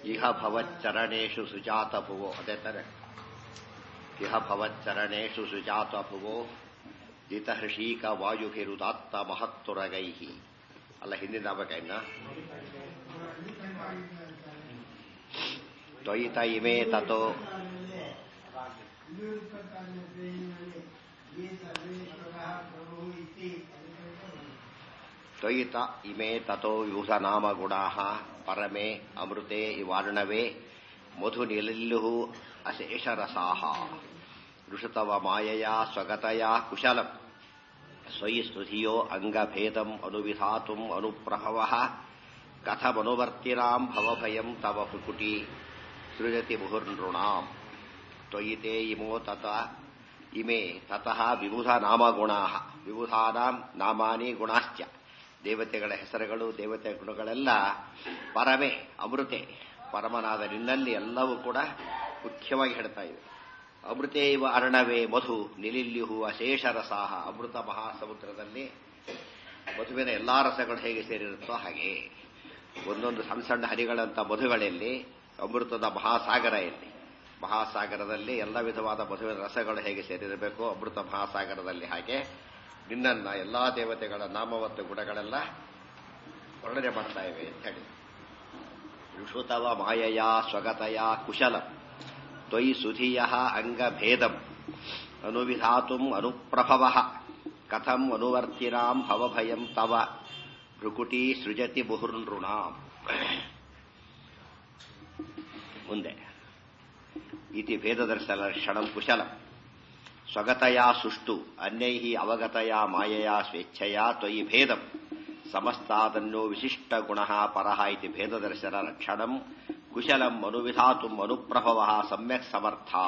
ಇಹ ಭವಚ್ಚರಣೇಶು ಸುಜಾತ ಭುವೋ ಅದೇ ತರ ಇಹ ಭವಚ್ಚರಣೇಶು ಸುಜಾತ ಭುವೋ ಜಿತಹೃಷೀಕ ವಾಯುಭಿರುದಾತ್ತ ಮಹತ್ತುರಗೈ ಅಲ್ಲ ಹಿಂದಿನ ಆಗ್ಬೇಕಾಯ್ನ ತ್ವಯಿತ ಇಮೇ ತತೋ ತ್ವಯಿತ ಇಮೇ ತತೋ ಯೂಸ ನಾಮ ಗುಣಾ ಪರಮೇ ಅಮೃತೆ ಇವಾರ್ಣವೇ ಮಧು ನಿಲಿಲ್ಲು ಅಶೇಷರಸಾಹ ಋಷುತವ ಮಾಯಯ ಸ್ವಗತಯ ಕುಶಲಂ ಸ್ವಯಿ ಸ್ತುತಿಯೋ ಅಂಗಭೇದಂ ಅನುವಿಧಾತುಂ ಅನುಪ್ರಭವ ಕಥಮನುವರ್ತಿನಾಂ ಭವಭಯಂ ತವ ಹುಕುಟಿ ಸೃಜತಿ ಮುಹುರ್ನೃಣಾಂ ತ್ವಯಿತೆ ಇಮೋ ತತ ಇಮೇ ತತಃ ವಿಬುಧ ನಾಮಗುಣಾ ವಿಬುಧಾನಾಂ ನಾಮಾನಿ ಗುಣಾಶ್ಚ ದೇವತೆಗಳ ಹೆಸರುಗಳು ದೇವತೆ ಗುಣಗಳೆಲ್ಲ ಪರಮೆ ಅಮೃತೆ ಪರಮನಾದ ನಿನ್ನಲ್ಲಿ ಎಲ್ಲವೂ ಕೂಡ ಮುಖ್ಯವಾಗಿ ಹೇಳ್ತಾ ಇವೆ ಅಮೃತೆ ಇವ ಅರ್ಣವೇ ಮಧು ನಿಲಿಲ್ಯುಹು ಅಶೇಷ ರಸಾಹ ಅಮೃತ ಮಹಾಸಮುದ್ರದಲ್ಲಿ ಮಧುವಿನ ಎಲ್ಲಾ ರಸಗಳು ಹೇಗೆ ಸೇರಿರುತ್ತೋ ಹಾಗೆ ಒಂದೊಂದು ಸಣ್ಣ ಸಣ್ಣ ಹರಿಗಳಂತ ಮಧುಗಳಲ್ಲಿ ಅಮೃತದ ಮಹಾಸಾಗರ ಎಲ್ಲಿ ಮಹಾಸಾಗರದಲ್ಲಿ ಎಲ್ಲ ವಿಧವಾದ ಮಧುವಿನ ರಸಗಳು ಹೇಗೆ ಸೇರಿರಬೇಕು ಅಮೃತ ಮಹಾಸಾಗರದಲ್ಲಿ ಹಾಗೆ ನಿನ್ನನ್ನ ಎಲ್ಲಾ ದೇವತೆಗಳ ನಾಮ ಮತ್ತು ಗುಣಗಳೆಲ್ಲ ವರ್ಣನೆ ಮಾಡ್ತಾ ಇವೆ ಅಂತ ಹೇಳಿ ಋಷುತವ ಮಾಯಯ ಸ್ವಗತಯ ಕುಶಲ ತ್ವಯಿ ಸುಧಿಯ ಅಂಗಭೇದಂ ಅನುವಿಧಾತುಂ ಅನುಪ್ರಭವ ಕಥಂ ಅನುವರ್ತಿನಾಂ ಭವಭಯಂ ತವ ಭೃಕುಟಿ ಸೃಜತಿ ಮುಹುರ್ನೃಣಾಂ ಮುಂದೆ ಇತಿ ಭೇದದರ್ಶನ ಕ್ಷಣಂ ಕುಶಲಂ ಸ್ವಗತಯ ಸುಷ್ಟು ಅನ್ಯೈ ಅವಗತಯ ಮಾಯಯ ಸ್ವೇಚ್ಛಯ ತ್ವಯಿ ಭೇದಂ ಸಮಸ್ತಾದನ್ನೋ ವಿಶಿಷ್ಟ ಗುಣ ಪರಃ ಇತಿ ಭೇದದರ್ಶನ ರಕ್ಷಣಂ ಕುಶಲಂ ಅನುವಿಧಾತುಂ ಅನುಪ್ರಭವ ಸಮ್ಯಕ್ ಸಮರ್ಥಾ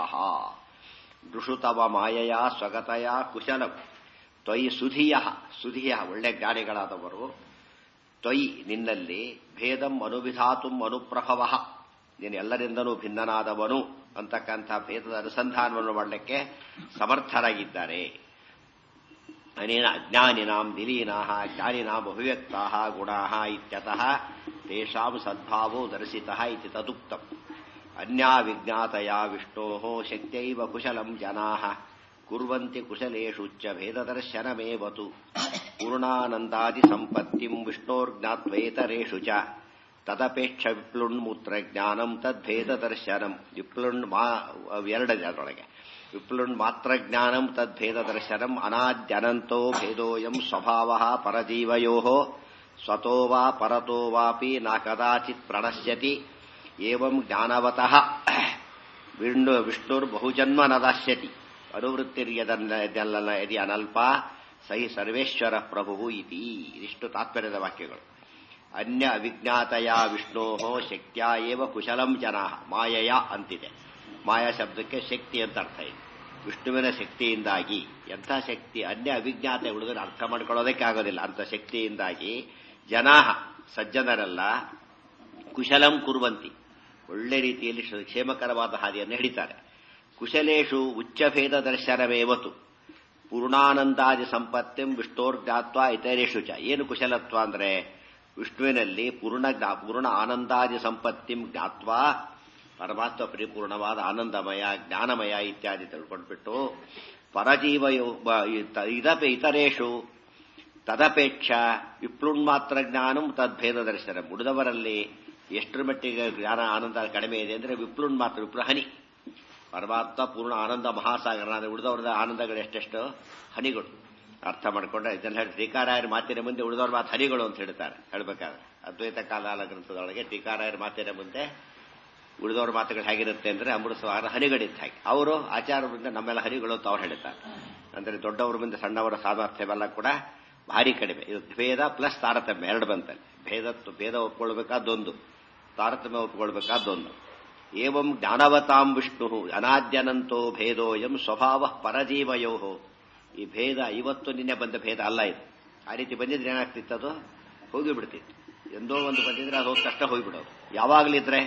ಋಷುತವ ಮಾಯಯ ಸ್ವಗತಯ ಕುಶಲಂ ತ್ವಯಿ ಸುಧಿಯ ಸುಧಿಯ ಒಳ್ಳೆ ಜ್ಞಾನಿಗಳಾದವರು ತ್ವಯಿ ನಿನ್ನಲ್ಲಿ ಭೇದಂ ಅನುವಿಧಾತುಂ ಅನುಪ್ರಭವ ನೀನು ಎಲ್ಲರಿಂದಲೂ ಭಿನ್ನನಾದವನು ಅಂತಕ್ಕಂಥ ಭೇದದ ಅನುಸಂಧಾನವನ್ನು ಮಾಡಲಿಕ್ಕೆ ಸಮರ್ಥರಾಗಿದ್ದಾರೆ ಅನೇನ ಅಜ್ಞಾನಿನಾಂ ದಿಲೀನಾ ಜ್ಞಾನಿನಾಂ ಅಭಿವ್ಯಕ್ತಾ ಗುಣಾ ಇತ್ಯತಃ ತೇಷಾಂ ಸದ್ಭಾವೋ ದರ್ಶಿತಃ ಇತಿ ತದುಕ್ತಂ ಅನ್ಯಾ ವಿಜ್ಞಾತಯ ವಿಷ್ಣೋ ಶಕ್ತೈವ ಕುಶಲಂ ಜನಾ ಕುರ್ವಂತಿ ಕುಶಲೇಷು ಚ ಭೇದದರ್ಶನಮೇವತು ಪೂರ್ಣಾನಂದಾದಿ ಸಂಪತ್ತಿಂ ವಿಷ್ಣೋರ್ಜ್ಞಾತ್ವೇತರೇಷು ಚ ತದಪೇಕ್ಷ ವಿಪ್ಲುಣ್ಮೂತ್ರ ಜ್ಞಾನಂ ತದ್ಭೇದದರ್ಶನಂ ವಿಪ್ಲುಣ್ ಮಾ ಎರಡನೇ ಅದರೊಳಗೆ ವಿಪ್ಲುಣ್ ಮಾತ್ರ ಜ್ಞಾನಂ ತದ್ಭೇದದರ್ಶನಂ ಅನಾದ್ಯನಂತೋ ಭೇದೋಯಂ ಸ್ವಭಾವ ಪರಜೀವಯೋ ಸ್ವತೋ ವಾ ಪರತೋ ವಾಪಿ ನ ಕದಾಚಿತ್ ಪ್ರಣಶ್ಯತಿ ಏವಂ ಜ್ಞಾನವತಃ ವಿಷ್ಣು ವಿಷ್ಣುರ್ಬಹುಜನ್ಮ ನ ದಾಸ್ಯತಿ ಅನುವೃತ್ತಿರ್ಯದಲ್ಲ ಯದಿ ಅನಲ್ಪ ಸಹಿ ಸರ್ವೇಶ್ವರ ಪ್ರಭು ಇತಿ ಇದಿಷ್ಟು ತಾತ್ಪರ್ಯದ ವಾಕ್ಯಗಳು ಅನ್ಯ ಅವಿಜ್ಞಾತಯ ವಿಷ್ಣೋ ಶಕ್ತಿಯ ಏವ ಕುಶಲಂ ಜನ ಮಾಯಯ ಅಂತಿದೆ ಮಾಯಾ ಶಬ್ದಕ್ಕೆ ಶಕ್ತಿ ಅಂತ ಅರ್ಥ ಇದೆ ವಿಷ್ಣುವಿನ ಶಕ್ತಿಯಿಂದಾಗಿ ಎಂಥ ಶಕ್ತಿ ಅನ್ಯ ಅವಿಜ್ಞಾತ ಉಳಿದ್ರೆ ಅರ್ಥ ಮಾಡ್ಕೊಳ್ಳೋದಕ್ಕೆ ಆಗೋದಿಲ್ಲ ಅಂತ ಶಕ್ತಿಯಿಂದಾಗಿ ಜನಾ ಸಜ್ಜನರೆಲ್ಲ ಕುಶಲಂ ಕುರುವಂತಿ ಒಳ್ಳೆ ರೀತಿಯಲ್ಲಿ ಕ್ಷೇಮಕರವಾದ ಹಾದಿಯನ್ನು ಹಿಡಿತಾರೆ ಕುಶಲೇಶು ಉಚ್ಚಭೇದ ದರ್ಶನವೇವತು ಪೂರ್ಣಾನಂದಾದಿ ಸಂಪತ್ತಿಂ ವಿಷ್ಣೋರ್ಜ್ಞಾತ್ವ ಇತರೇಶು ಚ ಏನು ಕುಶಲತ್ವ ಅಂದ್ರೆ ವಿಷ್ಣುವಿನಲ್ಲಿ ಪೂರ್ಣ ಪೂರ್ಣ ಆನಂದಾದಿ ಸಂಪತ್ತಿಂ ಜ್ಞಾತ್ವ ಪರಮಾತ್ಮ ಪರಿಪೂರ್ಣವಾದ ಆನಂದಮಯ ಜ್ಞಾನಮಯ ಇತ್ಯಾದಿ ತಿಳ್ಕೊಂಡ್ಬಿಟ್ಟು ಪರಜೀವಯೋ ಇದಪೆ ಇತರೇಶು ತದಪೇಕ್ಷ ವಿಪ್ಲುಣ್ಮಾತ್ರ ಜ್ಞಾನಂ ತದ್ಭೇದ ದರ್ಶನ ಉಳಿದವರಲ್ಲಿ ಎಷ್ಟರ ಮಟ್ಟಿಗೆ ಜ್ಞಾನ ಆನಂದ ಕಡಿಮೆ ಇದೆ ಅಂದ್ರೆ ವಿಪ್ಲುಣ್ ಮಾತ್ರ ವಿಪ್ಲು ಹನಿ ಪರಮಾತ್ಮ ಪೂರ್ಣ ಆನಂದ ಮಹಾಸಾಗರ ಅಂದ್ರೆ ಉಳಿದವರದ ಆನಂದಗಳು ಎಷ್ಟೆಷ್ಟು ಹನಿಗಳು ಅರ್ಥ ಮಾಡ್ಕೊಂಡ್ರೆ ಇದನ್ನ ಹೇಳಿ ಟೀಕಾರಾಯರ ಮಾತಿನ ಮುಂದೆ ಉಳಿದವ್ರ ಮಾತು ಹನಿಗಳು ಅಂತ ಹೇಳ್ತಾರೆ ಹೇಳ್ಬೇಕಾದ್ರೆ ಅದ್ವೈತ ಕಾಲಾಲ ಗ್ರಂಥದೊಳಗೆ ಟೀಕಾರಾಯರ ಮಾತಿನ ಮುಂದೆ ಉಳಿದವ್ರ ಮಾತುಗಳು ಹೇಗಿರುತ್ತೆ ಅಂದ್ರೆ ಅಮೃತವಾರ ಹನಿಗಳಿತ್ತು ಹಾಗೆ ಅವರು ಆಚಾರದಿಂದ ನಮ್ಮೆಲ್ಲ ಹನಿಗಳು ಅಂತ ಅವ್ರು ಹೇಳ್ತಾರೆ ಅಂದ್ರೆ ದೊಡ್ಡವರ ಮುಂದೆ ಸಣ್ಣವರ ಸಾಮರ್ಥ್ಯವೆಲ್ಲ ಕೂಡ ಭಾರಿ ಕಡಿಮೆ ಇದು ಭೇದ ಪ್ಲಸ್ ತಾರತಮ್ಯ ಎರಡು ಬಂತಲ್ಲಿ ಭೇದ ಭೇದ ಒಪ್ಕೊಳ್ಬೇಕಾದೊಂದು ತಾರತಮ್ಯ ಒಪ್ಕೊಳ್ಬೇಕಾದೊಂದು ಏವಂ ಜ್ಞಾನವತಾಂ ವಿಷ್ಣು ಅನಾದ್ಯನಂತೋ ಭೇದೋಯಂ ಸ್ವಭಾವ ಪರಜೀವಯೋ ಈ ಭೇದ ಇವತ್ತು ನಿನ್ನೆ ಬಂದ ಭೇದ ಅಲ್ಲ ಇದು ಆ ರೀತಿ ಬಂದಿದ್ರೆ ಏನಾಗ್ತಿತ್ತು ಅದು ಹೋಗಿಬಿಡ್ತಿತ್ತು ಎಂದೋ ಒಂದು ಬಂದಿದ್ರೆ ಅದು ಕಷ್ಟ ಹೋಗಿಬಿಡೋದು ಯಾವಾಗಲಿದ್ರೆ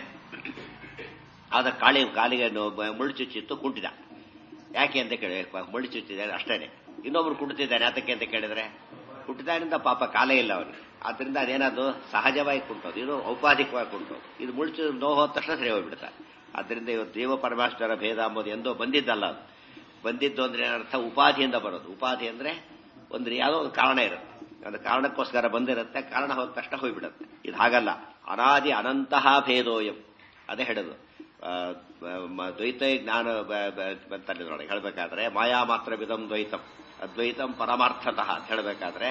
ಆದ ಕಾಳಿ ಕಾಲಿಗೆ ಮುಳ್ಳು ಚುಚ್ಚಿತ್ತು ಕುಂಟಿದ ಯಾಕೆ ಅಂತ ಕೇಳಿ ಮುಳ್ಳು ಚುಚ್ಚಿದ್ದಾರೆ ಅಷ್ಟೇನೆ ಇನ್ನೊಬ್ರು ಕುಂಟಿದ್ದಾನೆ ಯಾತಕ್ಕೆ ಅಂತ ಕೇಳಿದ್ರೆ ಹುಟ್ಟಿದಾಗಿನಿಂದ ಪಾಪ ಕಾಲೇ ಇಲ್ಲ ಅವನಿಗೆ ಆದ್ರಿಂದ ಅದೇನದು ಸಹಜವಾಗಿ ಕುಂಟೋದು ಇದು ಔಪಾಧಿಕವಾಗಿ ಕುಂಟೋದು ಇದು ಮುಳ್ಚು ನೋವು ಹೋದ ತಕ್ಷಣ ಸರಿ ಹೋಗ್ಬಿಡ್ತಾರೆ ಆದ್ರಿಂದ ಇವತ್ತು ದೇವ ಪರಮೇಶ್ವರ ಭೇದ ಅಂಬೋದು ಎಂದೋ ಬಂದಿದ್ದಲ್ಲ ಅದು ಬಂದಿದ್ದು ಅಂದ್ರೆ ಏನರ್ಥ ಉಪಾಧಿಯಿಂದ ಬರೋದು ಉಪಾಧಿ ಅಂದ್ರೆ ಒಂದು ಯಾವುದೋ ಒಂದು ಕಾರಣ ಇರುತ್ತೆ ಒಂದು ಕಾರಣಕ್ಕೋಸ್ಕರ ಬಂದಿರುತ್ತೆ ಕಾರಣ ಹೋದ ತಕ್ಷಣ ಹೋಗ್ಬಿಡುತ್ತೆ ಇದು ಹಾಗಲ್ಲ ಅನಾದಿ ಅನಂತಹ ಭೇದೋಯಂ ಅದೇ ಹೇಳೋದು ದ್ವೈತ ಜ್ಞಾನ ಬಂತಲ್ಲಿ ಹೇಳಬೇಕಾದ್ರೆ ಮಾಯಾ ಮಾತ್ರ ವಿಧಂ ದ್ವೈತಂ ಅದ್ವೈತಂ ಪರಮಾರ್ಥತಃ ಅಂತ ಹೇಳಬೇಕಾದ್ರೆ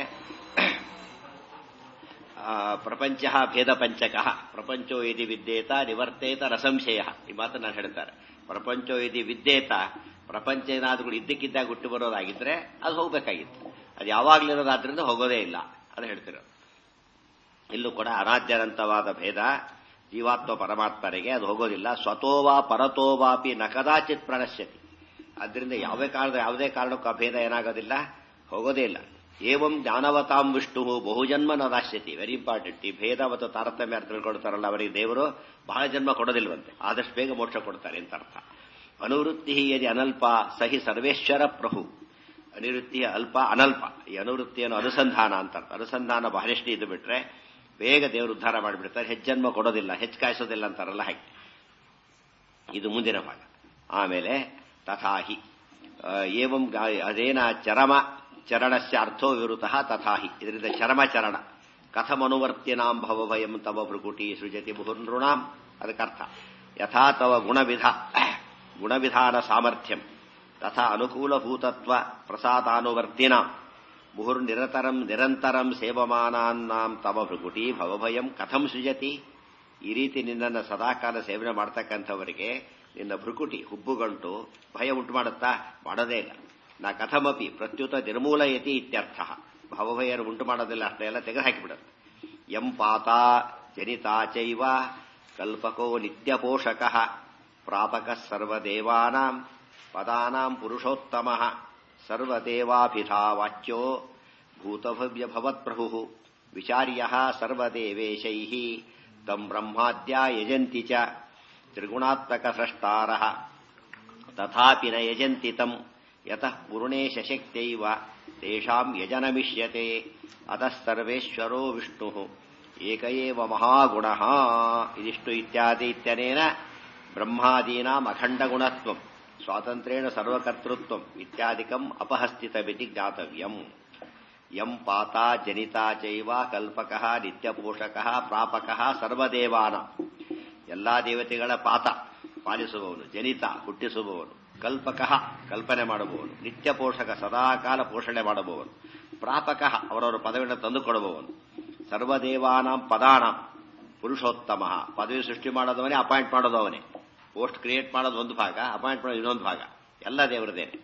ಪ್ರಪಂಚ ಭೇದ ಪಂಚಕ ಪ್ರಪಂಚೋ ಇದಿ ವಿದ್ಯೇತ ನಿವರ್ತೇತ ರಸಂಶಯ ಈ ಮಾತನ್ನು ನಾನು ಹೇಳ್ತಾರೆ ಪ್ರಪಂಚೋ ಇದಿ ವಿದ್ಯೇತ ಪ್ರಪಂಚ ಏನಾದ್ರೂ ಇದ್ದಕ್ಕಿದ್ದಾಗ ಹುಟ್ಟು ಬರೋದಾಗಿದ್ರೆ ಅದು ಹೋಗ್ಬೇಕಾಗಿತ್ತು ಅದು ಯಾವಾಗ್ಲಿರೋದಾದ್ರಿಂದ ಹೋಗೋದೇ ಇಲ್ಲ ಅದು ಹೇಳ್ತಿರೋದು ಇಲ್ಲೂ ಕೂಡ ಅನಾದ್ಯನಂತವಾದ ಭೇದ ಜೀವಾತ್ಮ ಪರಮಾತ್ಮರಿಗೆ ಅದು ಹೋಗೋದಿಲ್ಲ ಸ್ವತೋವಾ ಪರತೋವಾಪಿ ನ ಕದಾಚಿತ್ ಪ್ರಣಶ್ಯತಿ ಅದರಿಂದ ಯಾವುದೇ ಕಾರಣದ ಯಾವುದೇ ಕಾರಣಕ್ಕೂ ಆ ಭೇದ ಏನಾಗೋದಿಲ್ಲ ಹೋಗೋದೇ ಇಲ್ಲ ಏವಂ ಜ್ಞಾನವತಾಂ ವಿಷ್ಣು ಬಹುಜನ್ಮ ನದಾಶ್ಯತಿ ವೆರಿ ಇಂಪಾರ್ಟೆಂಟ್ ಈ ಭೇದ ಮತ್ತು ತಾರತಮ್ಯ ಅರ್ಥ ತಿಳ್ಕೊಳ್ತಾರಲ್ಲ ಅವರಿಗೆ ದೇವರು ಬಹಳ ಜನ್ಮ ಕೊಡೋದಿಲ್ವಂತೆ ಆದಷ್ಟು ಬೇಗ ಮೋಕ್ಷ ಕೊಡ್ತಾರೆ ಅಂತ ಅರ್ಥ ಅನುವೃತ್ತಿ ಯದಿ ಅನಲ್ಪ ಸಹಿ ಸರ್ವೇಶ್ವರ ಪ್ರಭು ಅನಿವೃತ್ತಿ ಅಲ್ಪ ಅನಲ್ಪ ಈ ಅನುವೃತ್ತಿಯನ್ನು ಅನುಸಂಧಾನ ಅಂತ ಅರ್ಥ ಅನುಸಂಧಾನ ಬಹಳಷ್ಟು ಇದು ಬಿಟ್ರೆ ಬೇಗ ದೇವರು ಉದ್ಧಾರ ಮಾಡಿಬಿಡ್ತಾರೆ ಹೆಚ್ಚನ್ಮ ಕೊಡೋದಿಲ್ಲ ಹೆಚ್ಚು ಕಾಯಿಸೋದಿಲ್ಲ ಅಂತಾರಲ್ಲ ಹಾಗೆ ಇದು ಮುಂದಿನ ಭಾಗ ಆಮೇಲೆ ತಥಾಹಿ ಏವಂ ಅದೇನ ಚರಮ ಚರಣಸ್ಯ ಅರ್ಥೋ ವಿವೃತಃ ತಥಾಹಿ ಇದರಿಂದ ಚರಮ ಚರಣ ಕಥಮನುವರ್ತ್ಯನಾಂ ಭವಭಯಂ ತವ ಭೃಗುಟಿ ಸೃಜತಿ ಮುಹುರ್ನೃಣಾಂ ಅದಕ್ಕರ್ಥ ಯಥಾ ತವ ಗುಣವಿಧ ಗುಣವಿಧಾನ ಸಾಮರ್ಥ್ಯಂ ತಥಾ ಅನುಕೂಲಭೂತತ್ವ ಪ್ರಸಾದಾನುವರ್ತಿನಾಂ ಮುಹುರ್ನಿರತರಂ ನಿರಂತರಂ ಸೇವಮಾನಾನ್ನಾಂ ತವ ಭೃಗುಟಿ ಭವಭಯಂ ಕಥಂ ಸೃಜತಿ ಈ ರೀತಿ ನಿನ್ನನ್ನು ಸದಾಕಾಲ ಸೇವನೆ ಮಾಡ್ತಕ್ಕಂಥವರಿಗೆ ನಿನ್ನ ಭೃಕುಟಿ ಹುಬ್ಬುಗಂಟು ಭಯ ಉಂಟು ಮಾಡುತ್ತಾ ಮಾಡೋದೇ ಇಲ್ಲ ನಾ ಕಥಮಪಿ ಪ್ರತ್ಯುತ ನಿರ್ಮೂಲಯತಿ ಇತ್ಯರ್ಥ ಭವಭಯರು ಉಂಟು ಮಾಡೋದಿಲ್ಲ ಅಷ್ಟೇ ಎಲ್ಲ ತೆಗೆದುಹಾಕಿಬಿಡುತ್ತೆ ಎಂ ಪಾತ ಜನಿತಾ ಚೈವ ಕಲ್ಪಕೋ ನಿತ್ಯ ಪೋಷಕ ಪ್ರಾಪಕ ಸರ್ವದೇವಾನಾಂ ಪದಾನಾಂ ಪುರುಷೋತ್ತಮ ಸರ್ವದೇವಾಭಿಧಾ ವಾಚ್ಯೋ ಭೂತಭವ್ಯ ಭವತ್ಪ್ರಭು ವಿಚಾರ್ಯ ಸರ್ವದೇವೇಶೈ ತಂ ಬ್ರಹ್ಮಾದ್ಯ ಯಜಂತಿ ಚ ತ್ರಿಗುಣಾತ್ಮಕ ಸ್ರಷ್ಟಾರ ತಥಾಪಿ ನ ಯಜಂತಿ ತಂ ಯತಃ ಪೂರ್ಣೇಶ ಶಕ್ತೈವ ತೇಷಾಂ ಯಜನಮಿಷ್ಯತೆ ಅತಃ ಸರ್ವೇಶ್ವರೋ ವಿಷ್ಣು ಏಕ ಏವ ಮಹಾಗುಣಃ ಇದಿಷ್ಟು ಇತ್ಯಾದಿ ಇತ್ಯನೇನ ಬ್ರಹ್ಮಾದೀನಾಂ ಅಖಂಡಗುಣತ್ವಂ ಸ್ವಾತಂತ್ರ್ಯೇಣ ಸರ್ವಕರ್ತೃತ್ವಂ ಇತ್ಯಾದಿಕಂ ಅಪಹಸ್ಥಿತವಿತಿ ಜ್ಞಾತವ್ಯಂ ಯಂ ಪಾತಾ ಜನಿತಾ ಚೈವ ಕಲ್ಪಕಃ ನಿತ್ಯಪೋಷಕಃ ಪ್ರಾಪಕಃ ಸರ್ವದೇವಾನ ಎಲ್ಲಾ ದೇವತೆಗಳ ಪಾತ ಪಾಲಿಸುವವನು ಜನಿತ ಹುಟ್ಟಿಸುವವನು ಕಲ್ಪಕಃ ಕಲ್ಪನೆ ಮಾಡುವವನು ನಿತ್ಯ ಪೋಷಕ ಸದಾಕಾಲ ಪೋಷಣೆ ಮಾಡುವವನು ಪ್ರಾಪಕಃ ಅವರವರ ಪದವಿಯನ್ನು ತಂದುಕೊಡುವವನು ಸರ್ವದೇವಾನಾಂ ಪದಾನಾಂ ಪುರುಷೋತ್ತಮ ಪದವಿ ಸೃಷ್ಟಿ ಮಾಡೋದವನೇ ಅಪಾಯಿಂಟ್ ಮಾಡೋದವನೇ ಪೋಸ್ಟ್ ಕ್ರಿಯೇಟ್ ಮಾಡೋದು ಒಂದು ಭಾಗ ಅಪಾಯಿಂಟ್ ಮಾಡೋದು ಇನ್ನೊಂದು ಭಾಗ ಎಲ್ಲ ದೇವರದೇನೆ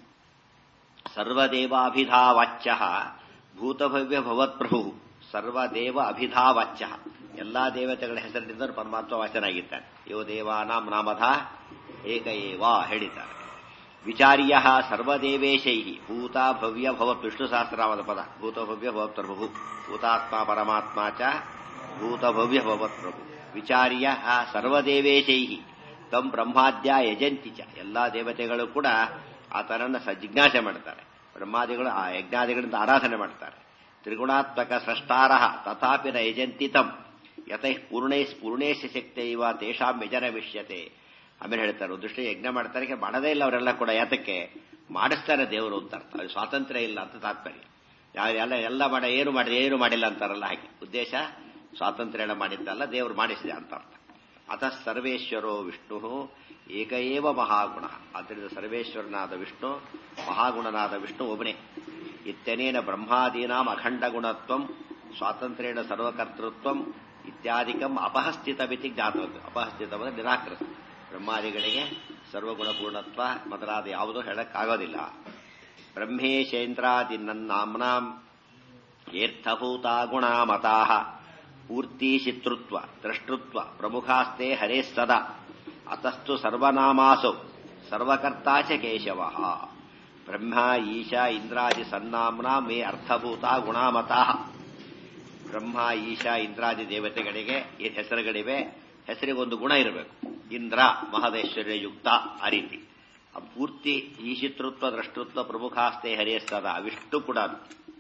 ಸರ್ವದೇವಾಭಿಧಾವಾಚ್ಯ ಭೂತಭವ್ಯ ಭವತ್ಪ್ರಭು ಸರ್ವದೇವ ಅಭಿಧಾವಾಚ್ಯ ಎಲ್ಲಾ ದೇವತೆಗಳ ಹೆಸರಿನಿಂದ ಪರಮಾತ್ಮ ವಾಚನಾಗಿದ್ದಾನೆ ಯೋ ದೇವಾನಾಂ ನಾಮಧ ಏಕ ಏವ ಹೇಳಿದ್ದಾರೆ ವಿಚಾರ್ಯ ಸರ್ವದೇವೇಶೈ ಭೂತ ಭವ್ಯ ಭವತ್ ವಿಷ್ಣು ಸಹಸ್ರನಾಮದ ಪದ ಭೂತ ಭವ್ಯ ಭವತ್ ಪ್ರಭು ಭೂತಾತ್ಮ ಪರಮಾತ್ಮ ಚ ಭೂತ ಭವ್ಯ ಭವತ್ ಪ್ರಭು ವಿಚಾರ್ಯ ಸರ್ವದೇವೇಶೈ ತಂ ಬ್ರಹ್ಮಾದ್ಯ ಯಜಂತಿ ಚ ಎಲ್ಲಾ ದೇವತೆಗಳು ಕೂಡ ಆತನನ್ನು ಜಿಜ್ಞಾಸೆ ಮಾಡ್ತಾರೆ ಬ್ರಹ್ಮಾದಿಗಳು ಆ ಯಜ್ಞಾದಿಗಳಿಂದ ಆರಾಧನೆ ಮಾಡ್ತಾರೆ ತ್ರಿಗುಣಾತ್ಮಕ ಸೃಷ್ಟಾರ ತಥಾಪಿ ನ ಯಜಂತಿ ತಂ ಯತೈ ಪೂರ್ಣೈ ಪೂರ್ಣೇಶ ಶಕ್ತಿ ಇವ ತೇಷಾಂ ಯಜನ ವಿಷ್ಯತೆ ಆಮೇಲೆ ಹೇಳ್ತಾರೆ ದೃಷ್ಟಿ ಯಜ್ಞ ಮಾಡ್ತಾರೆ ಮಾಡದೇ ಇಲ್ಲ ಅವರೆಲ್ಲ ಕೂಡ ಯಾತಕ್ಕೆ ಮಾಡಿಸ್ತಾರೆ ದೇವರು ಅಂತ ಅರ್ಥ ಅವ್ರಿಗೆ ಸ್ವಾತಂತ್ರ್ಯ ಇಲ್ಲ ಅಂತ ತಾತ್ಪರ್ಯ ಎಲ್ಲ ಎಲ್ಲ ಮಾಡ ಏನು ಮಾಡಿದೆ ಏನು ಮಾಡಿಲ್ಲ ಅಂತಾರಲ್ಲ ಹಾಗೆ ಉದ್ದೇಶ ಸ್ವಾತಂತ್ರ್ಯ ಮಾಡಿದ್ದಲ್ಲ ದೇವರು ಮಾಡಿಸಿದೆ ಅಂತ ಅರ್ಥ ಅತಃ ಸರ್ವೇಶ್ವರೋ ವಿಷ್ಣು ಏಕಏವ ಮಹಾಗುಣ ಆದ್ದರಿಂದ ಸರ್ವೇಶ್ವರನಾದ ವಿಷ್ಣು ಮಹಾಗುಣನಾದ ವಿಷ್ಣು ಒಬ್ಬನೇ ಇತ್ಯನೇನ ಬ್ರಹ್ಮಾದೀನಾಂ ಅಖಂಡ ಗುಣತ್ವಂ ಸ್ವಾತಂತ್ರ್ಯೇಣ ಸರ್ವಕರ್ತೃತ್ವಂ ಇತ್ಯಾದಿಕಂ ಅಪಹಸ್ಥಿತವಿತಿ ಜ್ಞಾತವದ್ದು ಅಪಹಸ್ಥಿತವಾದ ನಿರಾಕೃತ ಬ್ರಹ್ಮಾದಿಗಳಿಗೆ ಸರ್ವಗುಣಪೂರ್ಣತ್ವ ಮೊದಲಾದ ಯಾವುದೂ ಹೇಳಕ್ಕಾಗೋದಿಲ್ಲ ಬ್ರಹ್ಮೇಶೇಂದ್ರಾದಿ ನನ್ನಾಮ್ನಾಂ ಏರ್ಥಭೂತಾ ಗುಣಮತಾ ಪೂರ್ತಿಶಿತೃತ್ವ ದ್ರಷ್ಟೃತ್ವ ಪ್ರಮುಖಾಸ್ತೆ ಹರೇ ಸದಾ ಅತಸ್ತು ಸರ್ವನಾಮಾಸೌ ಸರ್ವಕರ್ತಾ ಚ ಕೇಶವ ಬ್ರಹ್ಮ ಈಶಾ ಇಂದ್ರಾದಿ ಸನ್ನಾಮ್ನಾ ಮೇ ಅರ್ಥಭೂತ ಗುಣಮತಾ ಬ್ರಹ್ಮ ಈಶಾ ಇಂದ್ರಾದಿ ದೇವತೆಗಳಿಗೆ ಏನು ಹೆಸರುಗಳಿವೆ ಹೆಸರಿಗೊಂದು ಗುಣ ಇರಬೇಕು ಇಂದ್ರ ಮಹದೇಶ್ವರ್ಯ ಯುಕ್ತ ಆ ರೀತಿ ಪೂರ್ತಿ ಈಶಿತೃತ್ವ ದ್ರಷ್ಟೃತ್ವ ಪ್ರಮುಖಾಸ್ತೆ ಹರಿಯಸ್ತದ ಅವಿಷ್ಟು ಕೂಡ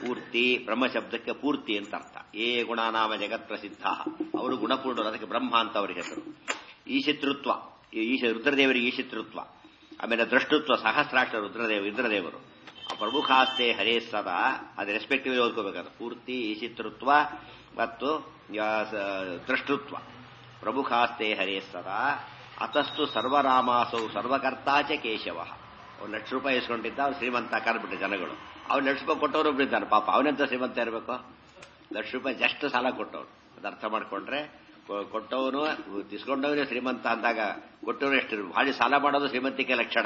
ಪೂರ್ತಿ ಬ್ರಹ್ಮ ಶಬ್ದಕ್ಕೆ ಪೂರ್ತಿ ಅಂತ ಅರ್ಥ ಏ ಗುಣನಾಮ ಜಗತ್ ಪ್ರಸಿದ್ಧ ಅವರು ಗುಣಪೂರ್ಣರು ಅದಕ್ಕೆ ಬ್ರಹ್ಮ ಅಂತ ಅವರಿಗೆ ಹೆಸರು ಈಶಿತೃತ್ವ ಈಶ ರುದ್ರದೇವರಿಗೆ ಈಶಿತೃತ್ವ ಆಮೇಲೆ ದೃಷ್ಟೃತ್ವ ಸಹಸ್ರಾಕ್ಷ ರುದ್ರದೇವ ಇಂದ್ರದೇವರು ಆ ಪ್ರಮುಖಾಸ್ತೆ ಹರೇ ಸದಾ ಅದು ರೆಸ್ಪೆಕ್ಟಿವ್ ಓದ್ಕೋಬೇಕಾದ್ರೆ ಪೂರ್ತಿ ಈಶಿತೃತ್ವ ಮತ್ತು ದೃಷ್ಟೃತ್ವ ಪ್ರಮುಖಾಸ್ತೆ ಹರೇ ಸದಾ ಅತಸ್ತು ಸರ್ವರಾಮಾಸೌ ಸರ್ವಕರ್ತಾಚ ಕೇಶವ ಅವ್ರು ಲಕ್ಷ ರೂಪಾಯಿ ಇಸ್ಕೊಂಡಿದ್ದ ಅವ್ನು ಶ್ರೀಮಂತ ಕರ್ಬಿಟ್ಟು ಜನಗಳು ಅವ್ನು ಲಕ್ಷ ರೂಪಾಯಿ ಕೊಟ್ಟವರು ಬಿಡ್ತಾನೆ ಪಾಪ ಅವನೆಂತ ಶ್ರೀಮಂತ ಇರಬೇಕು ಲಕ್ಷ ರೂಪಾಯಿ ಜಸ್ಟ್ ಸಾಲ ಕೊಟ್ಟವ್ರು ಅದು ಅರ್ಥ ಮಾಡ್ಕೊಂಡ್ರೆ ಕೊಟ್ಟವನು ಇಸ್ಕೊಂಡವನೇ ಶ್ರೀಮಂತ ಅಂದಾಗ ಕೊಟ್ಟವನು ಎಷ್ಟು ಭಾರಿ ಸಾಲ ಮಾಡೋದು ಶ್ರೀಮಂತಿಕೆ ಲಕ್ಷಣ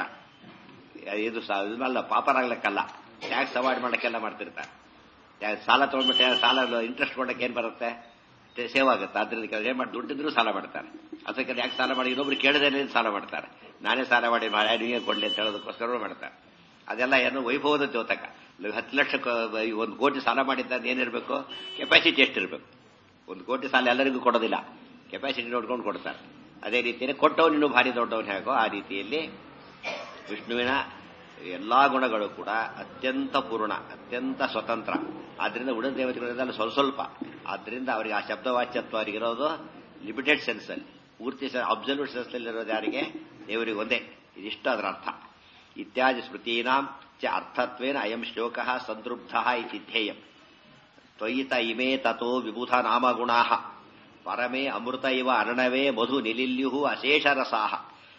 ಇದು ಇದಲ್ಲ ಪಾಪರಾಗ್ಲಿಕ್ಕಲ್ಲ ಟ್ಯಾಕ್ಸ್ ಅವಾಯ್ಡ್ ಮಾಡಕ್ಕೆಲ್ಲ ಮಾಡ್ತಿರ್ತಾರೆ ಸಾಲ ತಗೊಂಡ್ಬಿಟ್ಟೆ ಸಾಲ ಇಂಟ್ರೆಸ್ಟ್ ಕೊಡಕ್ಕೆ ಏನ್ ಬರುತ್ತೆ ಸೇವ್ ಆಗುತ್ತೆ ಅದ್ರಿಂದ ಏನ್ ಮಾಡಿ ದುಡ್ಡಿದ್ರು ಸಾಲ ಮಾಡ್ತಾರೆ ಅದಕ್ಕೆ ಯಾಕೆ ಸಾಲ ಮಾಡಿ ಇನ್ನೊಬ್ರು ಕೇಳದೇನೆ ಸಾಲ ಮಾಡ್ತಾರೆ ನಾನೇ ಸಾಲ ಮಾಡಿ ನೀವೇ ಕೊಡ್ಲಿ ಅಂತ ಹೇಳೋದಕ್ಕೋಸ್ಕರ ಮಾಡ್ತಾರೆ ಅದೆಲ್ಲ ಏನು ವೈಭವದ ದ್ಯೋತಕ ಹತ್ತು ಲಕ್ಷ ಒಂದು ಕೋಟಿ ಸಾಲ ಮಾಡಿದ್ದ ಏನಿರಬೇಕು ಕೆಪಾಸಿಟಿ ಎಷ್ಟಿರಬೇಕು ಒಂದು ಕೋಟಿ ಸಾಲ ಎಲ್ಲರಿಗೂ ಕೊಡೋದಿಲ್ಲ ಕೆಪಾಸಿಟಿ ನೋಡ್ಕೊಂಡು ಕೊಡ್ತಾರೆ ಅದೇ ರೀತಿಯಲ್ಲಿ ಕೊಟ್ಟವನು ಇನ್ನೂ ಭಾರಿ ದೊಡ್ಡವನು ಹೇಗೋ ಆ ರೀತಿಯಲ್ಲಿ ವಿಷ್ಣುವಿನ ಎಲ್ಲಾ ಗುಣಗಳು ಕೂಡ ಅತ್ಯಂತ ಪೂರ್ಣ ಅತ್ಯಂತ ಸ್ವತಂತ್ರ ಆದ್ರಿಂದ ಉಳಿದ ದೇವತೆಗಳಿಂದ ಸ್ವಲ್ಪ ಸ್ವಲ್ಪ ಆದ್ರಿಂದ ಅವರಿಗೆ ಆ ಶಬ್ದವಾಚ್ಯತ್ವ ಅವರಿಗಿರೋದು ಲಿಮಿಟೆಡ್ ಸೆನ್ಸ್ ಅಲ್ಲಿ ಪೂರ್ತಿ ಅಬ್ಸಲ್ಯೂಟ್ ಸೆನ್ಸ್ ಅಲ್ಲಿರೋದು ಯಾರಿಗೆ ದೇವರಿಗೆ ಒಂದೇ ಇದಿಷ್ಟು ಅದರ ಅರ್ಥ ಇತ್ಯಾದಿ ಸ್ಮೃತೀನಾಂ ಚ ಅರ್ಥತ್ವೇನ ಅಯಂ ಶ್ಲೋಕ ಸಂತೃಪ್ತ ಇತಿ ಧ್ಯೇಯಂ ತ್ವಯಿತ ಇಮೇ ತಥೋ ವಿಬುಧ ನಾಮಗುಣಾ ಪರಮೇ ಅಮೃತ ಇವ ಅರ್ಣವೇ ಮಧು ನಿಲಿಲ್ಯು ಅಶೇಷರಸಾಹ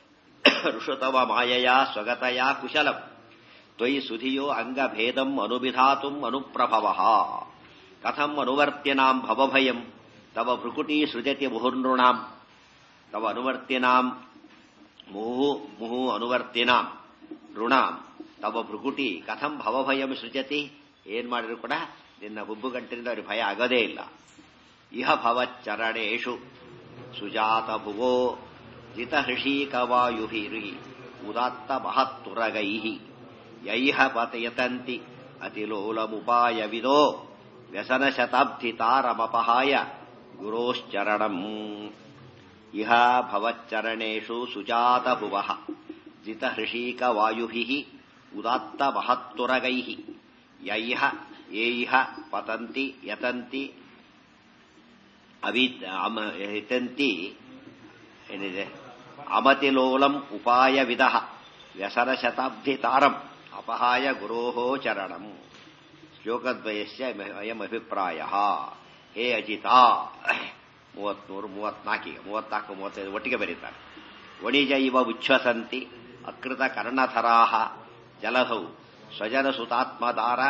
ಋಷುತವ ಮಾಯಯ ಸ್ವಗತಯ ಕುಶಲಂ ತ್ವಯಿ ಸುಧಿಯೋ ಅಂಗಭೇದಂ ಅನುಬಿಧಾತುಂ ಅನುಪ್ರಭವ ಕಥಂ ಅನುವರ್ತ್ಯನಾಂ ಭವಭಯಂ ತವ ಭೃಕುಟಿ ಸೃಜತಿ ಮುಹುರ್ನೃಣಾಂ ತವ ಅನುವರ್ತ್ಯನಾಂ ಮುಹು ಮುಹು ಅನುವರ್ತಿನಾಂ ಋಣಾಂ ತವ ಭೃಕುಟಿ ಕಥಂ ಭವಭಯಂ ಸೃಜತಿ ಏನ್ ಮಾಡಿದ್ರು ಕೂಡ ನಿನ್ನ ಹುಬ್ಬುಗಂಟಿನಿಂದ ಅವ್ರಿಗೆ ಭಯ ಆಗೋದೇ ಇಲ್ಲ ಇಹ ಭವಚ್ಚರಣೇಶು ಸುಜಾತ ಭುವೋ ಜಿತಹೃಷೀಕವಾಯುಭಿರಿ ಉದಾತ್ತ ಮಹತ್ತುರಗೈ ಯೈಹ ಪತಯತಂತಿ ಅತಿಲೋಲಮುಪಾಯವಿದೋ ವ್ಯಸನ ಶತಾಬ್ಧಿ ತಾರಮಪಹಾಯ ಗುರೋಶ್ಚರಣಂ ಇಹ ಭವಚ್ಚರಣೇಶು ಸುಜಾತ ಭುವ ಜಿತಹೃಷೀಕವಾಯುಭಿ ಉದಾತ್ತ ಮಹತ್ತುರಗೈ ಯೈಹ ಏಹ ಪತಂತಿ ಯತಂತಿ ಅವಿ ಹಿತಂತಿ ಏನಿದೆ ಅಮತಿಲೋಲಂ ಉಪಾಯವಿದ ವ್ಯಸನ ಶತಾಬ್ಧಿ ತಾರಂ ಅಪಹಾಯ ಗುರೋಹೋ ಚರಣಂ ಶ್ಲೋಕದ್ವಯಸ್ಯ ಅಯಂ ಅಭಿಪ್ರಾಯ ಹೇ ಅಜಿತಾ ಮೂವತ್ಮೂರು ಮೂವತ್ನಾಲ್ಕಿಗೆ ಮೂವತ್ನಾಲ್ಕು ಮೂವತ್ತೈದು ಒಟ್ಟಿಗೆ ಬರೀತಾರೆ ವಣಿಜ ಇವ ಉಚ್ಛ್ವಸಂತಿ ಅಕೃತ ಕರ್ಣಧರಾ ಜಲಧೌ ಸ್ವಜನ ಸುತಾತ್ಮದಾರ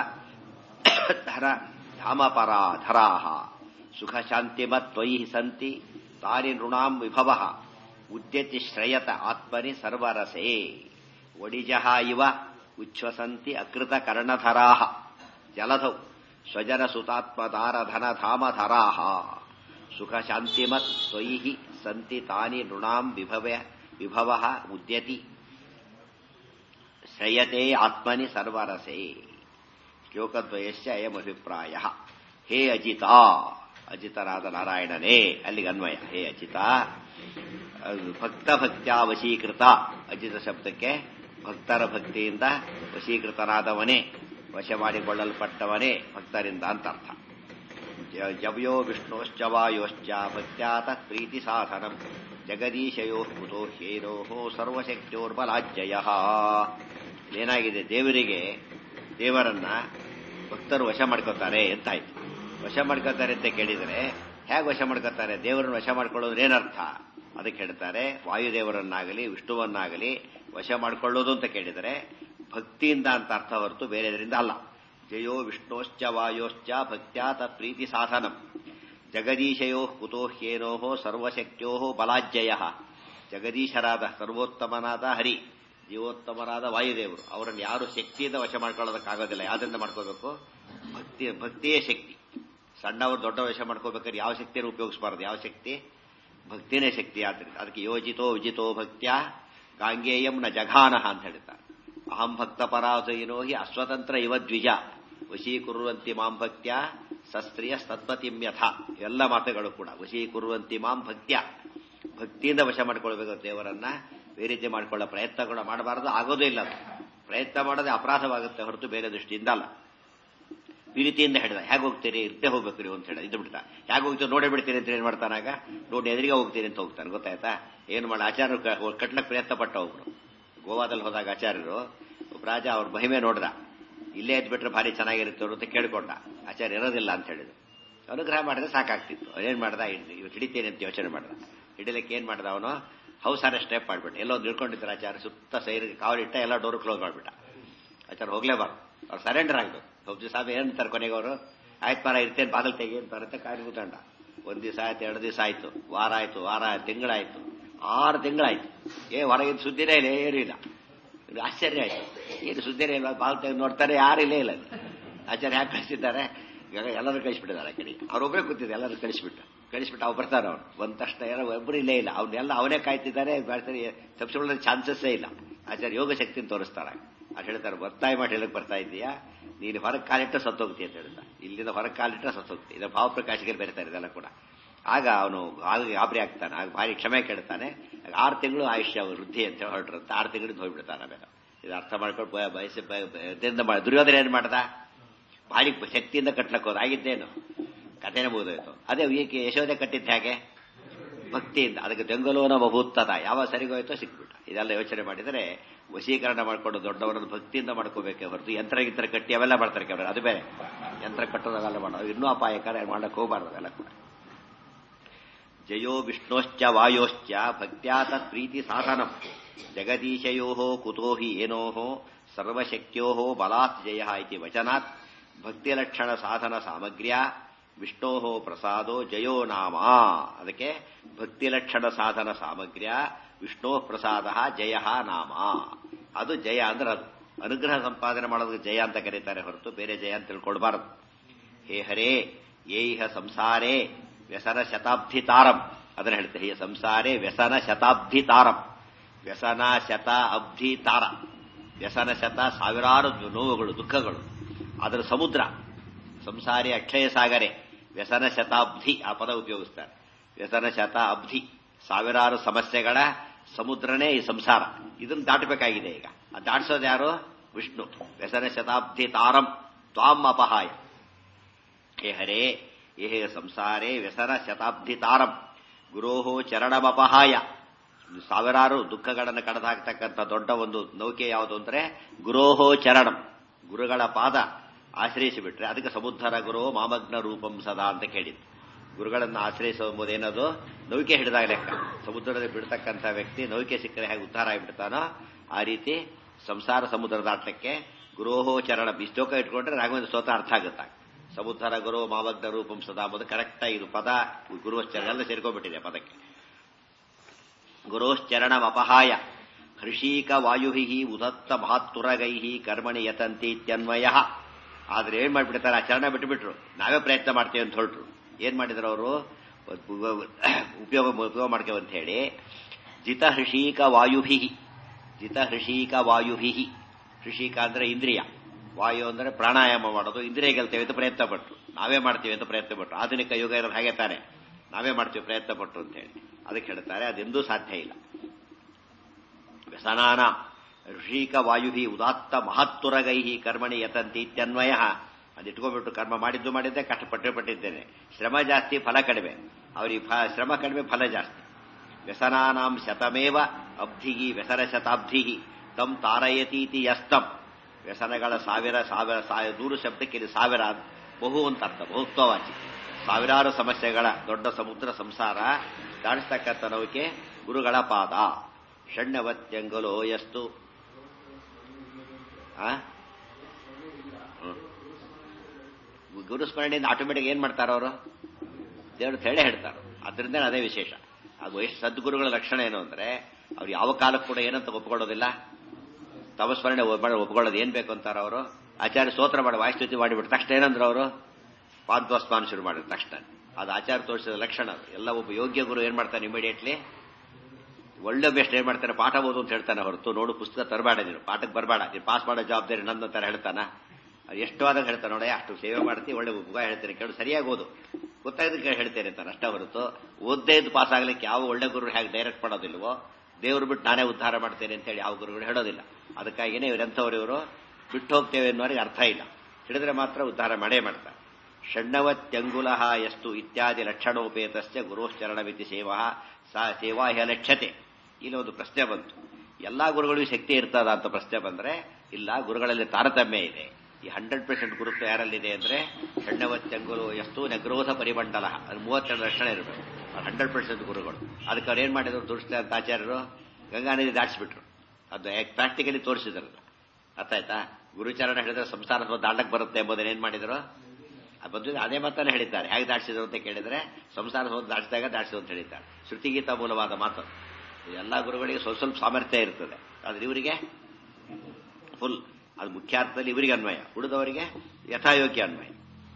ಧರ ಧಾಮಪರಾಧರಾ ಸುಖ ಶಾಂತಿಮತ್ವಯಿ ಸಂತಿ ತಾನಿ ನೃಣಾಂ ವಿಭವ ಉದ್ಯತಿ ಶ್ರಯತ ಆತ್ಮನಿ ಸರ್ವರಸೇ ಒಡಿಜ ಇವ ಉಚ್ಛ್ವಸಂತಿ ಅಕೃತ ಕರ್ಣಧರಾ ಜಲಧೌ ಸ್ವಜನ ಸುತಾತ್ಮದಾರ ಧನ ಧಾಮಧರಾ ಸುಖ ಶಾಂತಿಮತ್ ತ್ವಯಿ ಸಂತಿ ತಾನಿ ನೃಣಾಂ ವಿಭವ ವಿಭವ ಉದ್ಯತಿ ಶ್ರಯತೆ ಆತ್ಮನಿ ಸರ್ವರಸೇ ಶ್ಲೋಕದ್ವಯಸ್ಯ ಅಯಮಭಿಪ್ರಾಯ ಹೇ ಅಜಿತ ಅಜಿತನಾದ ನಾರಾಯಣನೇ ಅಲ್ಲಿಗೆ ಅನ್ವಯ ಹೇ ಅಜಿತ ಭಕ್ತ ಭಕ್ತ್ಯ ವಶೀಕೃತ ಅಜಿತ ಶಬ್ದಕ್ಕೆ ಭಕ್ತರ ಭಕ್ತಿಯಿಂದ ವಶೀಕೃತನಾದವನೇ ವಶ ಮಾಡಿಕೊಳ್ಳಲ್ಪಟ್ಟವನೇ ಭಕ್ತರಿಂದ ಅಂತ ಅರ್ಥ ಜವ್ಯೋ ವಿಷ್ಣೋಶ್ಚ ವಾಯೋಶ್ಚ ಭಕ್ತ್ಯಾತ ಪ್ರೀತಿ ಸಾಧನಂ ಜಗದೀಶಯೋ ಕುತೋ ಹೇರೋ ಸರ್ವಶಕ್ತಿಯೋರ್ಬಲಾಜ್ಜಯ ಏನಾಗಿದೆ ದೇವರಿಗೆ ದೇವರನ್ನ ಭಕ್ತರು ವಶ ಮಾಡ್ಕೋತಾರೆ ಎಂತಾಯ್ತು ವಶ ಮಾಡ್ಕೋತಾರೆ ಅಂತ ಕೇಳಿದರೆ ಹೇಗೆ ವಶ ಮಾಡ್ಕೋತಾರೆ ದೇವರನ್ನು ವಶ ಮಾಡ್ಕೊಳ್ಳೋದ್ರೆ ಏನರ್ಥ ಅದಕ್ಕೆ ಹೇಳ್ತಾರೆ ವಾಯುದೇವರನ್ನಾಗಲಿ ವಿಷ್ಣುವನ್ನಾಗಲಿ ವಶ ಮಾಡ್ಕೊಳ್ಳೋದು ಅಂತ ಕೇಳಿದರೆ ಭಕ್ತಿಯಿಂದ ಅಂತ ಅರ್ಥ ಹೊರತು ಬೇರೆದರಿಂದ ಅಲ್ಲ ಜಯೋ ವಿಷ್ಣೋಶ್ಚ ವಾಯೋಶ್ಚ ಭಕ್ತ್ಯಾತ ಪ್ರೀತಿ ಸಾಧನಂ ಜಗದೀಶಯೋ ಕುತೋ ಹ್ಯೇನೋ ಸರ್ವಶಕ್ತ್ಯೋ ಬಲಾಜ್ಜಯ ಜಗದೀಶರಾದ ಸರ್ವೋತ್ತಮನಾದ ಹರಿ ಜೀವೋತ್ತಮರಾದ ವಾಯುದೇವರು ಅವರನ್ನು ಯಾರು ಶಕ್ತಿಯಿಂದ ವಶ ಮಾಡ್ಕೊಳ್ಳೋದಕ್ಕಾಗೋದಿಲ್ಲ ಯಾವ್ದ್ರಿಂದ ಮಾಡ್ಕೋಬೇಕು ಭಕ್ತಿ ಭಕ್ತಿಯೇ ಶಕ್ತಿ ಸಣ್ಣವರು ದೊಡ್ಡ ವಶ ಮಾಡ್ಕೋಬೇಕಾದ್ರೆ ಯಾವ ಶಕ್ತಿಯನ್ನು ಉಪಯೋಗಿಸಬಾರದು ಯಾವ ಶಕ್ತಿ ಭಕ್ತಿನೇ ಶಕ್ತಿ ಆದ್ರಿಂದ ಅದಕ್ಕೆ ಯೋಜಿತೋ ವಿಜಿತೋ ಭಕ್ತ್ಯ ಗಾಂಗೇಯಂ ನ ಜಘಾನಹ ಅಂತ ಹೇಳ್ತಾರೆ ಅಹಂ ಭಕ್ತ ಪರಾಜಯಿನೋ ಹಿ ಅಸ್ವತಂತ್ರ ಇವ ದ್ವಿಜ ವಶೀಕುರುವಂತಿ ಮಾಂ ಭಕ್ತ್ಯ ಸಸ್ತ್ರೀಯ ಸತ್ಪತಿಮ್ಯಥ ಎಲ್ಲ ಮಾತುಗಳು ಕೂಡ ವಶೀಕುರುವಂತಿ ಮಾಂ ಭಕ್ತ್ಯ ಭಕ್ತಿಯಿಂದ ವಶ ಮಾಡ್ಕೊಳ್ಬೇಕು ದೇವರನ್ನ ಬೇರೆ ರೀತಿ ಮಾಡ್ಕೊಳ್ಳೋ ಪ್ರಯತ್ನ ಕೂಡ ಮಾಡಬಾರದು ಆಗೋದೇ ಇಲ್ಲ ಪ್ರಯತ್ನ ಮಾಡೋದೇ ಅಪರಾಧವಾಗುತ್ತೆ ಹೊರತು ಬೇರೆ ದೃಷ್ಟಿಯಿಂದ ಅಲ್ಲ ಈ ರೀತಿಯಿಂದ ಹೇಳಿದ ಹೇಗೆ ಹೋಗ್ತೀರಿ ಇರ್ತೆ ಹೋಗ್ಬೇಕು ನೀವು ಅಂತ ಹೇಳಿ ಇದು ಬಿಡ್ತಾ ಹೇಗೆ ಹೋಗ್ತೀವಿ ನೋಡೇ ಬಿಡ್ತೀರಿ ಅಂತ ಏನ್ ಮಾಡ್ತಾನಾಗ ನೋಡಿ ಎದುರಿಗೆ ಹೋಗ್ತೀರಿ ಅಂತ ಹೋಗ್ತಾನೆ ಗೊತ್ತಾಯ್ತಾ ಏನು ಮಾಡಿ ಆಚಾರ್ಯರು ಕಟ್ಲಕ್ಕೆ ಪ್ರಯತ್ನ ಪಟ್ಟ ಒಬ್ರು ಗೋವಾದಲ್ಲಿ ಹೋದಾಗ ಆಚಾರ್ಯರು ಒಬ್ಬ ರಾಜ ಅವ್ರ ಮಹಿಮೆ ನೋಡ್ದ ಇಲ್ಲೇ ಎದ್ಬಿಟ್ರೆ ಭಾರಿ ಚೆನ್ನಾಗಿರುತ್ತೆ ಅವ್ರು ಅಂತ ಕೇಳ್ಕೊಂಡ ಆಚಾರ್ಯ ಇರೋದಿಲ್ಲ ಅಂತ ಹೇಳಿದ್ರು ಅನುಗ್ರಹ ಮಾಡಿದ್ರೆ ಸಾಕಾಗ್ತಿತ್ತು ಏನ್ ಮಾಡ್ದ ಇವತ್ತು ಹಿಡಿತೇನೆ ಅಂತ ಯೋಚನೆ ಮಾಡ್ದ ಹಿಡಿಲಿಕ್ಕೆ ಏನ್ ಮಾಡ್ದ ಅವನು ಹೌಸ್ ಅರೆಸ್ಟ್ ಸ್ಟೆಪ್ ಮಾಡ್ಬಿಟ್ಟು ಎಲ್ಲೋ ನಿಳ್ಕೊಂಡಿದ್ರು ಆಚಾರ್ಯ ಸುತ್ತ ಸೈರಿಗೆ ಕಾವಲಿಟ್ಟ ಎಲ್ಲ ಡೋರ್ ಕ್ಲೋಸ್ ಮಾಡ್ಬಿಟ್ಟ ಆಚಾರ್ಯ ಹೋಗ್ಲೇಬಾರ್ದು ಅವ್ರು ಸರೆಂಡರ್ ಆಗ್ಬೇಕು ಒಬ್ಬ ದಿವಸ ಏನಂತಾರೆ ಕೊನೆಗೆ ಅವರು ಆಯ್ತು ಮಾರ ಇರ್ತೇನೆ ಬಾಗಿಲು ತೆಗಿ ಅಂತಾರೆ ಅಂತ ಕಾಡಿ ಕೂತಂಡ ಒಂದ್ ದಿವಸ ಆಯ್ತು ಎರಡು ದಿವಸ ಆಯ್ತು ವಾರ ಆಯ್ತು ವಾರ ತಿಂಗಳಾಯ್ತು ಆರು ತಿಂಗಳಾಯ್ತು ಏ ಹೊರಗಿನ ಸುದ್ದಿನೇ ಇಲ್ಲ ಏನೂ ಇಲ್ಲ ಇದು ಆಶ್ಚರ್ಯ ಆಯ್ತು ಏನು ಸುದ್ದಿನೇ ಇಲ್ಲ ಬಾಗಿಲು ತೆಗೆದು ನೋಡ್ತಾರೆ ಯಾರು ಇಲ್ಲೇ ಇಲ್ಲ ಆಚಾರ್ಯ ಯಾಕೆ ಕಳಿಸಿದ್ದಾರೆ ಇವಾಗ ಎಲ್ಲರೂ ಕಳಿಸ್ಬಿಟ್ಟಿದ್ದಾರೆ ಆ ಕಡೆ ಅವ್ರೊಬ್ಬರೇ ಕೂತಿದ್ದೆ ಎಲ್ಲರೂ ಕಳಿಸ್ಬಿಟ್ಟು ಕಳಿಸ್ಬಿಟ್ಟು ಅವ್ರು ಬರ್ತಾರೆ ಅವ್ರು ಬಂದ ತಕ್ಷಣ ಯಾರೋ ಒಬ್ಬರು ಇಲ್ಲೇ ಇಲ್ಲ ಅವ್ನೆಲ್ಲ ಅವನೇ ಕಾಯ್ತಿದ್ದಾರೆ ಬರ್ತಾರೆ ತಪ್ಪಿಸ್ಕೊಳ್ಳೋ ಚಾನ್ಸಸ್ಸೇ ಇಲ್ಲ ಆಚಾರ್ಯ ಯೋಗ ಶಕ್ತಿನ ತೋರಿಸ್ತಾರೆ ಅದು ಹೇಳ್ತಾರೆ ಒತ್ತಾಯ ಮಾಡಿ ಹೇಳಕ್ ಬರ್ತಾ ಇದೀಯಾ ನೀನು ಹೊರಗೆ ಕಾಲಿಟ್ಟರೆ ಸತ್ತೋಗ್ತಿ ಅಂತ ಹೇಳ್ತಾ ಇಲ್ಲಿಂದ ಹೊರಗೆ ಕಾಲಿಟ್ಟರೆ ಸತ್ತೋಗ್ತಿ ಇದು ಭಾವಪ್ರಕಾಶಿಗೆ ಬೆರೀತಾರೆ ಇದೆಲ್ಲ ಕೂಡ ಆಗ ಅವನು ಆಗ ಗಾಬರಿ ಆಗ್ತಾನೆ ಆಗ ಭಾರಿ ಕ್ಷಮೆ ಕೇಳ್ತಾನೆ ಆರು ತಿಂಗಳು ಆಯುಷ್ಯ ವೃದ್ಧಿ ಅಂತ ಹೇಳಿ ಹೊರಟ್ರಂತ ಆರು ತಿಂಗಳಿಂದ ಹೋಗ್ಬಿಡ್ತಾನೆ ಆಮೇಲೆ ಇದು ಅರ್ಥ ಮಾಡ್ಕೊಂಡು ಬಯಸಿ ಇದರಿಂದ ದುರ್ಯೋಧನ ಏನ್ ಮಾಡ್ದ ಭಾರಿ ಶಕ್ತಿಯಿಂದ ಕಟ್ಲಕ್ಕೆ ಹೋದ ಆಗಿದ್ದೇನು ಕಥೆನೇ ಮುಗಿದೋಯ್ತು ಅದೇ ಏಕೆ ಯಶೋದೆ ಕಟ್ಟಿದ್ದ ಹಾಗೆ ಭಕ್ತಿಯಿಂದ ಅದಕ್ಕೆ ಬೆಂಗಲೂನ ಬಹುತ್ತದ ಯಾವ ಸರಿಗೋಯ್ತೋ ಸಿಕ್ಬಿಟ್ಟ ಇದೆಲ್ಲ ಯೋಚನೆ ಮಾಡಿದರೆ ವಶೀಕರಣ ಮಾಡ್ಕೊಂಡು ದೊಡ್ಡವರನ್ನು ಭಕ್ತಿಯಿಂದ ಮಾಡ್ಕೋಬೇಕೆ ಹೊರತು ಯಂತ್ರ ಗಿಂತ್ರ ಕಟ್ಟಿ ಅವೆಲ್ಲ ಮಾಡ್ತಾರೆ ಕೆಲವರು ಅದು ಬೇರೆ ಯಂತ್ರ ಕಟ್ಟೋದು ಅವೆಲ್ಲ ಮಾಡೋದು ಇನ್ನೂ ಅಪಾಯಕರ ಮಾಡಕ್ ಹೋಗಬಾರ್ದು ಅವೆಲ್ಲ ಕೂಡ ಜಯೋ ವಿಷ್ಣೋಶ್ಚ ವಾಯೋಶ್ಚ ಭಕ್ತ್ಯಾತ ಪ್ರೀತಿ ಸಾಧನಂ ಜಗದೀಶಯೋ ಕುತೋ ಹಿ ಏನೋ ಸರ್ವಶಕ್ಯೋ ಬಲಾತ್ ಜಯ ಇತಿ ವಚನಾತ್ ಭಕ್ತಿಲಕ್ಷಣ ಸಾಧನ ಸಾಮಗ್ರ್ಯ ವಿಷ್ಣೋ ಪ್ರಸಾದೋ ಜಯೋ ನಾಮ ಅದಕ್ಕೆ ಭಕ್ತಿಲಕ್ಷಣ ಸಾಧನ ಸಾಮಗ್ರ್ಯ ವಿಷ್ಣೋ ಪ್ರಸಾದ ಜಯ ನಾಮ ಅದು ಜಯ ಅಂದ್ರೆ ಅದು ಅನುಗ್ರಹ ಸಂಪಾದನೆ ಮಾಡೋದಕ್ಕೆ ಜಯ ಅಂತ ಕರೀತಾರೆ ಹೊರತು ಬೇರೆ ಜಯ ಅಂತ ತಿಳ್ಕೊಳ್ಬಾರದು ಹೇ ಹರೇ ಏಹ ಸಂಸಾರೇ ವ್ಯಸನ ಶತಾಬ್ಧಿ ತಾರಂ ಅದನ್ನ ಹೇಳ್ತಾರೆ ಹೇ ಸಂಸಾರೇ ವ್ಯಸನ ಶತಾಬ್ಧಿ ತಾರಂ ವ್ಯಸನ ಶತ ಅಬ್ಧಿ ತಾರ ವ್ಯಸನ ಶತ ಸಾವಿರಾರು ನೋವುಗಳು ದುಃಖಗಳು ಅದರ ಸಮುದ್ರ ಸಂಸಾರಿ ಅಕ್ಷಯ ಸಾಗರೆ ವ್ಯಸನ ಶತಾಬ್ಧಿ ಆ ಪದ ಉಪಯೋಗಿಸ್ತಾರೆ ವ್ಯಸನ ಶತ ಅಬ್ಧಿ ಸಾವಿರಾರು ಸಮಸ್ಯೆಗಳ ಸಮುದ್ರನೇ ಈ ಸಂಸಾರ ಇದನ್ನು ದಾಟಬೇಕಾಗಿದೆ ಈಗ ಆ ದಾಟಿಸೋದು ಯಾರು ವಿಷ್ಣು ವ್ಯಸನ ಶತಾಬ್ಧಿ ತಾರಂ ತ್ವಾಂ ಅಪಹಾಯ ಹೇ ಹರೇ ಏಹೇ ಸಂಸಾರೇ ವ್ಯಸನ ಶತಾಬ್ಧಿ ತಾರಂ ಗುರೋಹೋ ಚರಣಮಪಹಾಯ ಸಾವಿರಾರು ದುಃಖಗಳನ್ನು ಕಡದಾಕ್ತಕ್ಕಂಥ ದೊಡ್ಡ ಒಂದು ನೌಕೆ ಯಾವುದು ಅಂದ್ರೆ ಗುರೋಹೋ ಚರಣಂ ಗುರುಗಳ ಪಾದ ಆಶ್ರಯಿಸಿಬಿಟ್ರೆ ಅದಕ್ಕೆ ಸಮುದ್ರ ಗುರು ಮಾಮಗ್ನ ರೂಪಂ ಸದಾ ಅಂತ ಕೇಳಿದ್ದು ಗುರುಗಳನ್ನು ಆಶ್ರಯಿಸುವುದೇನದು ನೌಕೆ ಹಿಡಿದಾಗ ಲೆಕ್ಕ ಸಮುದ್ರದಲ್ಲಿ ಬಿಡ್ತಕ್ಕಂಥ ವ್ಯಕ್ತಿ ನೌಕೆ ಸಿಕ್ಕರೆ ಹೇಗೆ ಉದ್ಧಾರ ಆಗಿಬಿಡ್ತಾನೋ ಆ ರೀತಿ ಸಂಸಾರ ಸಮುದ್ರ ದಾಟಕ್ಕೆ ಗುರೋಹೋ ಚರಣ ಇಷ್ಟೋಕ ಇಟ್ಕೊಂಡ್ರೆ ರಾಘವೇಂದ್ರ ಸ್ತೋತ್ರ ಅರ್ಥ ಆಗುತ್ತ ಸಮುದ್ರ ಗುರು ಮಾಮಗ್ನ ರೂಪಂ ಸದಾ ಅಂಬುದು ಕರೆಕ್ಟ್ ಇದು ಪದ ಗುರುಶ್ಚರಣ ಎಲ್ಲ ಸೇರ್ಕೊಂಡ್ಬಿಟ್ಟಿದೆ ಪದಕ್ಕೆ ಗುರೋಶ್ಚರಣಂ ಅಪಹಾಯ ಹೃಷೀಕ ವಾಯುಹಿ ಉದತ್ತ ಮಹಾತ್ತುರಗೈ ಕರ್ಮಣಿ ಯತಂತಿ ಇತ್ಯನ್ವಯ ಆದ್ರೆ ಏನ್ ಮಾಡ್ಬಿಡ್ತಾರೆ ಆ ಚರಣ ಬಿಟ್ಟುಬಿಟ್ರು ನಾವೇ ಪ್ರಯತ್ನ ಮಾಡ್ತೇವೆ ಅಂತ ಹೊರಟ್ರು ಏನ್ ಮಾಡಿದ್ರು ಅವರು ಉಪಯೋಗ ಉಪಯೋಗ ಮಾಡ್ತೇವೆ ಅಂತ ಹೇಳಿ ಜಿತ ಹೃಷೀಕ ವಾಯುಭಿ ಜಿತ ಹೃಷೀಕ ವಾಯುಭಿ ಹೃಷೀಕ ಅಂದ್ರೆ ಇಂದ್ರಿಯ ವಾಯು ಅಂದ್ರೆ ಪ್ರಾಣಾಯಾಮ ಮಾಡೋದು ಇಂದ್ರಿಯ ಗೆಲ್ತೇವೆ ಅಂತ ಪ್ರಯತ್ನ ಪಟ್ರು ನಾವೇ ಮಾಡ್ತೀವಿ ಅಂತ ಪ್ರಯತ್ನ ಪಟ್ರು ಆಧುನಿಕ ಯುಗ ಇರೋದು ಹಾಗೆ ತಾನೆ ನಾವೇ ಮಾಡ್ತೀವಿ ಪ್ರಯತ್ನ ಪಟ್ರು ಅಂತ ಹೇಳಿ ಅದಕ್ಕೆ ಹೇಳ್ತಾರೆ ಅದೆಂದೂ ಸಾಧ್ಯ ಇಲ್ಲ ವ್ಯಸನಾನ ಋಷೀಕ ವಾಯುಹಿ ಉದಾತ್ತ ಮಹತ್ತುರಗೈ ಕರ್ಮಣಿ ಯತಂತಿ ಇತ್ಯನ್ವಯ ಅದಿಟ್ಕೊಂಡ್ಬಿಟ್ಟು ಕರ್ಮ ಮಾಡಿದ್ದು ಮಾಡಿದ್ದೆ ಕಷ್ಟಪಟ್ಟೆ ಪಟ್ಟಿದ್ದೇನೆ ಶ್ರಮ ಜಾಸ್ತಿ ಫಲ ಕಡಿಮೆ ಅವರಿಗೆ ಶ್ರಮ ಕಡಿಮೆ ಫಲ ಜಾಸ್ತಿ ವ್ಯಸನಾನಾಂ ಶತಮೇವ ಅಬ್ಧಿಗಿ ವ್ಯಸನ ಶತಾಬ್ಧಿ ತಮ್ ತಾರಯತೀತಿ ಯಸ್ತಂ ವ್ಯಸನಗಳ ಸಾವಿರ ಸಾವಿರ ಸಾವಿರ ನೂರು ಶಬ್ದಕ್ಕೆ ಇದು ಸಾವಿರ ಬಹು ಅಂತ ಅರ್ಥ ಬಹುತ್ವವಾಚಿ ಸಾವಿರಾರು ಸಮಸ್ಯೆಗಳ ದೊಡ್ಡ ಸಮುದ್ರ ಸಂಸಾರ ದಾಟಿಸ್ತಕ್ಕಂಥ ನೌಕೆ ಗುರುಗಳ ಪಾದ ಷಣ್ಣವತ್ಯಂಗಲೋ ಎಷ್ಟು ಗುರುಸ್ಮರಣೆಯಿಂದ ಆಟೋಮೆಟಿಕ್ ಏನ್ ಮಾಡ್ತಾರ ಅವರು ದೇವರು ಹೇಳೇ ಹೇಳ್ತಾರ ಅದರಿಂದ ಅದೇ ವಿಶೇಷ ಅದು ಎಷ್ಟು ಸದ್ಗುರುಗಳ ಲಕ್ಷಣ ಏನು ಅಂದ್ರೆ ಅವ್ರು ಯಾವ ಕಾಲಕ್ಕೂ ಕೂಡ ಏನಂತ ಒಪ್ಕೊಳ್ಳೋದಿಲ್ಲ ತಮ್ಮ ಸ್ಮರಣೆ ಒಪ್ಕೊಳ್ಳೋದು ಏನ್ ಬೇಕು ಅಂತಾರ ಅವರು ಆಚಾರ್ಯ ಸ್ತೋತ್ರ ಮಾಡಿ ವಾಯುಸ್ತುತಿ ಮಾಡಿಬಿಟ್ಟು ತಕ್ಷಣ ಏನಂದ್ರು ಅವರು ಪಾದ್ವಸ್ಮಾನ ಶುರು ಮಾಡಿದ ತಕ್ಷಣ ಅದು ಆಚಾರ ತೋರಿಸಿದ ಲಕ್ಷಣ ಎಲ್ಲ ಒಬ್ಬ ಯೋಗ್ಯ ಗುರು ಏನ್ ಮಾಡ್ತಾನೆ ಇಮಿಡಿಯೇಟ್ಲಿ ಒಳ್ಳೆ ಬೆಸ್ಟ್ ಏನ್ ಮಾಡ್ತಾನೆ ಪಾಠ ಓದು ಅಂತ ಹೇಳ್ತಾನೆ ಹೊರತು ನೋಡು ಪುಸ್ತಕ ತರಬೇಡ ನೀನು ಪಾಠಕ್ಕೆ ಬರಬೇಡ ನೀನು ಪಾಸ್ ಮಾಡೋ ಜವಾಬ್ದಾರಿ ನಂದು ಅಂತಾರೆ ಹೇಳ್ತಾನ ಎಷ್ಟು ಆದಾಗ ಹೇಳ್ತಾನೆ ನೋಡಿ ಅಷ್ಟು ಸೇವೆ ಮಾಡ್ತಿ ಒಳ್ಳೆ ಮುಗ ಹೇಳ್ತೇನೆ ಕೇಳು ಸರಿಯಾಗಿ ಓದು ಗೊತ್ತಾಗದಕ್ಕೆ ಹೇಳ್ತೇನೆ ಅಂತಾನೆ ಅಷ್ಟೇ ಹೊರತು ಓದ್ದೇ ಇದ್ದು ಪಾಸ್ ಆಗ್ಲಿಕ್ಕೆ ಯಾವ ಒಳ್ಳೆ ಗುರು ಹೇಗೆ ಡೈರೆಕ್ಟ್ ಮಾಡೋದಿಲ್ವೋ ದೇವ್ರು ಬಿಟ್ಟು ನಾನೇ ಉದ್ಧಾರ ಮಾಡ್ತೇನೆ ಅಂತ ಹೇಳಿ ಯಾವ ಗುರುಗಳು ಹೇಳೋದಿಲ್ಲ ಅದಕ್ಕಾಗಿನೇ ಇವರೆಂಥವ್ರು ಇವರು ಬಿಟ್ಟು ಹೋಗ್ತೇವೆ ಅನ್ನೋರಿಗೆ ಅರ್ಥ ಇಲ್ಲ ಹಿಡಿದ್ರೆ ಮಾತ್ರ ಉದ್ಧಾರ ಮಾಡೇ ಮಾಡ್ತಾರೆ ಷಣ್ಣವತ್ಯಂಗುಲ ಎಷ್ಟು ಇತ್ಯಾದಿ ಲಕ್ಷಣೋಪೇತಸ್ಯ ಗುರುಶ್ಚರಣವಿತಿ ಸೇವಾ ಸಾ ಸೇವಾ ಹ್ಯ ಲಕ್ಷ್ಯತೆ ಇಲ್ಲಿ ಒಂದು ಪ್ರಶ್ನೆ ಬಂತು ಎಲ್ಲಾ ಗುರುಗಳಿಗೂ ಶಕ್ತಿ ಇರ್ತದ ಅಂತ ಪ್ರಶ್ನೆ ಬಂದ್ರೆ ಇಲ್ಲ ಗುರುಗಳಲ್ಲಿ ತಾರತಮ್ಯ ಇದೆ ಈ ಹಂಡ್ರೆಡ್ ಪರ್ಸೆಂಟ್ ಗುರುತ್ವ ಯಾರಲ್ಲಿದೆ ಅಂದ್ರೆ ಷಣ್ಣವತ್ಯಂಗುಲು ಎಷ್ಟು ನಗ್ರೋಧ ಪರಿಮಂಡಲ ಅದು ಮೂವತ್ತೆರಡು ಲಕ್ಷಣ ಇರಬೇಕು ಹಂಡ್ರೆಡ್ ಪರ್ಸೆಂಟ್ ಗುರುಗಳು ಅದಕ್ಕೆ ಅವ್ರು ಏನ್ ಮಾಡಿದ್ರು ದುರ್ಸ್ತ ಅಂತ ಆಚಾರ್ಯರು ಗಂಗಾ ನದಿ ದಾಟಿಸ್ಬಿಟ್ರು ಅದು ಪ್ರಾಕ್ಟಿಕಲಿ ತೋರಿಸಿದ್ರಲ್ಲ ಅರ್ಥ ಆಯ್ತಾ ಗುರುಚರಣ ಹೇಳಿದ್ರೆ ಸಂಸಾರ ದಾಟಕ್ ಬರುತ್ತೆ ಎಂಬುದನ್ನ ಏನ್ ಮಾಡಿದ್ರು ಬಂದು ಅದೇ ಮಾತನ್ನ ಹೇಳಿದ್ದಾರೆ ಹೇಗೆ ದಾಟಿಸಿದ್ರು ಅಂತ ಕೇಳಿದ್ರೆ ಸಂಸಾರ ಹೋದ್ ದಾಟಿಸಿದಾಗ ದಾಟಿಸಿದ್ರು ಅಂತ ಹೇಳಿದ್ದಾರೆ ಶ್ರುತಿಗೀತ ಮೂಲವಾದ ಮಾತು ಎಲ್ಲ ಗುರುಗಳಿಗೆ ಸ್ವಲ್ಪ ಸ್ವಲ್ಪ ಸಾಮರ್ಥ್ಯ ಇರ್ತದೆ ಆದ್ರೆ ಇವರಿಗೆ ಫುಲ್ ಅದು ಮುಖ್ಯಾರ್ಥದಲ್ಲಿ ಇವರಿಗೆ ಅನ್ವಯ ಉಳಿದವರಿಗೆ ಯಥಾಯೋಗ್ಯ ಅನ್ವಯ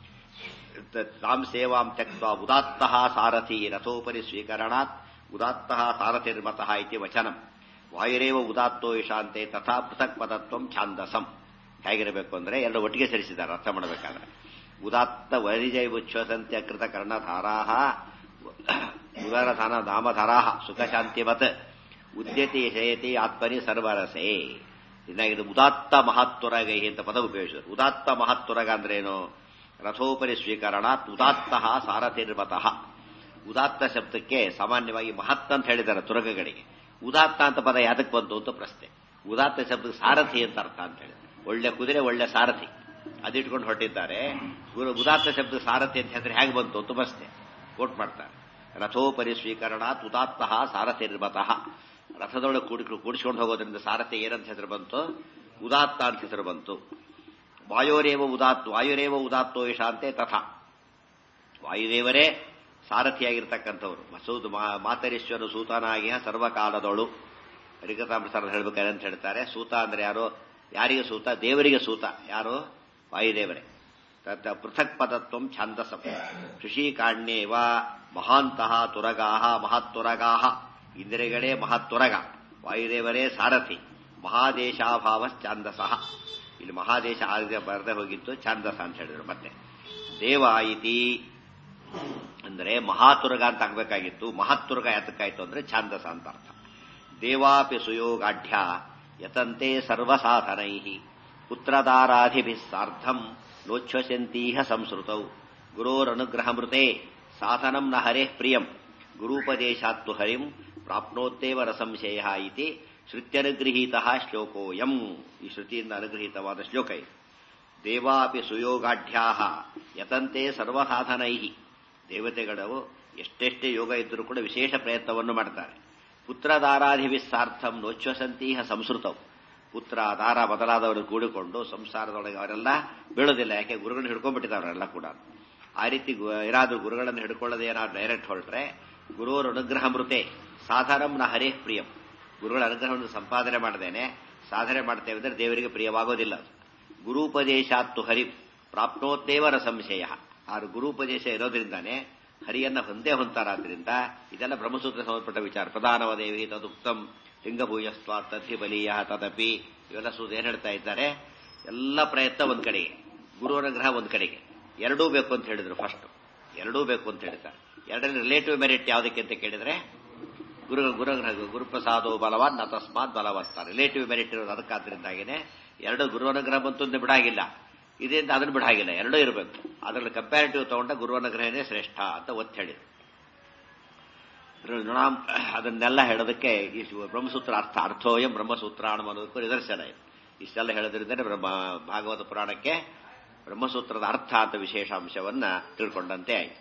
ತಾಂ ಸೇವಾಂ ತ್ಯಕ್ತ ಉದಾತ್ತಃ ಸಾರಥಿ ರಥೋಪರಿ ಸ್ವೀಕರಣಾತ್ ಉದಾತ್ತಃ ಸಾರಥಿರ್ಮತಃ ಇತಿ ವಚನಂ ವಾಯುರೇವ ಉದಾತ್ತೋ ಇಶಾಂತೆ ತಥಾ ಪೃಥಕ್ ಪದತ್ವಂ ಛಾಂದಸಂ ಹೇಗಿರಬೇಕು ಅಂದ್ರೆ ಎಲ್ಲ ಒಟ್ಟಿಗೆ ಸೇರಿಸಿದ್ದಾರೆ ಅರ್ಥ ಮಾಡಬೇಕಾದ್ರೆ ಉದಾತ್ತ ವರಿಜೈ ಉಚ್ಛ್ವಸಂತ್ಯ ಕೃತ ಕರ್ಣಧಾರಾಹ ಉದರಧಾನ ಧಾಮಧರಾಹ ಸುಖಶಾಂತಿವತ್ ಉದ್ಯತಿ ಶಯತಿ ಆತ್ಮನಿ ಸರ್ವರಸೆ ಇನ್ನಾಗಿದೆ ಉದಾತ್ತ ಮಹತ್ವರಗೈ ಅಂತ ಪದ ಉಪಯೋಗಿಸಿದರು ಉದಾತ್ತ ಮಹತ್ವರಗ ಅಂದ್ರೇನು ರಥೋಪರಿ ಸ್ವೀಕರಣಾತ್ ಉದಾತ್ತಃ ಸಾರಥಿರ್ಮತಃ ಉದಾತ್ತ ಶಬ್ದಕ್ಕೆ ಸಾಮಾನ್ಯವಾಗಿ ಮಹತ್ ಅಂತ ಹೇಳಿದ್ದಾರೆ ತುರಗಗಳಿಗೆ ಉದಾತ್ತ ಅಂತ ಪದ ಯಾತಕ್ಕೆ ಬಂತು ಅಂತ ಪ್ರಶ್ನೆ ಉದಾತ್ತ ಶಬ್ದಕ್ಕೆ ಸಾರಥಿ ಅಂತ ಅರ್ಥ ಅಂತ ಹೇಳಿ ಒಳ್ಳೆ ಕುದುರೆ ಒಳ್ಳೆ ಸಾರಥಿ ಅದಿಟ್ಕೊಂಡು ಹೊರಟಿದ್ದಾರೆ ಗುರು ಉದಾತ್ತ ಶಬ್ದ ಸಾರಥಿ ಅಂತ ಹೇಳಿದ್ರೆ ಹೇಗೆ ಬಂತು ಅಂತ ಪ್ರಶ್ನೆ ಕೋಟ್ ಮಾಡ್ತಾರೆ ರಥೋಪರಿ ಸ್ವೀಕರಣಾತ್ ಉದಾತ್ತಃ ಸಾರಥಿರ್ಮತಃ ರಥದೊಳಗೆ ಕೂಡಿ ಕೂಡಿಸ್ಕೊಂಡು ಹೋಗೋದ್ರಿಂದ ಸಾರಥಿ ಏನಂತ ಹೆಸರು ಬಂತು ಉದಾತ್ತ ಅಂತ ಹೆಸರು ಬಂತು ವಾಯುರೇವ ಉದಾತ್ ವಾಯುರೇವ ಉದಾತ್ತೋ ಯಶಾಂತೆ ತಥಾ ವಾಯುದೇವರೇ ಸಾರಥಿಯಾಗಿರ್ತಕ್ಕಂಥವ್ರು ಮಸೂದ್ ಮಾತರೀಶ್ವರ ಸೂತನಾಗಿ ಸರ್ವಕಾಲದೊಳು ಹರಿಕತಾಂಬಸರ ಹೇಳ್ಬೇಕಾರೆ ಅಂತ ಹೇಳ್ತಾರೆ ಸೂತ ಅಂದ್ರೆ ಯಾರು ಯಾರಿಗೆ ಸೂತ ದೇವರಿಗೆ ಸೂತ ಯಾರು ವಾಯುದೇವರೇ ತತ್ ಪೃಥಕ್ ಪದತ್ವಂ ಛಾಂದಸ ಕೃಷಿಕಾಣ್ಯೇವ ಮಹಾಂತಹ ತುರಗಾಹ ಮಹತ್ತುರಗಾಹ ಇಂದ್ರಿಯಗಳೇ ಮಹತ್ತುರಗ ವಾಯುದೇವರೇ ಸಾರಥಿ ಮಹಾದೇಶಾಭಾವ ಛಾಂದಸಃ ಇಲ್ಲಿ ಮಹಾದೇಶ ಆಗ ಬರದೆ ಹೋಗಿತ್ತು ಛಾಂದಸ ಅಂತ ಹೇಳಿದ್ರು ಮತ್ತೆ ದೇವ ಇತಿ ಅಂದ್ರೆ ಮಹಾತುರ್ಗ ಅಂತ ಆಗ್ಬೇಕಾಗಿತ್ತು ಮಹತ್ತುರ್ಗ ಯಾತಕ್ಕಾಯ್ತು ಅಂದ್ರೆ ಛಾಂದಸ ಅಂತ ಅರ್ಥ ದೇವಾಪಿ ಸುಯೋಗಾಢ್ಯ ಯತಂತೆ ಸರ್ವಸಾಧನೈ ಪುತ್ರದಾರಾಧಿಭಿ ಸಾರ್ಧಂ ನೋಚ್ಛ್ವಸಂತೀಹ ಸಂಸ್ಕೃತೌ ಗುರೋರನುಗ್ರಹಮೃತೆ ಸಾಧನಂ ನ ಹರೇ ಪ್ರಿಯಂ ಗುರೂಪದೇಶಾತ್ತು ಹರಿಂ ಪ್ರಾಪ್ನೋತ್ತೇವ ರಸಂಶಯ ಇತಿ ಶ್ರುತ್ಯನುಗೃಹೀತ ಶ್ಲೋಕೋಯಂ ಈ ಶ್ರುತಿಯಿಂದ ಅನುಗೃಹೀತವಾದ ಶ್ಲೋಕ ಇದು ದೇವಾಪಿ ಸುಯೋಗಾಢ್ಯಾ ಯತಂತೆ ಸರ್ವಸಾಧನೈ ದೇವತೆಗಳು ಎಷ್ಟೆಷ್ಟೇ ಯೋಗ ಇದ್ದರೂ ಕೂಡ ವಿಶೇಷ ಪ್ರಯತ್ನವನ್ನು ಮಾಡ್ತಾರೆ ಪುತ್ರದಾರಾಧಿವಿಸ್ಸಾರ್ಥಂ ನೋಚ್ಛಸಂತೀಹ ಸಂಸ್ಕೃತವು ಪುತ್ರ ದಾರ ಬದಲಾದವರು ಕೂಡಿಕೊಂಡು ಸಂಸಾರದೊಳಗೆ ಅವರೆಲ್ಲ ಬೀಳೋದಿಲ್ಲ ಯಾಕೆ ಗುರುಗಳನ್ನ ಹಿಡ್ಕೊಂಡ್ಬಿಟ್ಟಿದ್ದಾರೆ ಅವರೆಲ್ಲ ಕೂಡ ಆ ರೀತಿ ಏನಾದರೂ ಗುರುಗಳನ್ನು ಹಿಡ್ಕೊಳ್ಳದೆ ಏನಾದ್ರು ಡೈರೆಕ್ಟ್ ಹೊರಟ್ರೆ ಗುರುವರ ಅನುಗ್ರಹ ಮೃತೆ ಸಾಧಾರಂ ನ ಹರೇ ಪ್ರಿಯಂ ಗುರುಗಳ ಅನುಗ್ರಹವನ್ನು ಸಂಪಾದನೆ ಮಾಡದೇನೆ ಸಾಧನೆ ಮಾಡ್ತೇವೆ ಅಂದ್ರೆ ದೇವರಿಗೆ ಪ್ರಿಯವಾಗೋದಿಲ್ಲ ಅದು ಗುರುಪದೇಶಾತ್ತು ಹರಿ ಪ್ರಾಪ್ನೋತ್ತೇವರ ಸಂಶಯ ಆ ಗುರುಪದೇಶ ಇರೋದ್ರಿಂದಾನೇ ಹರಿಯನ್ನ ಹೊಂದೇ ಹೊಂತಾರಾದ್ರಿಂದ ಇದೆಲ್ಲ ಬ್ರಹ್ಮಸೂತ್ರ ಸಂಬಂಧಪಟ್ಟ ವಿಚಾರ ಪ್ರಧಾನವ ದೇವಿ ತದುಕ್ತಂ ಲಿಂಗಭೂಯಸ್ವ ತಥಿ ಬಲೀಯ ತದಪಿ ಇವೆಲ್ಲ ಸೂದ ಏನ್ ಹೇಳ್ತಾ ಇದ್ದಾರೆ ಎಲ್ಲ ಪ್ರಯತ್ನ ಒಂದ್ ಕಡೆಗೆ ಗುರು ಅನುಗ್ರಹ ಒಂದ್ ಕಡೆಗೆ ಎರಡೂ ಬೇಕು ಅಂತ ಹೇಳಿದ್ರು ಫಸ್ಟ್ ಎರಡೂ ಬೇಕು ಅಂತ ಹೇಳ್ತಾರೆ ಎರಡರಲ್ಲಿ ರಿಲೇಟಿವ್ ಮೆರಿಟ್ ಯಾವುದಕ್ಕೆ ಅಂತ ಕೇಳಿದ್ರೆ ಗುರು ಗುರುಗ್ರಹ ಗುರುಪ್ರಸಾದೋ ಬಲವಾನ್ ನ ತಸ್ಮಾತ್ ಬಲವಸ್ತ ರಿಲೇಟಿವ್ ಮೆರಿಟ್ ಇರೋದು ಅದಕ್ಕಾದ್ರಿಂದಾಗಿನೇ ಎರಡು ಗುರು ಅನುಗ್ರಹ ಬಂತು ಅಂತ ಬಿಡಾಗಿಲ್ಲ ಇದರಿಂದ ಅದನ್ನು ಬಿಡಾಗಿಲ್ಲ ಎರಡೂ ಇರಬೇಕು ಅದರಲ್ಲಿ ಕಂಪ್ಯಾರಿಟಿವ್ ತಗೊಂಡ ಗುರು ಅನುಗ್ರಹನೇ ಶ್ರೇಷ್ಠ ಅಂತ ಒತ್ತಿ ಹೇಳಿ ಅದನ್ನೆಲ್ಲ ಹೇಳೋದಕ್ಕೆ ಈ ಬ್ರಹ್ಮಸೂತ್ರ ಅರ್ಥ ಅರ್ಥೋಯಂ ಬ್ರಹ್ಮಸೂತ್ರ ಅನ್ನೋದಕ್ಕೂ ನಿದರ್ಶನ ಇದೆ ಇಷ್ಟೆಲ್ಲ ಹೇಳೋದ್ರಿಂದಲೇ ಬ್ರಹ್ಮ ಭಾಗವತ ಪುರಾಣಕ್ಕೆ ಬ್ರಹ್ಮಸೂತ್ರದ ಅರ್ಥ ಅಂತ ವಿಶೇಷಾಂಶವನ್ನ ತಿಳ್ಕೊಂಡಂತೆ ಆಯ್ತು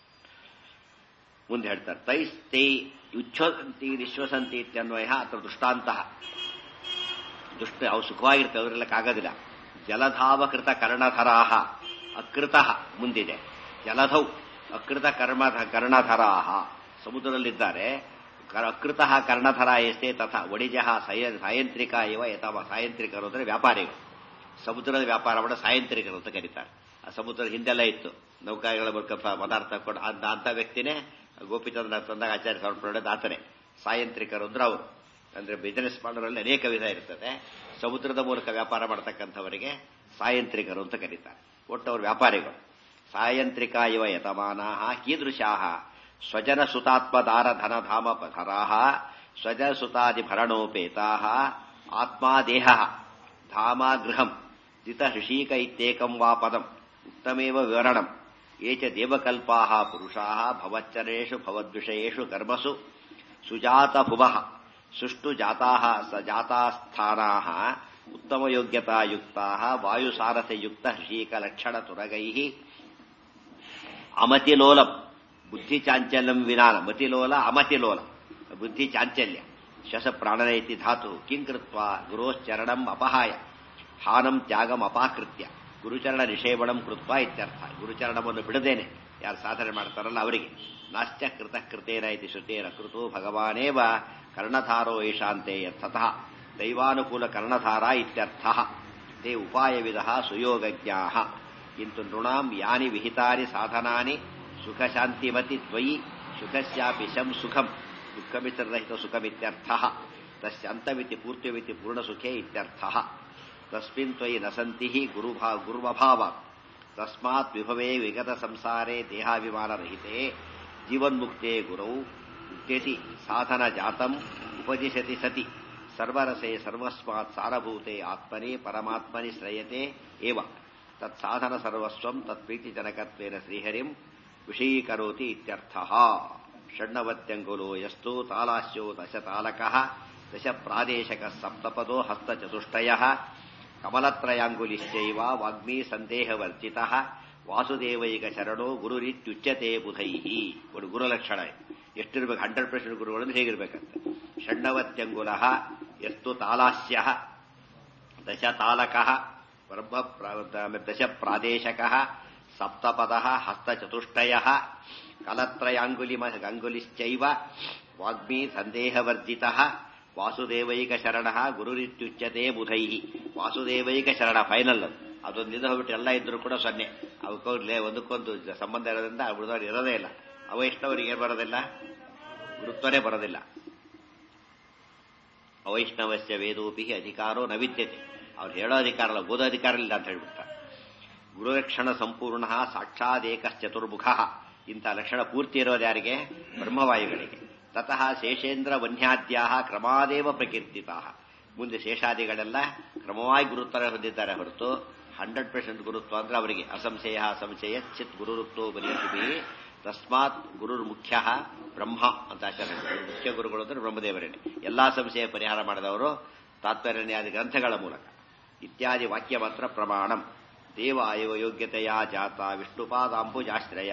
ಮುಂದೆ ಹೇಳ್ತಾರೆ ತೈಸ್ತೈ ಉಚ್ಛೋದಂತಿ ವಿಶ್ವಸಂತಿ ಇತ್ಯನ್ವಯ ಅಥವಾ ದುಷ್ಟಾಂತ ದುಷ್ಟ ಅವು ಸುಖವಾಗಿರ್ತವೆ ಅವರೆಲ್ಲಕ್ಕಾಗೋದಿಲ್ಲ ಜಲಧಾವಕೃತ ಕರ್ಣಧರಾಹ ಅಕೃತ ಮುಂದಿದೆ ಜಲಧೌ ಅಕೃತ ಕರ್ಮ ಕರ್ಣಧರಾಹ ಸಮುದ್ರದಲ್ಲಿದ್ದಾರೆ ಅಕೃತ ಕರ್ಣಧರ ಎಷ್ಟೇ ತಥಾ ಒಡಿಜಃ ಸಾಯಂತ್ರಿಕ ಇವ ಯಥಾವ ಸಾಯಂತ್ರಿಕರು ಅಂದರೆ ವ್ಯಾಪಾರಿಗಳು ಸಮುದ್ರದ ವ್ಯಾಪಾರ ಮಾಡೋ ಸಾಯಂತ್ರಿಕರು ಅಂತ ಕರೀತಾರೆ ಆ ಸಮುದ್ರದ ಹಿಂದೆಲ್ಲ ಇತ್ತು ನೌಕಾಗಳ ಮೂಲಕ ಪದಾರ್ಥ ಕೊಟ್ಟು ಅಂತ ಅಂತ ವ್ಯಕ್ತಿನೇ ಗೋಪಿಚಂದ್ರ ತಂದಾಗ ಆಚಾರ್ಯ ಸಮರ್ಪಣೆ ಆತನೇ ಸಾಯಂತ್ರಿಕರು ಅಂದ್ರೆ ಅವರು ಅಂದ್ರೆ ಬಿಸಿನೆಸ್ ಮಾಡೋರಲ್ಲಿ ಅನೇಕ ವಿಧ ಇರ್ತದೆ ಸಮುದ್ರದ ಮೂಲಕ ವ್ಯಾಪಾರ ಮಾಡತಕ್ಕಂಥವರಿಗೆ ಸಾಯಂತ್ರಿಕರು ಅಂತ ಕರೀತಾರೆ ಒಟ್ಟು ಅವರು ವ್ಯಾಪಾರಿಗಳು ಸಾಯಂತ್ರಿಕ ಇವ ಯತಮಾನಾ ಕೀದೃಶಾ ಸ್ವಜನ ಸುತಾತ್ಮದಾರ ಧನ ಧಾಮ ಪಧರಾಹ ಸ್ವಜನ ಸುತಾದಿ ಭರಣೋಪೇತಾ ಆತ್ಮಾ ದೇಹ ಧಾಮ ಗೃಹಂ ಜಿತ ಹೃಷೀಕ ಇತ್ಯೇಕಂ ವಾ ಪದಂ ಉಕ್ತಮೇವ ವಿವರಣಂ ಯೇ ಚ ದೇವಕಲ್ಪಾಃ ಪುರುಷಾಃ ಭವಚ್ಚರೇಷು ಭವದ್ವಿಷಯೇಷು ಕರ್ಮಸು ಸುಜಾತ ಭುವಃ ಸುಷ್ಟು ಜಾತಾಃ ಸ ಜಾತಾಸ್ಥಾನಾಃ ಉತ್ತಮಯೋಗ್ಯತಾಯುಕ್ತಾಃ ವಾಯುಸಾರಥಯುಕ್ತ ಹೃಷೀಕಲಕ್ಷಣತುರಗೈಃ ಅಮತಿಲೋಲಂ ಬುದ್ಧಿಚಾಂಚಲ್ಯಂ ವಿನಾನ ಮತಿಲೋಲ ಅಮತಿಲೋಲ ಬುದ್ಧಿಚಾಂಚಲ್ಯ ಶ್ವಸ ಪ್ರಾಣನೈತಿ ಧಾತು ಕಿಂಕೃತ್ವ ಗುರೋಶ್ಚರಣಂ ಅಪಹಾಯ ಹಾನಂ ತ್ಯಾಗಂ ಅಪಾಕೃತ್ಯ ಗುರುಚರಣ ನಿಷೇವಣಂ ಕೃತ್ವ ಇತ್ಯರ್ಥ ಗುರುಚರಣವನ್ನು ಬಿಡದೇನೆ ಯಾರು ಸಾಧನೆ ಮಾಡ್ತಾರಲ್ಲ ಅವರಿಗೆ ನಾಶ್ಚ ಕೃತ ಕೃತೇನ ಇತಿ ಶ್ರುತೇನ ಕೃತು ಭಗವಾನೇವ ಕರ್ಣಧಾರೋ ಏಷಾಂತೆ ಯರ್ಥತಃ ದೈವಾನುಕೂಲ ಕರ್ಣಧಾರ ಇತ್ಯರ್ಥ ತೇ ಉಪಾಯವಿಧ ಸುಯೋಗಜ್ಞಾ ಕಿಂತು ನೃಣಾಂ ಯಾನಿ ವಿಹಿತಾನಿ ಸಾಧನಾನಿ ಸುಖ ಶಾಂತಿಮತಿ ತ್ವಯಿ ಸುಖಸ್ಯಾಪಿ ಶಂ ಸುಖಂ ದುಃಖಮಿತ್ರರಹಿತ ಸುಖಮಿತ್ಯರ್ಥ ತಸ್ಯಾಂತವಿತಿ ಪೂರ್ತಿವಿತಿ ಪೂರ್ಣಸುಖೇ ಇತ್ಯರ್ಥ ತಸ್ಮಿನ್ ತ್ವಯಿ ನ ಸಂತಿ ಗುರುಭಾ ಗುರುವಭಾವ ತಸ್ಮಾತ್ ವಿಭವೇ ವಿಗತ ಸಂಸಾರೇ ದೇಹಾಭಿಮಾನರಹಿತೆ ಜೀವನ್ಮುಕ್ತೆ ಗುರೌ ಮುಕ್ತೇತಿ ಸಾಧನ ಜಾತಂ ಉಪದಿಶತಿ ಸತಿ ಸರ್ವರಸೆ ಸರ್ವಸ್ಮಾತ್ ಸಾರಭೂತೆ ಆತ್ಮನೇ ಪರಮಾತ್ಮನಿ ಶ್ರಯತೆ ಏವ ತತ್ಸಾಧನ ಸರ್ವಸ್ವಂ ತತ್ಪ್ರೀತಿಜನಕತ್ವೇನ ಶ್ರೀಹರಿಂ ವಿಷಯೀಕರೋತಿ ಇತ್ಯರ್ಥಃ ಷಣ್ಣವತ್ಯಂಗುಲೋ ಯಸ್ತು ತಾಲಾಸ್ಯೋ ದಶತಾಲಕಃ ದಶ ಪ್ರಾದೇಶಕ ಸಪ್ತಪದೋ ಹಸ್ತಚತುಷ್ಟಯಃ ಕಮಲತ್ರಯಾಂಗುಲಿಶ್ಚೈವ ವಾಗ್ಮೀ ಸಂದೇಹವರ್ಜಿತಃ ವಾಸುದೇವೈಕ ಶರಣೋ ಗುರುರಿತ್ಯುಚ್ಯತೆ ಬುಧೈಹಿ ಒಂದು ಗುರುಲಕ್ಷಣ ಎಷ್ಟಿರ್ಬೇಕು ಹಂಡ್ರೆಡ್ ಪರ್ಸೆಂಟ್ ಗುರುಗಳು ಹೇಗಿರ್ಬೇಕಂತ ಷಣ್ಣವತ್ಯಂಗುಲ ಎಷ್ಟು ತಾಲಾಸ್ಯ ದಶತಾಲಕ ಬ್ರಹ್ಮ ದಶ ಪ್ರಾದೇಶಕ ಸಪ್ತಪದ ಹಸ್ತಚತುಷ್ಟಯ ಕಲತ್ರಯಾಂಗುಲಿ ಅಂಗುಲಿಶ್ಚೈವ ವಾಗ್ಮೀ ಸಂದೇಹವರ್ಜಿತ ವಾಸುದೇವೈಕ ಶರಣ ಗುರುರಿತ್ಯುಚ್ಯತೆ ಬುಧೈ ವಾಸುದೇವೈಕ ಶರಣ ಫೈನಲ್ ಅದು ಅದೊಂದು ಇದು ಹೋಗ್ಬಿಟ್ಟು ಎಲ್ಲ ಇದ್ರು ಕೂಡ ಸೊನ್ನೆ ಅವಕ್ಕೋಗ್ಲೇ ಒಂದಕ್ಕೊಂದು ಸಂಬಂಧ ಇರೋದ್ರಿಂದ ಉಳಿದವ್ರು ಇರೋದೇ ಇಲ್ಲ ಅವೈಷ್ಣವರಿಗೆ ಏನು ಬರೋದಿಲ್ಲ ಗುರುತ್ವನೇ ಬರೋದಿಲ್ಲ ಅವೈಷ್ಣವಸ್ಯ ವೇದೋಪಿ ಅಧಿಕಾರೋ ನ ವಿದ್ಯತೆ ಅವ್ರು ಹೇಳೋ ಅಧಿಕಾರ ಅಲ್ಲ ಓದೋ ಅಧಿಕಾರ ಇಲ್ಲ ಅಂತ ಹೇಳ್ಬಿಡ್ತಾರೆ ಗುರುಲಕ್ಷಣ ಸಂಪೂರ್ಣ ಸಾಕ್ಷಾದೇಕಶ್ಚತುರ್ಮುಖ ಇಂಥ ಲಕ್ಷಣ ಪೂರ್ತಿ ಇರೋದು ಯಾರಿಗೆ ಬ್ರಹ್ಮವಾಯುಗಳಿಗೆ ತತಃ ಶೇಷೇಂದ್ರ ವನ್ಯಾದ್ಯಾ ಕ್ರಮಾದೇವ ಪ್ರಕೀರ್ತಿತಾ ಮುಂದೆ ಶೇಷಾದಿಗಳೆಲ್ಲ ಕ್ರಮವಾಗಿ ಗುರುತ್ವ ಹೊಂದಿದ್ದಾರೆ ಹೊರತು ಹಂಡ್ರೆಡ್ ಪರ್ಸೆಂಟ್ ಗುರುತ್ವ ಅಂದ್ರೆ ಅವರಿಗೆ ಅಸಂಶಯ ಸಂಶಯ ಚಿತ್ ಗುರುರುತ್ವ ಬರೀಶಿಬಿ ತಸ್ಮಾತ್ ಗುರುರ್ ಮುಖ್ಯ ಬ್ರಹ್ಮ ಅಂತ ಆಚಾರ್ಯ ಮುಖ್ಯ ಗುರುಗಳು ಅಂದ್ರೆ ಬ್ರಹ್ಮದೇವರೇನೆ ಎಲ್ಲಾ ಸಂಶಯ ಪರಿಹಾರ ಮಾಡಿದವರು ತಾತ್ಪರ್ಯಾದಿ ಗ್ರಂಥಗಳ ಮೂಲಕ ಇತ್ಯಾದಿ ವಾಕ್ಯ ಮಾತ್ರ ಪ್ರಮಾಣಂ ದೇವ ಇವ ಯೋಗ್ಯತೆಯ ಜಾತ ವಿಷ್ಣುಪಾದಾಂಬುಜಾಶ್ರಯ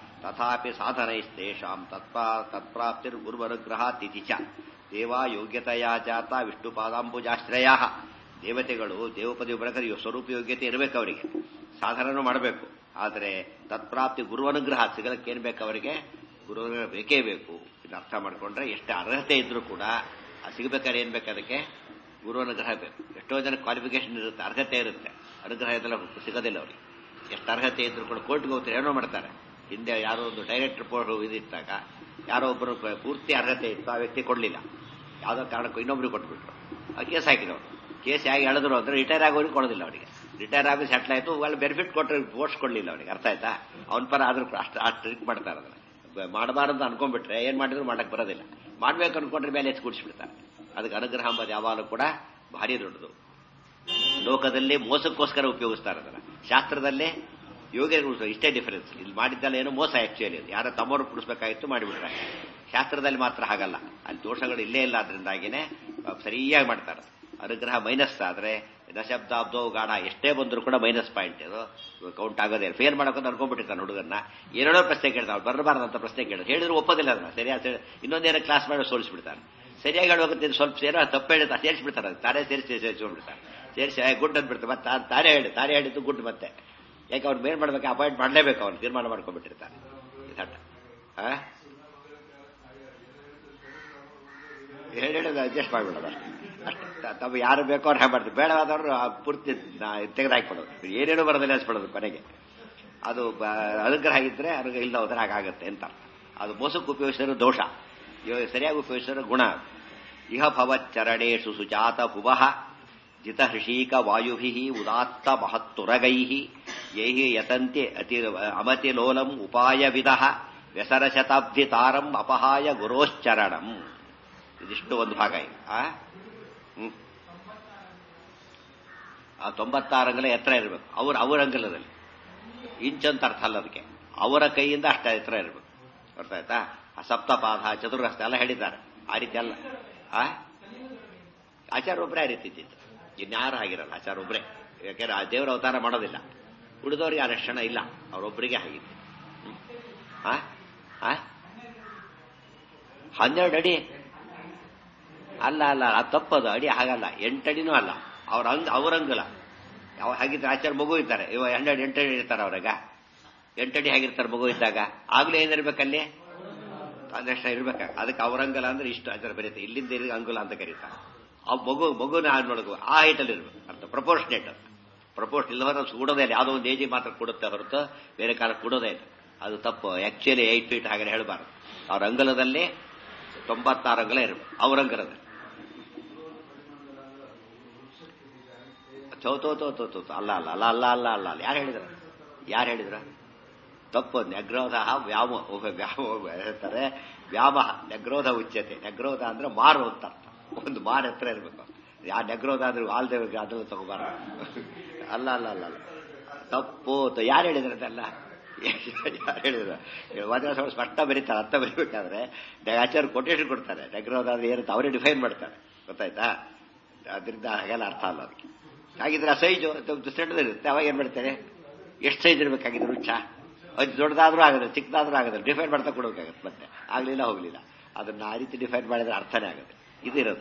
ತಥಾಪಿ ಸಾಧನೈಸ್ತೇಷಾಂ ತತ್ಪಾ ತತ್ಪ್ರಾಪ್ತಿರ್ಗುರುವನುಗ್ರಹ ತಿಥಿ ಚ ದೇವ ಯೋಗ್ಯತೆಯ ಜಾತ ವಿಷ್ಣುಪಾದಾಂಬುಜಾಶ್ರಯ ದೇವತೆಗಳು ದೇವಪದಿ ಬರಕರಿ ಸ್ವರೂಪ ಯೋಗ್ಯತೆ ಇರಬೇಕು ಅವರಿಗೆ ಸಾಧನನು ಮಾಡಬೇಕು ಆದರೆ ತತ್ಪ್ರಾಪ್ತಿ ಗುರುವನುಗ್ರಹ ಸಿಗಲಕ್ಕೆ ಏನ್ ಬೇಕು ಅವರಿಗೆ ಗುರುವನುಗ್ರಹ ಬೇಕೇ ಬೇಕು ಇದು ಅರ್ಥ ಮಾಡ್ಕೊಂಡ್ರೆ ಎಷ್ಟು ಅರ್ಹತೆ ಇದ್ರೂ ಕೂಡ ಆ ಸಿಗಬೇಕಾದ್ರೆ ಏನ್ ಬೇಕು ಅದಕ್ಕೆ ಗುರು ಅನುಗ್ರಹ ಬೇಕು ಎಷ್ಟೋ ಜನ ಕ್ವಾಲಿಫಿಕೇಶನ್ ಇರುತ್ತೆ ಅರ್ಹತೆ ಇರುತ್ತೆ ಅನುಗ್ರಹ ಇದೆಲ್ಲ ಸಿಗೋದಿಲ್ಲ ಅವ್ರಿಗೆ ಎಷ್ಟು ಅರ್ಹತೆ ಇದ್ರು ಕೂಡ ಕೋರ್ಟ್ಗೆ ಹೋಗ್ತಾರೆ ಏನೋ ಮಾಡ್ತಾರೆ ಹಿಂದೆ ಯಾರೋ ಒಂದು ಡೈರೆಕ್ಟ್ ರಿಪೋರ್ಟ್ ಇದಿತ್ತಾಗ ಯಾರೋ ಒಬ್ಬರು ಪೂರ್ತಿ ಅರ್ಹತೆ ಇತ್ತು ಆ ವ್ಯಕ್ತಿ ಕೊಡಲಿಲ್ಲ ಯಾವುದೋ ಕಾರಣಕ್ಕೂ ಇನ್ನೊಬ್ರಿಗೆ ಕೊಟ್ಬಿಟ್ರು ಆ ಕೇಸ್ ಹಾಕಿದವರು ಕೇಸ್ ಹೇಗೆ ಹೇಳಿದ್ರು ಅಂದ್ರೆ ರಿಟೈರ್ ಆಗೋರಿಗೆ ಕೊಡೋದಿಲ್ಲ ಅವರಿಗೆ ರಿಟೈರ್ ಆಗಿ ಸೆಟ್ಲ್ ಆಯ್ತು ಅಲ್ಲಿ ಬೆನಿಫಿಟ್ ಕೊಟ್ಟರೆ ಪೋಸ್ಟ್ ಕೊಡಲಿಲ್ಲ ಅವನಿಗೆ ಅರ್ಥ ಆಯ್ತಾ ಅವನ ಪರ ಆದ್ರೂ ಅಷ್ಟು ಅಷ್ಟು ಟ್ರೀಟ್ ಮಾಡ್ತಾರೆ ಅದನ್ನ ಮಾಡಬಾರ್ದು ಅನ್ಕೊಂಡ್ಬಿಟ್ರೆ ಏನ್ ಮಾಡಿದ್ರು ಮಾಡಕ್ ಬರೋದಿಲ್ಲ ಮಾಡ್ಬೇಕು ಅನ್ಕೊಂಡ್ರೆ ಮೇಲೆ ಎತ್ತು ಕೂಡಿಸ್ಬಿಡ್ತಾರೆ ಅದಕ್ಕೆ ಅನುಗ್ರಹ ಅಂಬದು ಯಾವಾಗಲೂ ಕೂಡ ಭಾರಿ ದೊಡ್ಡದು ಲೋಕದಲ್ಲಿ ಮೋಸಕ್ಕೋಸ್ಕರ ಉಪಯೋಗಿಸ್ತಾರೆ ಅದನ್ನ ಶಾಸ್ತ್ರದಲ್ಲೇ ಯೋಗ ಇಷ್ಟೇ ಡಿಫರೆನ್ಸ್ ಇಲ್ಲಿ ಮಾಡಿದ್ದಲ್ಲ ಏನು ಮೋಸ ಆಕ್ಚುಲಿ ಯಾರ ತಮ್ಮವರು ಕುಡಿಸ್ಬೇಕಾಗಿತ್ತು ಮಾಡಿಬಿಟ್ರೆ ಶಾಸ್ತ್ರದಲ್ಲಿ ಮಾತ್ರ ಹಾಗಲ್ಲ ಅಲ್ಲಿ ದೋಷಗಳು ಇಲ್ಲೇ ಇಲ್ಲ ಅದರಿಂದಾಗಿನೇ ಸರಿಯಾಗಿ ಮಾಡ್ತಾರೆ ಅನುಗ್ರಹ ಮೈನಸ್ ಆದ್ರೆ ದಶಬ್ದಾಬ್ದೋ ಗಾಢ ಎಷ್ಟೇ ಬಂದರೂ ಕೂಡ ಮೈನಸ್ ಪಾಯಿಂಟ್ ಇದು ಕೌಂಟ್ ಆಗೋದೇ ಫೇಲ್ ಮಾಡೋಕೆ ಅನ್ಕೊಂಡ್ಬಿಟ್ಟಿರ್ತಾನೆ ಹುಡುಗನ್ನ ಏನೇನೋ ಪ್ರಶ್ನೆ ಕೇಳ್ತಾವೆ ಬರಬಾರ್ದಂತ ಪ್ರಶ್ನೆ ಕೇಳಿದ್ರು ಹೇಳಿದ್ರು ಒಪ್ಪೋದಿಲ್ಲ ಅದನ್ನ ಸರಿಯಾದ ಇನ್ನೊಂದೇನೋ ಕ್ಲಾಸ್ ಮಾಡಿ ಸೋಲಿಸ್ಬಿಡ್ತಾನೆ ಸರಿಯಾಗಿ ಹೇಳುವಾಗ ಸ್ವಲ್ಪ ಸೇರೋ ತಪ್ಪು ಹೇಳಿದ ಸೇರಿಸ್ಬಿಡ್ತಾರೆ ತಾನೇ ಸೇರಿಸಿ ಸೇರಿಸ್ಬಿಡ್ತಾರೆ ಸೇರಿಸಿ ಗುಡ್ ಅಂದ್ಬಿಡ್ತಾರೆ ಮತ್ತೆ ತಾನೇ ಹೇಳಿ ತಾನೇ ಹೇಳಿದ್ದು ಗುಡ್ ಮತ್ತೆ ಯಾಕೆ ಅವ್ನು ಮೇಲ್ ಮಾಡ್ಬೇಕು ಅಪಾಯಿಂಟ್ ಮಾಡಲೇಬೇಕು ಅವ್ನು ತೀರ್ಮಾನ ಮಾಡ್ಕೊಂಡ್ಬಿಟ್ಟಿರ್ತಾನೆ ಇದಾಟ ಹೇಳಿ ಹೇಳೋದು ಅಡ್ಜಸ್ಟ್ ಮಾಡಿಬಿಡೋದು ಅಷ್ಟೇ ತಮ್ಮ ಯಾರು ಬೇಕೋ ಅವ್ರು ಹಾಗೆ ಮಾಡ್ತಾರೆ ಬೇಡವಾದವರು ಪೂರ್ತಿ ತೆಗೆದಾಕ್ಬಿಡೋದು ಏನೇನು ಬರೋದಿಲ್ಲ ಅನ್ಸ್ಬಿಡೋದು ಕೊನೆಗೆ ಅದು ಅನುಗ್ರಹ ಆಗಿದ್ರೆ ಅನುಗ್ರಹ ಇಲ್ಲದ ಹೋದ್ರೆ ಹಾಗಾಗತ್ತೆ ಅಂತ ಅದು ಮೋಸಕ್ಕೆ ಉಪಯೋಗಿಸಿರೋ ದೋಷ ಸರಿಯಾಗಿ ಉಪಯೋಗಿಸಿರೋ ಗುಣ ಇಹ ಭವಚ್ಚರಣೇಶು ಸುಜಾತ ಭುವಃ ಜಿತ ಹೃಷೀಕ ವಾಯುಭಿ ಉದಾತ್ತ ಮಹತ್ತುರಗೈ ಯೈ ಯತಂತೆ ಅತಿ ಅಮತಿಲೋಲಂ ಉಪಾಯವಿದ ವ್ಯಸರ ಶತಾಬ್ದಿ ತಾರಂ ಅಪಹಾಯ ಗುರೋಶ್ಚರಣಂ ಇದಿಷ್ಟು ಒಂದು ಭಾಗ ಇದೆ ಆ ಹ್ಮ್ ಆ ತೊಂಬತ್ತಾರು ಅಂಗಲ ಎತ್ತರ ಇರಬೇಕು ಅವ್ರ ಅವ್ರ ಅಂಗಲದಲ್ಲಿ ಇಂಚ್ ಅಂತ ಅರ್ಥ ಅಲ್ಲ ಅದಕ್ಕೆ ಅವರ ಕೈಯಿಂದ ಅಷ್ಟ ಎತ್ತರ ಇರಬೇಕು ಅರ್ಥ ಆಯ್ತಾ ಆ ಸಪ್ತಪಾದ ಚತುರ್ರಸ್ತ ಎಲ್ಲ ಹೇಳಿದ್ದಾರೆ ಆ ರೀತಿ ಅಲ್ಲ ಆ ಆಚಾರ ಒಬ್ಬರೇ ಆ ರೀತಿ ಇದ್ದಿದ್ದು ಇನ್ಯಾರು ಆಗಿರಲ್ಲ ಆಚಾರ ಒಬ್ಬರೇ ಯಾಕೆಂದ್ರೆ ಆ ದೇವರ ಅವತಾರ ಮಾಡೋದಿಲ್ಲ ಉಳಿದವ್ರಿಗೆ ಆ ಲಕ್ಷಣ ಇಲ್ಲ ಅವರೊಬ್ಬರಿಗೆ ಆಗಿತ್ತು ಆ ಆ ಹನ್ನೆರಡು ಅಡಿ ಅಲ್ಲ ಅಲ್ಲ ಅದು ತಪ್ಪದು ಅಡಿ ಹಾಗಲ್ಲ ಎಂಟಡಿನೂ ಅಲ್ಲ ಅವ್ರ ಅಂಗ ಅವ್ರ ಅಂಗಲ ಯಾವ ಹಾಗಿದ್ರೆ ಆಚಾರ ಮಗು ಇದ್ದಾರೆ ಇವ ಹನ್ನೆರಡು ಎಂಟಡಿ ಇರ್ತಾರೆ ಅವ್ರಾಗ ಎಂಟಡಿ ಹೇಗಿರ್ತಾರೆ ಮಗು ಇದ್ದಾಗ ಆಗ್ಲೂ ಏನಿರ್ಬೇಕಲ್ಲಿ ಅದಷ್ಟ ಇರ್ಬೇಕಾಗ ಅದಕ್ಕೆ ಅವರಂಗಲ ಅಂದ್ರೆ ಇಷ್ಟು ಆಚಾರ ಬರೀತೆ ಇಲ್ಲಿಂದ ಇಲ್ಲಿ ಅಂಗುಲ ಅಂತ ಕರೀತಾರೆ ಆ ಮಗು ಮಗುನ ನೋಡಬೇಕು ಆ ಹೈಟಲ್ಲಿ ಇರ್ಬೇಕು ಅರ್ಥ ಪ್ರಪೋರ್ಷನೇಟ್ ಪ್ರಪೋರ್ಷನ್ ಇಲ್ಲವರ ಕೂಡೋದೇ ಇಲ್ಲ ಯಾವುದೋ ಒಂದು ಏಜಿ ಮಾತ್ರ ಕೊಡುತ್ತೆ ಹೊರತು ಬೇರೆ ಕಾಲ ಕೊಡೋದೇ ಇಲ್ಲ ಅದು ತಪ್ಪು ಆಕ್ಚುಲಿ ಏಟ್ ಫೀಟ್ ಹಾಗೆ ಹೇಳಬಾರ್ದು ಅವ್ರ ಅಂಗಲದಲ್ಲಿ ತೊಂಬತ್ತಾರು ಅಂಗಲ ಇರಬೇಕು ಅವ್ರ ಅಂಗಲದಲ್ಲಿ ತೋ ತೋ ತೋ ತೋ ತೋ ಅಲ್ಲ ಅಲ್ಲ ಅಲ್ಲ ಅಲ್ಲ ಅಲ್ಲ ಅಲ್ಲ ಅಲ್ಲ ಯಾರು ಹೇಳಿದ್ರ ಯಾರು ಹೇಳಿದ್ರ ತಪ್ಪು ನೆಗ್ರೋಧ ವ್ಯಾಮ ವ್ಯಾಮ ಹೇಳ್ತಾರೆ ವ್ಯಾಮ ನೆಗ್ರೋಧ ಉಚ್ಯತೆ ನೆಗ್ರೋಧ ಅಂದ್ರೆ ಮಾರು ಅಂತ ಅರ್ಥ ಒಂದು ಮಾರು ಹತ್ರ ಇರಬೇಕು ಯಾ ನೆಗ್ರೋಧ ಆದ್ರೆ ವಾಲ್ದೇವ್ರಿಗೆ ಅದೆಲ್ಲ ತಗೋಬಾರ್ದು ಅಲ್ಲ ಅಲ್ಲ ಅಲ್ಲ ಅಲ್ಲ ತಪ್ಪು ಯಾರು ಹೇಳಿದ್ರ ಅದೆಲ್ಲ ಯಾರು ಹೇಳಿದ್ರ ವಾದ್ಯಾಸ ಸ್ಪಷ್ಟ ಬರೀತಾರೆ ಅರ್ಥ ಬರೀಬೇಕಾದ್ರೆ ಆಚಾರ್ಯ ಕೊಟೇಶನ್ ಕೊಡ್ತಾರೆ ನೆಗ್ರೋಧ ಆದ್ರೆ ಏನಂತ ಅವರೇ ಡಿಫೈನ್ ಮಾಡ್ತಾರೆ ಗೊತ್ತಾಯ್ತಾ ಅದರಿಂದ ಹಾಗೆಲ್ಲ ಅರ್ಥ ಅಲ್ಲ ಅದಕ್ಕೆ ಹಾಗಿದ್ರೆ ಆ ಸೈಜು ಸಣ್ಣದಿರುತ್ತೆ ಅವಾಗ ಏನ್ ಮಾಡ್ತಾರೆ ಎಷ್ಟು ಸೈಜ್ ಇರಬೇಕಾಗಿದ್ರೆ ಹುಚ್ಚ ಅದು ದೊಡ್ಡದಾದ್ರೂ ಆಗುತ್ತೆ ಚಿಕ್ಕದಾದ್ರೂ ಆಗುತ್ತೆ ಡಿಫೈನ್ ಮಾಡ್ತಾ ಕೊಡಬೇಕಾಗತ್ತೆ ಮತ್ತೆ ಆಗ್ಲಿಲ್ಲ ಹೋಗ್ಲಿಲ್ಲ ಅದನ್ನ ಆ ರೀತಿ ಡಿಫೈನ್ ಮಾಡಿದ್ರೆ ಅರ್ಥನೇ ಆಗುತ್ತೆ ಇದಿರೋದು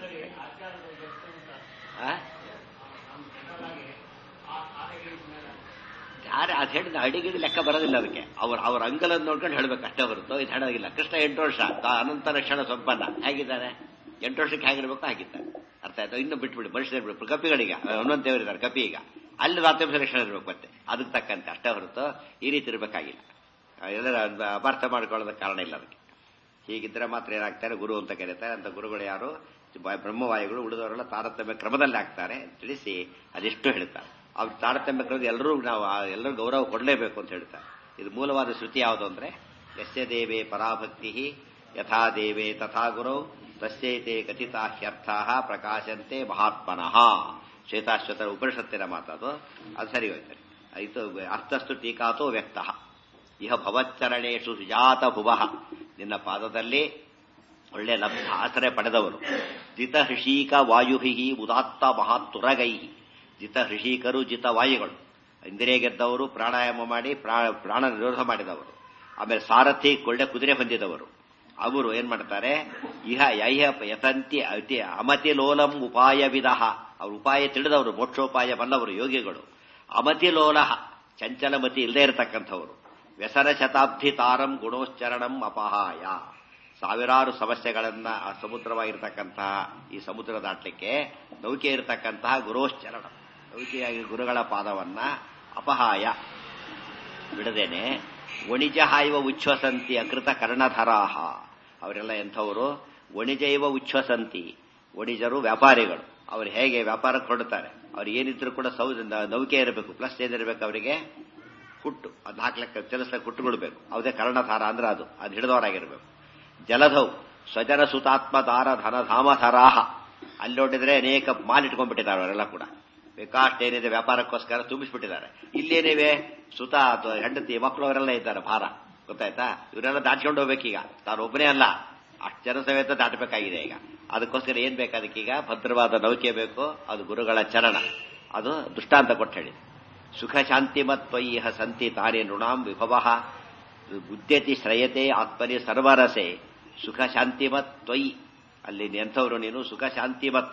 ಯಾರು ಅದು ಹೇಳಿದ ಅಡಿಗಿಡಿ ಲೆಕ್ಕ ಬರೋದಿಲ್ಲ ಅದಕ್ಕೆ ಅವ್ರ ಅವ್ರ ಅಂಗಲನ್ನು ನೋಡ್ಕೊಂಡು ಹೇಳ್ಬೇಕು ಅಷ್ಟೇ ಹೊರತು ಇದು ಹೇಳೋದಿಲ್ಲ ಕೃಷ್ಣ ಎಂಟು ವರ್ಷ ಅನಂತ ಲಕ್ಷಣ ಸಂಪನ್ನ ಹೇಗಿದ್ದಾನೆ ಎಂಟು ವರ್ಷಕ್ಕೆ ಹೇಗಿರ್ಬೇಕು ಹಾಗಿದ್ದಾನೆ ಅರ್ಥ ಆಯ್ತು ಇನ್ನು ಬಿಟ್ಬಿಡಿ ಮನುಷ್ಯರು ಬಿಡ್ಬೇಕು ಕಪಿಗಳಿಗೆ ಹನುಮಂತ ದೇವರಿದ್ದಾರೆ ಕಪಿ ಈಗ ಅಲ್ಲಿ ರಾತ್ರಿ ಲಕ್ಷಣ ಇರ್ಬೇಕು ಮತ್ತೆ ಅದಕ್ಕೆ ತಕ್ಕಂತೆ ಅಷ್ಟೇ ಹೊರತು ಈ ರೀತಿ ಇರಬೇಕಾಗಿಲ್ಲ ಎಲ್ಲರ ಅಪಾರ್ಥ ಮಾಡ್ಕೊಳ್ಳೋದಕ್ಕೆ ಕಾರಣ ಇಲ್ಲ ಅದಕ್ಕೆ ಹೀಗಿದ್ರೆ ಮಾತ್ರ ಏನಾಗ್ತಾರೆ ಗುರು ಅಂತ ಕರೀತಾರೆ ಅಂತ ಗುರುಗಳು ಯಾರು ಬ್ರಹ್ಮವಾಯುಗಳು ಉಳಿದವರೆಲ್ಲ ತಾರತಮ್ಯ ಕ್ರಮದಲ್ಲಿ ಆಗ್ತಾರೆ ತಿಳಿಸಿ ಅದೆಷ್ಟು ಹೇಳ್ತಾರೆ ಅವ್ರ ತಾರತಮ್ಯ ಕ್ರಮದ ಎಲ್ಲರೂ ನಾವು ಎಲ್ಲರೂ ಗೌರವ ಕೊಡಲೇಬೇಕು ಅಂತ ಹೇಳ್ತಾರೆ ಇದು ಮೂಲವಾದ ಶ್ರುತಿ ಯಾವುದು ಅಂದ್ರೆ ಯಸ್ಯ ದೇವೇ ಪರಾಭಕ್ತಿ ಯಥಾ ದೇವೇ ತಥಾ ಗುರು ತಸ್ಯೈತೆ ಕಥಿತಾಹ್ಯರ್ಥ ಪ್ರಕಾಶಂತೆ ಮಹಾತ್ಮನಃ ಶ್ವೇತಾಶ್ವತರ ಉಪನಿಷತ್ತಿನ ಮಾತದು ಅದು ಸರಿ ಹೋಯ್ತಾರೆ ಇದು ಅರ್ಥಸ್ತು ಟೀಕಾತೋ ವ್ಯಕ್ತ ಇಹ ಭವಚ್ಚರಣೇಶು ಸುಜಾತ ಭುವ ನಿನ್ನ ಪಾದದಲ್ಲಿ ಒಳ್ಳೆ ಲಬ್ಧ ಆಸರೆ ಪಡೆದವರು ಜಿತ ಹೃಷೀಕ ವಾಯುಹಿ ಉದಾತ್ತ ಮಹಾತುರಗೈ ಜಿತ ಹೃಷೀಕರು ಜಿತ ವಾಯುಗಳು ಇಂದ್ರಿಯ ಗೆದ್ದವರು ಪ್ರಾಣಾಯಾಮ ಮಾಡಿ ಪ್ರಾಣ ನಿರೋಧ ಮಾಡಿದವರು ಆಮೇಲೆ ಸಾರಥಿ ಕೊಳ್ಳೆ ಕುದುರೆ ಹೊಂದಿದವರು ಅವರು ಏನ್ ಮಾಡ್ತಾರೆ ಇಹ ಯಹ ಯತಂತಿ ಅತಿ ಅಮತಿ ಲೋಲಂ ಉಪಾಯ ವಿಧ ಅವ್ರ ಉಪಾಯ ತಿಳಿದವರು ಮೋಕ್ಷೋಪಾಯ ಬಲ್ಲವರು ಯೋಗಿಗಳು ಅಮತಿ ಲೋಲ ಚಂಚಲಮತಿ ಇಲ್ಲದೆ ಇರತಕ್ಕಂಥವರು ವ್ಯಸನ ಶತಾಬ್ದಿ ತಾರಂ ಗುಣೋಶ್ಚರಣಂ ಅಪಹಾಯ ಸಾವಿರಾರು ಸಮಸ್ಯೆಗಳನ್ನ ಸಮುದ್ರವಾಗಿರ್ತಕ್ಕಂತಹ ಈ ಸಮುದ್ರ ದಾಟಲಿಕ್ಕೆ ನೌಕೆ ಇರತಕ್ಕಂತಹ ಗುರೋಶ್ಚರಣ ನೌಕೆಯಾಗಿ ಗುರುಗಳ ಪಾದವನ್ನ ಅಪಹಾಯ ಬಿಡದೇನೆ ವಣಿಜ ಹಾಯುವ ಉಚ್ಛ್ವಸಂತಿ ಅಕೃತ ಕರ್ಣಧರಾಹ ಅವರೆಲ್ಲ ಎಂಥವರು ವಣಿಜೈವ ಉಚ್ಛ್ವಸಂತಿ ವಣಿಜರು ವ್ಯಾಪಾರಿಗಳು ಅವ್ರು ಹೇಗೆ ವ್ಯಾಪಾರಕ್ಕೆ ಹೊರಡ್ತಾರೆ ಅವ್ರು ಏನಿದ್ರು ಕೂಡ ಸೌ ನೌಕೆ ಇರಬೇಕು ಪ್ಲಸ್ ಏನಿರಬೇಕು ಅವರಿಗೆ ಹುಟ್ಟು ಅದು ಹಾಕ್ಲಿಕ್ಕೆ ಚಲಿಸ್ಲಿಕ್ಕೆ ಹುಟ್ಟುಕೊಳ್ಬೇಕು ಅದೇ ಕರ್ಣಧಾರ ಅಂದ್ರೆ ಅದು ಅದು ಹಿಡಿದವರಾಗಿರ್ಬೇಕು ಜಲಧೌ ಸ್ವಜನ ಸುತಾತ್ಮ ದಾರ ಧನ ಧಾಮಧರಾಹ ಅಲ್ಲಿ ನೋಡಿದ್ರೆ ಅನೇಕ ಮಾಲ್ ಇಟ್ಕೊಂಡ್ಬಿಟ್ಟಿದ್ದಾರೆ ಅವರೆಲ್ಲ ಕೂಡ ಬೇಕಾಷ್ಟು ಏನಿದೆ ವ್ಯಾಪಾರಕ್ಕೋಸ್ಕರ ತುಂಬಿಸ್ಬಿಟ್ಟಿದ್ದಾರೆ ಇಲ್ಲೇನಿವೆ ಸುತ ಅಥವಾ ಹೆಂಡತಿ ಮಕ್ಕಳು ಅವರೆಲ್ಲ ಇದ್ದಾರೆ ಭಾರ ಗೊತ್ತಾಯ್ತಾ ಇವರೆಲ್ಲ ದಾಟ್ಕೊಂಡು ಹೋಗ್ಬೇಕೀಗ ತಾನು ಒಬ್ಬನೇ ಅಲ್ಲ ಅಷ್ಟು ಜನ ಸಮೇತ ದಾಟಬೇಕಾಗಿದೆ ಈಗ ಅದಕ್ಕೋಸ್ಕರ ಏನ್ ಬೇಕು ಅದಕ್ಕೀಗ ಭದ್ರವಾದ ನೌಕೆ ಬೇಕು ಅದು ಗುರುಗಳ ಚರಣ ಅದು ದೃಷ್ಟಾಂತ ಕೊಟ್ಟು ಹೇಳಿ ಸುಖ ಶಾಂತಿಮತ್ವಯಿಹ ಸಂತಿ ತಾನೇ ನೃಣಾಂ ವಿಭವ ಬುದ್ಧತಿ ಶ್ರಯತೆ ಆತ್ಮನಿ ಸರ್ವರಸೆ ಸುಖ ಶಾಂತಿಮತ್ ತ್ವಯಿ ಅಲ್ಲಿ ಎಂಥವ್ರು ನೀನು ಸುಖ ಶಾಂತಿಮತ್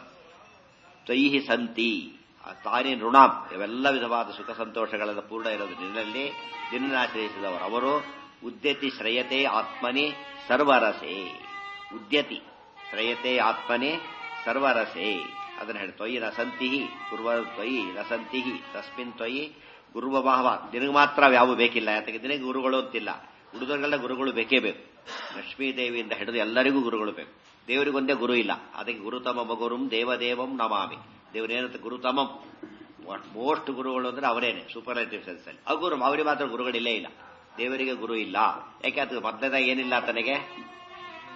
ತ್ವಯಿ ಸಂತಿ ತಾನೇ ನೃಣಾಂ ಇವೆಲ್ಲ ವಿಧವಾದ ಸುಖ ಸಂತೋಷಗಳ ಪೂರ್ಣ ಇರೋದು ನಿನ್ನಲ್ಲಿ ನಿನ್ನಾಶ್ರಯಿಸಿದವರು ಅವರು ಉದ್ಯತಿ ಶ್ರಯತೆ ಆತ್ಮನಿ ಸರ್ವರಸೆ ಉದ್ಯತಿ ಶ್ರಯತೆ ಆತ್ಮನೆ ಸರ್ವರಸೆ ಅದನ್ನ ಹೇಳಿ ತ್ವಯಿ ನಸಂತಿ ಗುರುವ ತ್ವಯಿ ನಸಂತಿ ತಸ್ಮಿನ್ ತ್ವಯಿ ಗುರುವ ಭಾವ ನಿನಗೆ ಮಾತ್ರ ಯಾವ ಬೇಕಿಲ್ಲ ಯಾತಕ್ಕೆ ನಿನಗೆ ಗುರುಗಳು ಅಂತಿಲ್ಲ ಹುಡುಗರಿಗೆಲ್ಲ ಗುರುಗಳು ಬೇಕೇ ಬೇಕು ಲಕ್ಷ್ಮೀ ದೇವಿಯಿಂದ ಹಿಡಿದು ಎಲ್ಲರಿಗೂ ಗುರುಗಳು ಬೇಕು ದೇವರಿಗೊಂದೇ ಗುರು ಇಲ್ಲ ಅದಕ್ಕೆ ಗುರುತಮ ಮಗುರುಂ ದೇವದೇವಂ ನಮಾಮಿ ದೇವರೇನಂತ ಗುರುತಮಂ ಮೋಸ್ಟ್ ಗುರುಗಳು ಅಂದ್ರೆ ಅವರೇನೆ ಸೂಪರ್ಲೇಟಿವ್ ಸೆನ್ಸ್ ಅಲ್ಲಿ ಆ ಗುರು ಅವರಿಗೆ ಮಾತ್ರ ಗುರುಗಳಿಲ್ಲೇ ಇಲ್ಲ ದೇವರಿಗೆ ಗುರು ಇಲ್ಲ ಯಾಕೆ ಅದು ಮೊದಲದಾಗ ಏನಿಲ್ಲ ತನಗೆ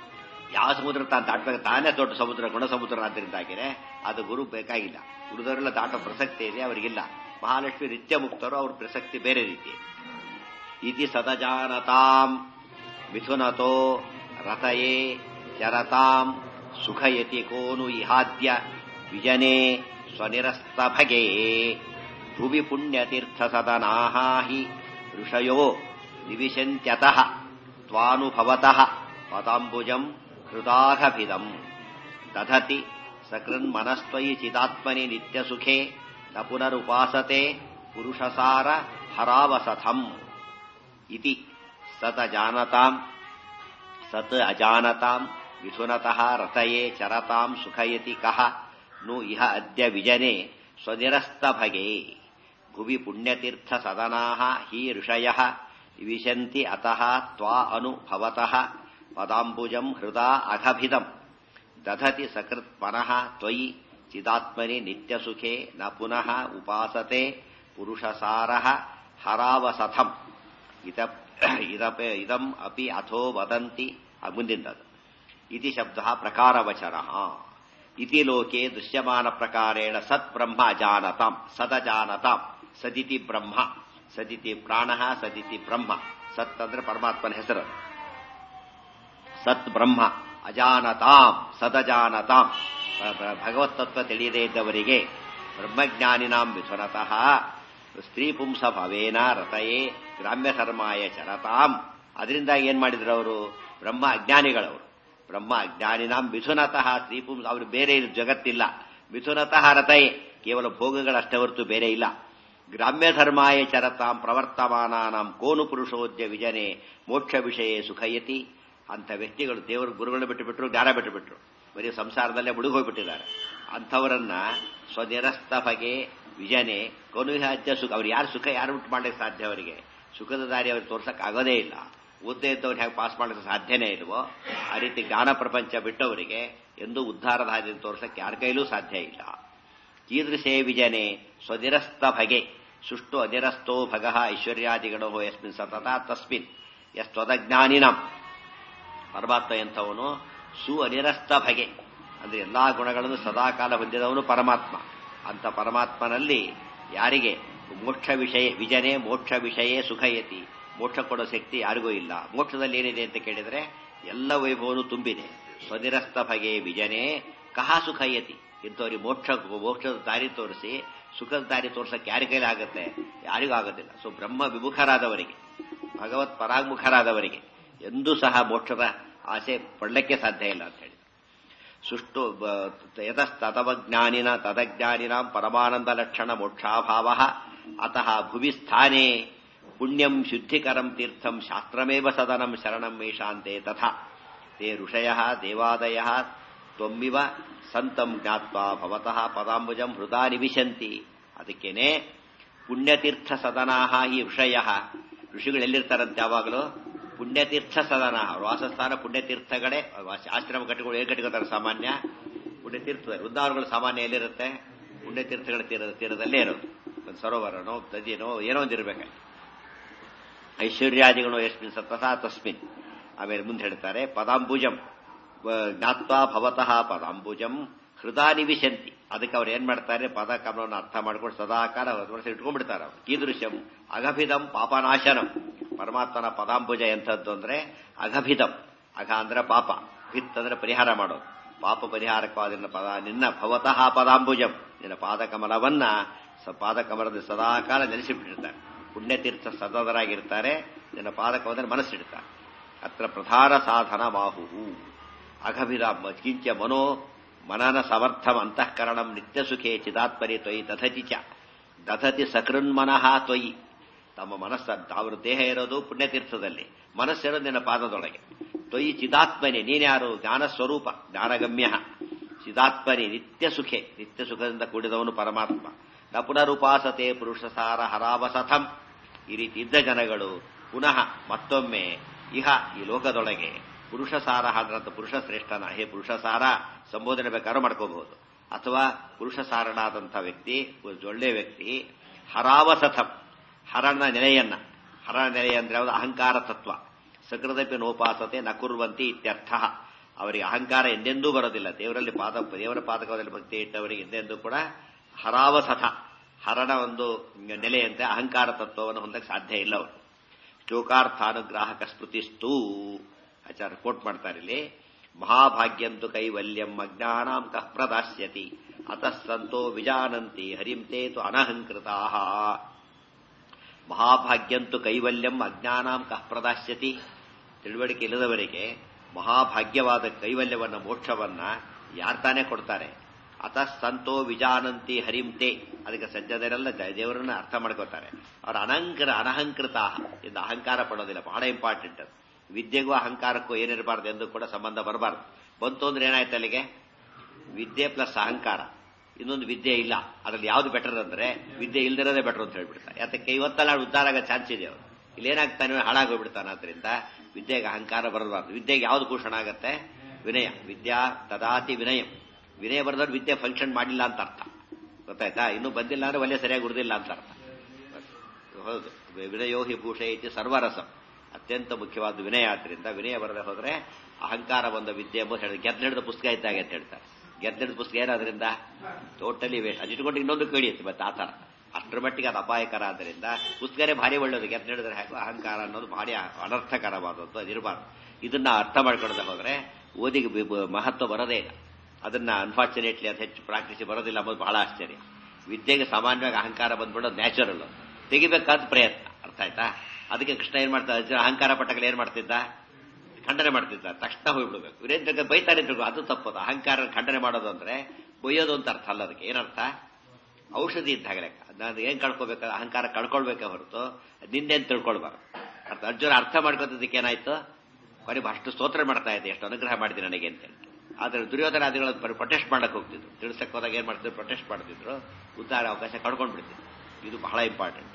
ಯಾವ ಸಮುದ್ರ ತಾನು ದಾಟಬೇಕು ತಾನೇ ದೊಡ್ಡ ಸಮುದ್ರ ಗುಣ ಸಮುದ್ರ ಆದ್ದರಿಂದಾಗಿನೇ ಅದು ಗುರು ಬೇಕಾಗಿಲ್ಲ ಉಳಿದವರೆಲ್ಲ ದಾಟೋ ಪ್ರಸಕ್ತಿ ಇದೆ ಅವರಿಗಿಲ್ಲ ಮಹಾಲಕ್ಷ್ಮಿ ನಿತ್ಯ ಮುಕ್ತರು ಅವ್ರ ಪ್ರಸಕ್ತಿ ಬೇರೆ ರೀತಿ ಇತಿ ಸದಜಾನತಾಂ ಮಿಥುನತೋ ರಥಯೇ ಚರತಾಂ ಸುಖಯತಿ ಕೋನು ಇಹಾದ್ಯ ವಿಜನೆ ಸ್ವನಿರಸ್ತಭಗೆ ಭುವಿ ಪುಣ್ಯತೀರ್ಥ ಸದನಾಹ ಹಿ ಋಷಯೋ ನಿವಿಶಂತ್ಯತಃ ತ್ವಾನುಭವತಃ ಪದಾಂಬುಜಂ ಹೃದಾಘಭಿದಂ ದಧತಿ ಸಕೃನ್ಮನಸ್ತ್ವಯಿ ಚಿದಾತ್ಮನಿ ನಿತ್ಯಸುಖೇ ನ ಪುನರುಪಾಸತೆ ಪುರುಷಸಾರ ಹರಾವಸಥಂ ಇತಿ ಸತ ಜಾನತಾಂ ಸತ್ ಅಜಾನತಾಂ ಮಿಥುನತಃ ರಥಯೇ ಚರತಾಂ ಸುಖಯತಿ ಕಹ ನು ಇಹ ಅದ್ಯ ವಿಜನೆ ಸ್ವನಿರಸ್ತಭಗೆ ಭುವಿ ಪುಣ್ಯತೀರ್ಥ ಸದನಾಹ ಹಿ ಋಷಯ ವಿಶಂತಿ ಅತಃ ತ್ವಾ ಅನು ಭವತಃ ಪದಾಂಬುಜಂ ಹೃದಾ ಅಘಭಿದಂ ದಧತಿ ಸಕೃತ್ ಮನಃ ತ್ವಯಿ ಚಿದಾತ್ಮನಿ ನಿತ್ಯಸುಖೇ ನ ಪುನಃ ಉಪಾಸತೆ ಪುರುಷಸಾರಃ ಹರಾವಸಥಂ ಇದ ಇದಪ ಇದಂ ಅಪಿ ಅಥೋ ವದಂತಿ ಮುಂದಿಂದದು ಇತಿ ಶಬ್ದ ಪ್ರಕಾರವಚನ ಇತಿ ಲೋಕೆ ದೃಶ್ಯಮಾನ ಪ್ರಕಾರೇಣ ಸತ್ ಬ್ರಹ್ಮ ಅಜಾನತಾಂ ಸದಜಾನತಾಂ ಸದಿತಿ ಬ್ರಹ್ಮ ಸದಿತಿ ಪ್ರಾಣ ಸದಿತಿ ಬ್ರಹ್ಮ ಸತ್ ಅಂದ್ರೆ ಪರಮಾತ್ಮನ ಹೆಸರು ಸತ್ ಬ್ರಹ್ಮ ಅಜಾನತಾಂ ಸದಜಾನತಾಂ ಭಗವತ್ತತ್ವ ತಿಳಿಯದೇ ಇದ್ದವರಿಗೆ ಬ್ರಹ್ಮಜ್ಞಾನಿನಾಂ ಮಿಥುನತಃ ಸ್ತ್ರೀ ಪುಂಸ ಭವೇನ ರಥಯೇ ಗ್ರಾಮ್ಯ ಧರ್ಮಾಯ ಚರತಾಂ ಅದರಿಂದ ಏನ್ ಮಾಡಿದ್ರು ಅವರು ಬ್ರಹ್ಮ ಅಜ್ಞಾನಿಗಳವರು ಬ್ರಹ್ಮ ಅಜ್ಞಾನಿನಾಂ ಮಿಥುನತಃ ಸ್ತ್ರೀ ಪುಂಸ ಅವರು ಬೇರೆ ಜಗತ್ತಿಲ್ಲ ಮಿಥುನತಃ ರಥಯೇ ಕೇವಲ ಭೋಗಗಳಷ್ಟೇ ಹೊರತು ಬೇರೆ ಇಲ್ಲ ಗ್ರಾಮ್ಯ ಧರ್ಮಾಯ ಚರತಾಂ ಪ್ರವರ್ತಮಾನಾಂ ಕೋನು ಪುರುಷೋದ್ಯ ವಿಜನೆ ಮೋಕ್ಷ ವಿಷಯ ಸುಖಯತಿ ಅಂತ ವ್ಯಕ್ತಿಗಳು ದೇವರು ಗುರುಗಳನ್ನ ಬಿಟ್ಟು ಬಿಟ್ಟರು ಜ್ಞಾನ ಬಿಟ್ಟು ಬಿಟ್ರು ಬರೀ ಸಂಸಾರದಲ್ಲೇ ಮುಳುಗೋಗ್ಬಿಟ್ಟಿದ್ದಾರೆ ಅಂಥವರನ್ನ ಸ್ವನಿರಸ್ತ ಬಗೆ ವಿಜನೆ ಕೊನುಹಾಜ್ಯ ಸುಖ ಅವ್ರು ಯಾರು ಸುಖ ಯಾರು ಉಂಟು ಮಾಡಲಿಕ್ಕೆ ಸಾಧ್ಯ ಅವರಿಗೆ ಸುಖದ ದಾರಿ ಅವ್ರಿಗೆ ತೋರ್ಸಕ್ ಆಗೋದೇ ಇಲ್ಲ ಓದ್ದೇ ಇದ್ದವ್ರು ಹೇಗೆ ಪಾಸ್ ಮಾಡಲಿಕ್ಕೆ ಸಾಧ್ಯನೇ ಇಲ್ವೋ ಆ ರೀತಿ ಜ್ಞಾನ ಪ್ರಪಂಚ ಬಿಟ್ಟವರಿಗೆ ಎಂದೂ ಉದ್ಧಾರದ ಹಾದಿಯನ್ನು ತೋರ್ಸಕ್ಕೆ ಯಾರ ಕೈಲೂ ಸಾಧ್ಯ ಇಲ್ಲ ಕೀದೃಶೇ ವಿಜನೆ ಸ್ವನಿರಸ್ತ ಭಗೆ ಸುಷ್ಟು ಅನಿರಸ್ತೋ ಭಗ ಐಶ್ವರ್ಯಾದಿಗಣೋ ಯಸ್ಮಿನ್ ಸತತ ತಸ್ಮಿನ್ ಯಸ್ತ್ವದಜ್ಞಾನಿನಂ ಪರಮಾತ್ಮ ಎಂಥವನು ಸು ಅನಿರಸ್ತ ಭಗೆ ಅಂದ್ರೆ ಎಲ್ಲಾ ಗುಣಗಳನ್ನು ಸದಾಕಾಲ ಹೊಂದಿದವನು ಪರಮಾತ್ಮ ಅಂತ ಪರಮಾತ್ಮನಲ್ಲಿ ಯಾರಿಗೆ ಮೋಕ್ಷ ವಿಷಯ ವಿಜನೆ ಮೋಕ್ಷ ವಿಷಯ ಸುಖಯತಿ ಮೋಕ್ಷ ಕೊಡೋ ಶಕ್ತಿ ಯಾರಿಗೂ ಇಲ್ಲ ಮೋಕ್ಷದಲ್ಲಿ ಏನಿದೆ ಅಂತ ಕೇಳಿದ್ರೆ ಎಲ್ಲ ವೈಭವನು ತುಂಬಿದೆ ಸ್ವನಿರಸ್ತ ಭಗೆ ವಿಜನೆ ಕಹ ಸುಖಯತಿ ಇಂಥವ್ರಿಗೆ ಮೋಕ್ಷ ಮೋಕ್ಷದ ದಾರಿ ತೋರಿಸಿ ಸುಖದ ದಾರಿ ತೋರ್ಸಕ್ಕೆ ಯಾರ ಕೈಲಿ ಆಗುತ್ತೆ ಯಾರಿಗೂ ಆಗೋದಿಲ್ಲ ಸೊ ಬ್ರಹ್ಮ ವಿಮುಖರಾದವರಿಗೆ ಭಗವತ್ ಪರಾಗ್ಮುಖರಾದವರಿಗೆ ಎಂದೂ ಸಹ ಮೋಕ್ಷದ ಆಸೆ ಪಡಲಿಕ್ಕೆ ಸಾಧ್ಯ ಇಲ್ಲ ಅಂತ ಹೇಳಿ ಸುಷ್ಟು ಯತಸ್ತತವಜ್ಞಾನಿನ ತದಜ್ಞಾನಿನಾಂ ಪರಮಾನಂದ ಲಕ್ಷಣ ಮೋಕ್ಷಾಭಾವ ಅತಃ ಭುವಿ ಸ್ಥಾನೇ ಪುಣ್ಯಂ ಶುದ್ಧಿಕರಂ ತೀರ್ಥಂ ಶಾಸ್ತ್ರಮೇವ ಸದನಂ ಶರಣಂ ಮೇಷಾಂತೆ ತಥಾ ತೇ ಋಷಯ ದೇವಾದಯ ತ್ವಮ್ಮಿವ ಸಂತಂ ಜ್ಞಾತ್ವಾ ಭವತಃ ಪದಾಂಬುಜಂ ಹೃದಾ ನಿವಿಶಂತಿ ಅದಕ್ಕೇನೆ ಪುಣ್ಯತೀರ್ಥ ಸದನಾಹ ಈ ಋಷಯ ಋಷಿಗಳು ಎಲ್ಲಿರ್ತಾರಂತೆ ಯಾವಾಗಲೂ ಪುಣ್ಯತೀರ್ಥ ಸದನ ಅವ್ರ ವಾಸಸ್ಥಾನ ಪುಣ್ಯತೀರ್ಥಗಳೇ ಆಶ್ರಮ ಕಟ್ಟಿಗಳು ಹೇಗೆ ಕಟ್ಕೋತಾರೆ ಸಾಮಾನ್ಯ ಪುಣ್ಯತೀರ್ಥದಲ್ಲಿ ವೃಂದಾವನಗಳು ಸಾಮಾನ್ಯ ಎಲ್ಲಿರುತ್ತೆ ಪುಣ್ಯತೀರ್ಥಗಳ ತೀರದ ತೀರದಲ್ಲೇ ಇರೋದು ಒಂದು ಸರೋವರನೋ ನದಿನೋ ಏನೋ ಒಂದಿರಬೇಕಲ್ಲಿ ಐಶ್ವರ್ಯಾದಿಗಳು ಎಸ್ಮಿನ್ ಸತಸಾ ತಸ್ಮಿನ್ ಆಮೇಲೆ ಮುಂದೆ ಹೇಳ್ತಾರೆ ಪದಾಂಬುಜಂ ಜ್ಞಾತ್ವಾ ಭವತಃ ಪದಾಂಬುಜಂ ಹೃದಾ ನಿವಿಶಂತಿ ಅದಕ್ಕೆ ಅವ್ರು ಏನ್ ಮಾಡ್ತಾರೆ ಪದ ಕಮಲವನ್ನು ಅರ್ಥ ಮಾಡ್ಕೊಂಡು ಸದಾಕಾಲ ವರ್ಷ ಇಟ್ಕೊಂಡ್ಬಿಡ್ತಾರೆ ಅವ್ರು ಕೀದೃಶಂ ಅಗಭಿದಂ ಪಾಪನಾಶನಂ ಪರಮಾತ್ಮನ ಪದಾಂಬುಜ ಎಂಥದ್ದು ಅಂದ್ರೆ ಅಗಭಿದಂ ಅಘ ಅಂದ್ರೆ ಪಾಪ ಭಿತ್ ಅಂದ್ರೆ ಪರಿಹಾರ ಮಾಡೋದು ಪಾಪ ಪರಿಹಾರಕವಾದ ಪದ ನಿನ್ನ ಭವತಃ ಪದಾಂಬುಜಂ ನಿನ್ನ ಪಾದಕಮಲವನ್ನ ಪಾದಕಮಲದ ಸದಾಕಾಲ ನೆಲೆಸಿಬಿಟ್ಟಿರ್ತಾರೆ ಪುಣ್ಯತೀರ್ಥ ಸದದರಾಗಿರ್ತಾರೆ ನಿನ್ನ ಪಾದಕಮಲದಲ್ಲಿ ಮನಸ್ಸಿಡ್ತಾರೆ ಅತ್ರ ಪ್ರಧಾನ ಸಾಧನ ಬಾಹು ಅಘಭಿರ ಕಿಂಚ ಮನೋ ಮನನ ಸಮರ್ಥಂ ಅಂತಃಕರಣಂ ನಿತ್ಯಸುಖೇ ಚಿದಾತ್ಮರಿ ತ್ವಯಿ ದಧತಿ ಚ ದಧತಿ ಸಕೃನ್ಮನಃ ತ್ವಯಿ ತಮ್ಮ ಮನಸ್ಸ ಅವರ ದೇಹ ಇರೋದು ಪುಣ್ಯತೀರ್ಥದಲ್ಲಿ ಮನಸ್ಸಿರೋದು ನಿನ್ನ ಪಾದದೊಳಗೆ ತ್ವಯಿ ಚಿದಾತ್ಮನೆ ನೀನ್ಯಾರು ಜ್ಞಾನ ಸ್ವರೂಪ ಜ್ಞಾನಗಮ್ಯ ಚಿದಾತ್ಮನಿ ನಿತ್ಯ ಸುಖೆ ನಿತ್ಯ ಸುಖದಿಂದ ಕೂಡಿದವನು ಪರಮಾತ್ಮ ನ ಪುನರುಪಾಸತೆ ಪುರುಷಸಾರ ಹರಾವಸಥಂ ಈ ರೀತಿ ಇದ್ದ ಜನಗಳು ಪುನಃ ಮತ್ತೊಮ್ಮೆ ಇಹ ಈ ಲೋಕದೊಳಗೆ ಪುರುಷಸಾರ ಹಾಡ್ರಂತ ಪುರುಷ ಶ್ರೇಷ್ಠನ ಹೇ ಪುರುಷಸಾರ ಸಂಬೋಧನೆ ಬೇಕಾದ್ರೂ ಮಾಡ್ಕೋಬಹುದು ಅಥವಾ ಪುರುಷಸಾರನಾದಂಥ ವ್ಯಕ್ತಿ ಒಳ್ಳೆ ವ್ಯಕ್ತಿ ಹರಾವಸಥಂ ಹರಣ ನೆಲೆಯನ್ನ ಹರಣ ನೆಲೆಯ ಅಂದ್ರೆ ಯಾವುದು ಅಹಂಕಾರ ತತ್ವ ಸಕೃದಪಿ ನೋಪಾಸತೆ ನ ಕುರ್ವಂತಿ ಇತ್ಯರ್ಥ ಅವರಿಗೆ ಅಹಂಕಾರ ಎಂದೆಂದೂ ಬರೋದಿಲ್ಲ ದೇವರಲ್ಲಿ ಪಾದ ದೇವರ ಪಾದಕದಲ್ಲಿ ಭಕ್ತಿ ಇಟ್ಟವರಿಗೆ ಎಂದೆಂದೂ ಕೂಡ ಹರಾವಸಥ ಹರಣ ಒಂದು ನೆಲೆಯಂತೆ ಅಹಂಕಾರ ತತ್ವವನ್ನು ಹೊಂದಕ್ಕೆ ಸಾಧ್ಯ ಇಲ್ಲ ಅವರು ಶ್ಲೋಕಾರ್ಥಾನುಗ್ರಾಹಕ ಸ್ಮೃತಿಸ್ತೂ ಆಚಾರ್ಯ ಕೋಟ್ ಮಾಡ್ತಾರೆ ಇಲ್ಲಿ ಮಹಾಭಾಗ್ಯಂತು ಕೈವಲ್ಯಂ ಅಜ್ಞಾನಾಂ ಕಃ ಪ್ರದಾಸ್ಯತಿ ಅತಃಸಂತೋ ವಿಜಾನಂತಿ ಹರಿಂತೇತು ಅನಹಂಕೃತಾ ಮಹಾಭಾಗ್ಯಂತು ಕೈವಲ್ಯಂ ಅಜ್ಞಾನಾಂ ಕಃ ಪ್ರದಾಸ್ಯತಿ ತಿಳುವಳಿಕೆ ಇಲ್ಲದವರಿಗೆ ಮಹಾಭಾಗ್ಯವಾದ ಕೈವಲ್ಯವನ್ನ ಮೋಕ್ಷವನ್ನ ಯಾರು ತಾನೇ ಕೊಡ್ತಾರೆ ಅತಃ ಸಂತೋ ವಿಜಾನಂತಿ ಹರಿಂತೆ ಅದಕ್ಕೆ ಸಜ್ಜದರೆಲ್ಲ ದೇವರನ್ನ ಅರ್ಥ ಮಾಡ್ಕೋತಾರೆ ಅವ್ರ ಅನಂಕರ ಅನಹಂಕೃತ ಎಂದು ಅಹಂಕಾರ ಪಡೋದಿಲ್ಲ ಬಹಳ ಇಂಪಾರ್ಟೆಂಟ್ ಅದು ವಿದ್ಯೆಗೂ ಅಹಂಕಾರಕ್ಕೂ ಏನಿರಬಾರ್ದು ಎಂದು ಕೂಡ ಸಂಬಂಧ ಬರಬಾರ್ದು ಬಂತು ಅಂದ್ರೆ ಏನಾಯ್ತು ಅಲ್ಲಿಗೆ ವಿದ್ಯೆ ಪ್ಲಸ್ ಅಹಂಕಾರ ಇನ್ನೊಂದು ವಿದ್ಯೆ ಇಲ್ಲ ಅದ್ರಲ್ಲಿ ಯಾವ್ದು ಬೆಟರ್ ಅಂದ್ರೆ ವಿದ್ಯೆ ಇಲ್ದಿರೋದೇ ಬೆಟರ್ ಅಂತ ಹೇಳ್ಬಿಡ್ತಾರೆ ಯಾತಕ್ಕೆ ಇವತ್ತೆಲ್ಲ ಉದ್ಧಾರ ಆಗೋ ಚಾನ್ಸ್ ಇದೆ ಅವರು ಇಲ್ಲಿ ಏನಾಗ್ತಾನೆ ಹಾಳಾಗೋಗ್ಬಿಡ್ತಾನೆ ಆದ್ರಿಂದ ವಿದ್ಯೆಗೆ ಅಹಂಕಾರ ಬರಬಾರ್ದು ವಿದ್ಯೆಗೆ ಯಾವ್ದು ಭೂಷಣ ಆಗತ್ತೆ ವಿನಯ ವಿದ್ಯಾ ತದಾತಿ ವಿನಯಂ ವಿನಯ ಬರೆದವ್ರು ವಿದ್ಯೆ ಫಂಕ್ಷನ್ ಮಾಡಿಲ್ಲ ಅಂತ ಅರ್ಥ ಗೊತ್ತಾಯ್ತಾ ಇನ್ನೂ ಬಂದಿಲ್ಲ ಅಂದ್ರೆ ಒಳ್ಳೆ ಸರಿಯಾಗಿ ಉಳಿದಿಲ್ಲ ಅಂತ ಅರ್ಥ ಹೌದು ವಿನಯೋ ಹಿ ಭೂಷ ಐತಿ ಸರ್ವರಸಂ ಅತ್ಯಂತ ಮುಖ್ಯವಾದ ವಿನಯ ಆದ್ರಿಂದ ವಿನಯ ಬರದೆ ಹೋದ್ರೆ ಅಹಂಕಾರ ಬಂದ ವಿದ್ಯೆ ಎಂಬುದು ಹೇಳಿದ್ರೆ ಗೆದ್ದಿಡಿದ ಪುಸ್ತಕ ಇದ್ದಾಗೆ ಅಂತ ಹೇಳ್ತಾರೆ ಗೆದ್ದಿಡಿದ ಪುಸ್ತಕ ಏನಾದ್ರಿಂದ ಟೋಟಲಿ ವೇಸ್ಟ್ ಅದಿಟ್ಕೊಂಡು ಇನ್ನೊಂದು ಕಡಿಯುತ್ತೆ ಮತ್ತೆ ಆ ತರ ಅಷ್ಟರ ಮಟ್ಟಿಗೆ ಅದು ಅಪಾಯಕರ ಆದ್ದರಿಂದ ಪುಸ್ತಕನೇ ಭಾರಿ ಒಳ್ಳೆಯದು ಗೆದ್ದು ಹಿಡಿದ್ರೆ ಹೇಗೋ ಅಹಂಕಾರ ಅನ್ನೋದು ಭಾರಿ ಅನರ್ಥಕರವಾದದ್ದು ಅದಿರಬಾರ್ದು ಇದನ್ನ ಅರ್ಥ ಮಾಡ್ಕೊಳ್ಳದೆ ಹೋದ್ರೆ ಓದಿಗೆ ಮಹತ್ವ ಬರೋದೇ ಇಲ್ಲ ಅದನ್ನ ಅನ್ಫಾರ್ಚುನೇಟ್ಲಿ ಅದು ಹೆಚ್ಚು ಪ್ರಾಕ್ಟೀಸ್ ಬರೋದಿಲ್ಲ ಅನ್ನೋದು ಬಹಳ ಆಶ್ಚರ್ಯ ವಿದ್ಯೆಗೆ ಸಾಮಾನ್ಯವಾಗಿ ಅಹಂಕಾರ ಬಂದ್ಬಿಡೋದು ನ್ಯಾಚುರಲ್ ತೆಗಿಬೇಕಾದ ಪ್ರಯತ್ನ ಅರ್ಥ ಆಯ್ತಾ ಅದಕ್ಕೆ ಕೃಷ್ಣ ಏನ್ ಮಾಡ್ತಾ ಅರ್ಜುನ ಅಹಂಕಾರ ಪಟ್ಟಗಳು ಏನ್ ಮಾಡ್ತಿದ್ದ ಖಂಡನೆ ಮಾಡ್ತಿದ್ದ ತಕ್ಷಣ ಹೋಗ್ಬಿಡ್ಬೇಕು ವೀರೇಂದ್ರ ಬೈತಾರೆ ಅದು ತಪ್ಪದು ಅಹಂಕಾರ ಖಂಡನೆ ಮಾಡೋದು ಅಂದ್ರೆ ಬೊಯ್ಯೋದು ಅಂತ ಅರ್ಥ ಅಲ್ಲ ಅದಕ್ಕೆ ಏನರ್ಥ ಔಷಧಿ ಇದ್ದ ಹಾಗೆ ಲೆಕ್ಕ ನಾನು ಏನ್ ಕಳ್ಕೊಬೇಕು ಅಹಂಕಾರ ಕಳ್ಕೊಳ್ಬೇಕೆ ಹೊರತು ನಿಂದೆ ಅಂತ ತಿಳ್ಕೊಳ್ಬಾರ್ದು ಅರ್ಥ ಅರ್ಜುನ ಅರ್ಥ ಮಾಡ್ಕೊತಿದ್ದಕ್ಕೆ ಏನಾಯ್ತು ಕೊನೆಗೆ ಅಷ್ಟು ಸ್ತೋತ್ರ ಮಾಡ್ತಾ ಇದೆ ಎಷ್ಟು ಅನುಗ್ರಹ ಮಾಡಿದೆ ನನಗೆ ಅಂತೇಳಿ ಆದ್ರೆ ದುರ್ಯೋಧನಾದಿಗಳ ಪ್ರೊಟೆಸ್ಟ್ ಮಾಡಕ್ ಹೋಗ್ತಿದ್ರು ತಿಳಿಸಕ್ ಹೋದಾಗ ಏನ್ ಮಾಡ್ತಿದ್ರು ಪ್ರೊಟೆಸ್ಟ್ ಮಾಡ್ತಿದ್ರು ಉದ್ಧಾರ ಅವಕಾಶ ಕಳ್ಕೊಂಡ್ಬಿಡ್ತಿದ್ರು ಇದು ಬಹಳ ಇಂಪಾರ್ಟೆಂಟ್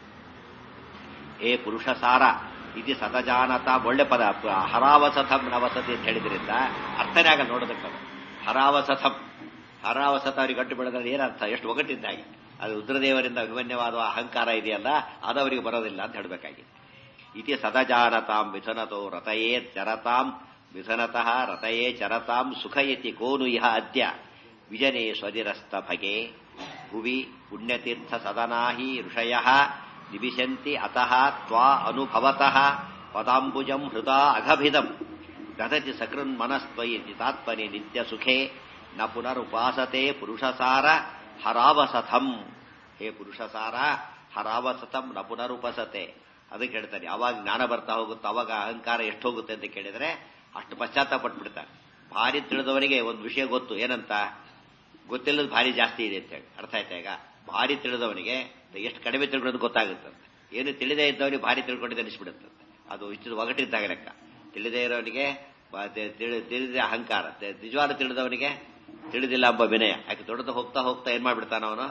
ಏ ಪುರುಷ ಸಾರ ಇದು ಸತಜಾನತ ಒಳ್ಳೆ ಪದ ಹರಾವಸಥಂ ನವಸತಿ ಅಂತ ಹೇಳಿದ್ರಿಂದ ಅರ್ಥನೇ ಆಗಲ್ಲ ನೋಡೋದಕ್ಕೆ ಹರಾವಸಥಂ ಹರಾವಸತ ಅವ್ರಿಗೆ ಗಟ್ಟು ಬೆಳೆದ್ರೆ ಏನರ್ಥ ಎಷ್ಟು ಒಗಟ್ಟಿದ್ದಾಗೆ ಅದು ರುದ್ರದೇವರಿಂದ ಅಭಿಮನ್ಯವಾದ ಅಹಂಕಾರ ಇದೆಯಲ್ಲ ಅದು ಅವರಿಗೆ ಬರೋದಿಲ್ಲ ಅಂತ ಹೇಳಬೇಕಾಗಿದೆ ಇತಿ ಸದಜಾನತಾಂ ಮಿಥುನತೋ ರಥಯೇ ಚರತಾಂ ಮಿಥುನತಃ ರಥಯೇ ಚರತಾಂ ಸುಖಯತಿ ಕೋನು ಇಹ ಅದ್ಯ ವಿಜನೇ ಸ್ವದಿರಸ್ತ ಭಗೆ ಭುವಿ ಪುಣ್ಯತೀರ್ಥ ಸದನಾಹಿ ಋಷಯ ನಿಬಿಶಂತಿ ಅತಃ ತ್ವಾ ಅನುಭವತಃ ಪದಾಂಬುಜಂ ಹೃದಾ ಅಘಭಿದಂ ದದತಿ ಸಕೃನ್ ಮನಸ್ತ್ವಯಿ ತಾತ್ಪನಿ ನಿತ್ಯ ಸುಖೇ ನ ಪುನರುಪಾಸತೆ ಪುರುಷಸಾರ ಹರಾವಸಥಂ ಹೇ ಪುರುಷಸಾರ ಹರಾವಸಥಂ ನ ಪುನರುಪಸತೆ ಅದಕ್ಕೆ ಹೇಳ್ತಾರೆ ಯಾವಾಗ ಜ್ಞಾನ ಬರ್ತಾ ಹೋಗುತ್ತೋ ಅವಾಗ ಅಹಂಕಾರ ಎಷ್ಟು ಹೋಗುತ್ತೆ ಅಂತ ಕೇಳಿದ್ರೆ ಅಷ್ಟು ಪಶ್ಚಾತ್ತಾಪ ಪಟ್ಬಿಡ್ತಾರೆ ಭಾರಿ ತಿಳಿದವನಿಗೆ ಒಂದು ವಿಷಯ ಗೊತ್ತು ಏನಂತ ಗೊತ್ತಿಲ್ಲದ ಭಾರಿ ಜಾಸ್ತಿ ಇದೆ ಅಂತೇಳಿ ಅರ್ಥ ಆಯ್ತಾ ಈಗ ಭಾರಿ ತಿಳಿದವನಿಗೆ ಎಷ್ಟು ಕಡಿಮೆ ತಿಳ್ಕೊಳ್ಳೋದು ಗೊತ್ತಾಗುತ್ತಂತೆ ಏನು ತಿಳಿದೇ ಇದ್ದವನಿಗೆ ಭಾರಿ ತಿಳ್ಕೊಂಡಿದ್ದ ಅನಿಸ್ಬಿಡುತ್ತಂತೆ ಅದು ಇಷ್ಟು ಒಗಟಿದ್ದಾಗ ಲೆಕ್ಕ ತಿಳಿದೇ ಇರೋನಿಗೆ ತಿಳಿದ ಅಹಂಕಾರ ನಿಜವಾದ ತಿಳಿದವನಿಗೆ ತಿಳಿದಿಲ್ಲ ಎಂಬ ವಿನಯ ಯಾಕೆ ದೊಡ್ಡದು ಹೋಗ್ತಾ ಹೋಗ್ತಾ ಏನ್ ಮಾಡ್ಬಿಡ್ತಾನ ಅವನು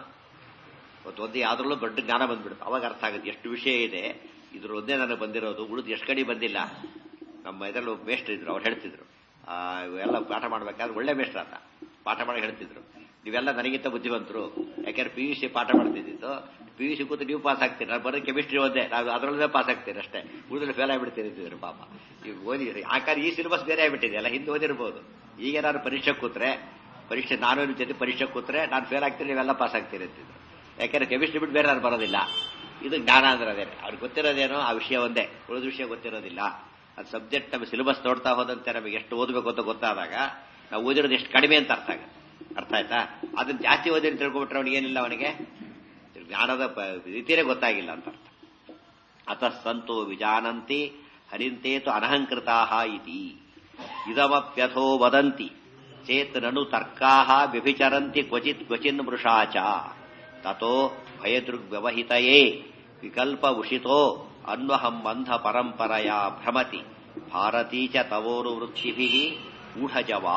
ಒಂದು ಯಾವ್ದ್ರಲ್ಲೂ ದೊಡ್ಡ ಜ್ಞಾನ ಬಂದ್ಬಿಡುತ್ತೆ ಅವಾಗ ಅರ್ಥ ಆಗುತ್ತೆ ಎಷ್ಟು ವಿಷಯ ಇದೆ ಇದ್ರ ಒಂದೇ ನನಗೆ ಬಂದಿರೋದು ಉಳಿದು ಎಷ್ಟು ಕಡೆ ಬಂದಿಲ್ಲ ನಮ್ಮ ಇದರಲ್ಲಿ ಮೇಷ್ಟ್ರು ಇದ್ರು ಅವ್ರು ಹೇಳ್ತಿದ್ರು ಎಲ್ಲ ಪಾಠ ಮಾಡ್ಬೇಕಾದ್ರೆ ಒಳ್ಳೆ ಮೇಷ್ಟ್ರ ಅಂತ ಪಾಠ ಮಾಡಿ ಹೇಳ್ತಿದ್ರು ನೀವೆಲ್ಲ ನನಗಿಂತ ಬುದ್ಧಿವಂತರು ಯಾಕೆಂದ್ರೆ ಪಿ ಯು ಸಿ ಪಾಠ ಮಾಡ್ತಿದ್ದಿತ್ತು ಪಿ ಯು ಸಿ ಕೂತು ನೀವು ಪಾಸ್ ಆಗ್ತೀರಿ ನಾನು ಬರೋ ಕೆಮಿಸ್ಟ್ರಿ ಒಂದೇ ನಾವು ಅದರಲ್ಲೇ ಪಾಸ್ ಆಗ್ತೀರಿ ಅಷ್ಟೇ ಉಳಿದ್ರೆ ಫೇಲ್ ಆಗಿಬಿಡ್ತೀರಿ ಅಂತಿದ್ರು ಪಾಪ ಈಗ ಓದಿ ಯಾಕಂದ್ರೆ ಈ ಸಿಲೆಬಸ್ ಬೇರೆ ಆಗಿಬಿಟ್ಟಿದೆ ಅಲ್ಲ ಹಿಂದೆ ಓದಿರ್ಬೋದು ಈಗ ನಾನು ಪರೀಕ್ಷೆ ಕೂತ್ರೆ ಪರೀಕ್ಷೆ ನಾನು ಜೊತೆ ಪರೀಕ್ಷೆ ಕೂತ್ರೆ ನಾನು ಫೇಲ್ ಆಗ್ತೀನಿ ನೀವೆಲ್ಲ ಪಾಸ್ ಆಗ್ತೀರಿ ಅಂತಿದ್ರು ಯಾಕೆಂದ್ರೆ ಕೆಮಿಸ್ಟ್ರಿ ಬಿಟ್ಟು ಬೇರೆ ನಾನು ಬರೋದಿಲ್ಲ ಇದು ಜ್ಞಾನ ಅಂದ್ರೆ ಅದೇನೆ ಅವ್ರಿಗೆ ಗೊತ್ತಿರೋದೇನೋ ಆ ವಿಷಯ ಒಂದೇ ಉಳಿದ ವಿಷಯ ಗೊತ್ತಿರೋದಿಲ್ಲ ಅದು ಸಬ್ಜೆಕ್ಟ್ ನಮಗೆ ಸಿಲೆಬಸ್ ನೋಡ್ತಾ ಹೋದಂತೆ ನಮಗೆ ಎಷ್ಟು ಓದಬೇಕು ಅಂತ ಗೊತ್ತಾದಾಗ ನಾವು ಓದಿರೋದು ಎಷ್ಟು ಕಡಿಮೆ ಅಂತ ಅರ್ಥ ಆಗುತ್ತೆ ಅರ್ಥ ಆಯ್ತಾ ಅದನ್ನ ಜಾಸ್ತಿ ಓದಿ ತಿಳ್ಕೊಬಿಟ್ರೆ ಅವನಿಗೆ ಏನಿಲ್ಲ ಅವನಿಗೆ ಜ್ಞಾನದ ರೀತಿಯೇ ಗೊತ್ತಾಗಿಲ್ಲ ಅಂತ ಅರ್ಥ ಅತಃ ಸಂತು ವಿಜಾನಂತಿ ಹರಿಂತೇತು ಅನಹಂಕೃತಾ ಇತಿ ಇದಮಪ್ಯಥೋ ವದಂತಿ ಚೇತ್ ನನು ತರ್ಕಾ ವ್ಯಭಿಚರಂತಿ ಕ್ವಚಿತ್ ಕ್ವಚಿನ್ ಮೃಷಾಚ ತಥೋ ಭಯದೃಗ್ವ್ಯವಹಿತಯೇ ವಿಕಲ್ಪ ಉಷಿತೋ ಅನ್ವಹಂ ಬಂಧ ಪರಂಪರೆಯ ಭ್ರಮತಿ ಭಾರತೀ ಚ ತವೋರು ವೃಕ್ಷಿಭಿ ಊಢಜವಾ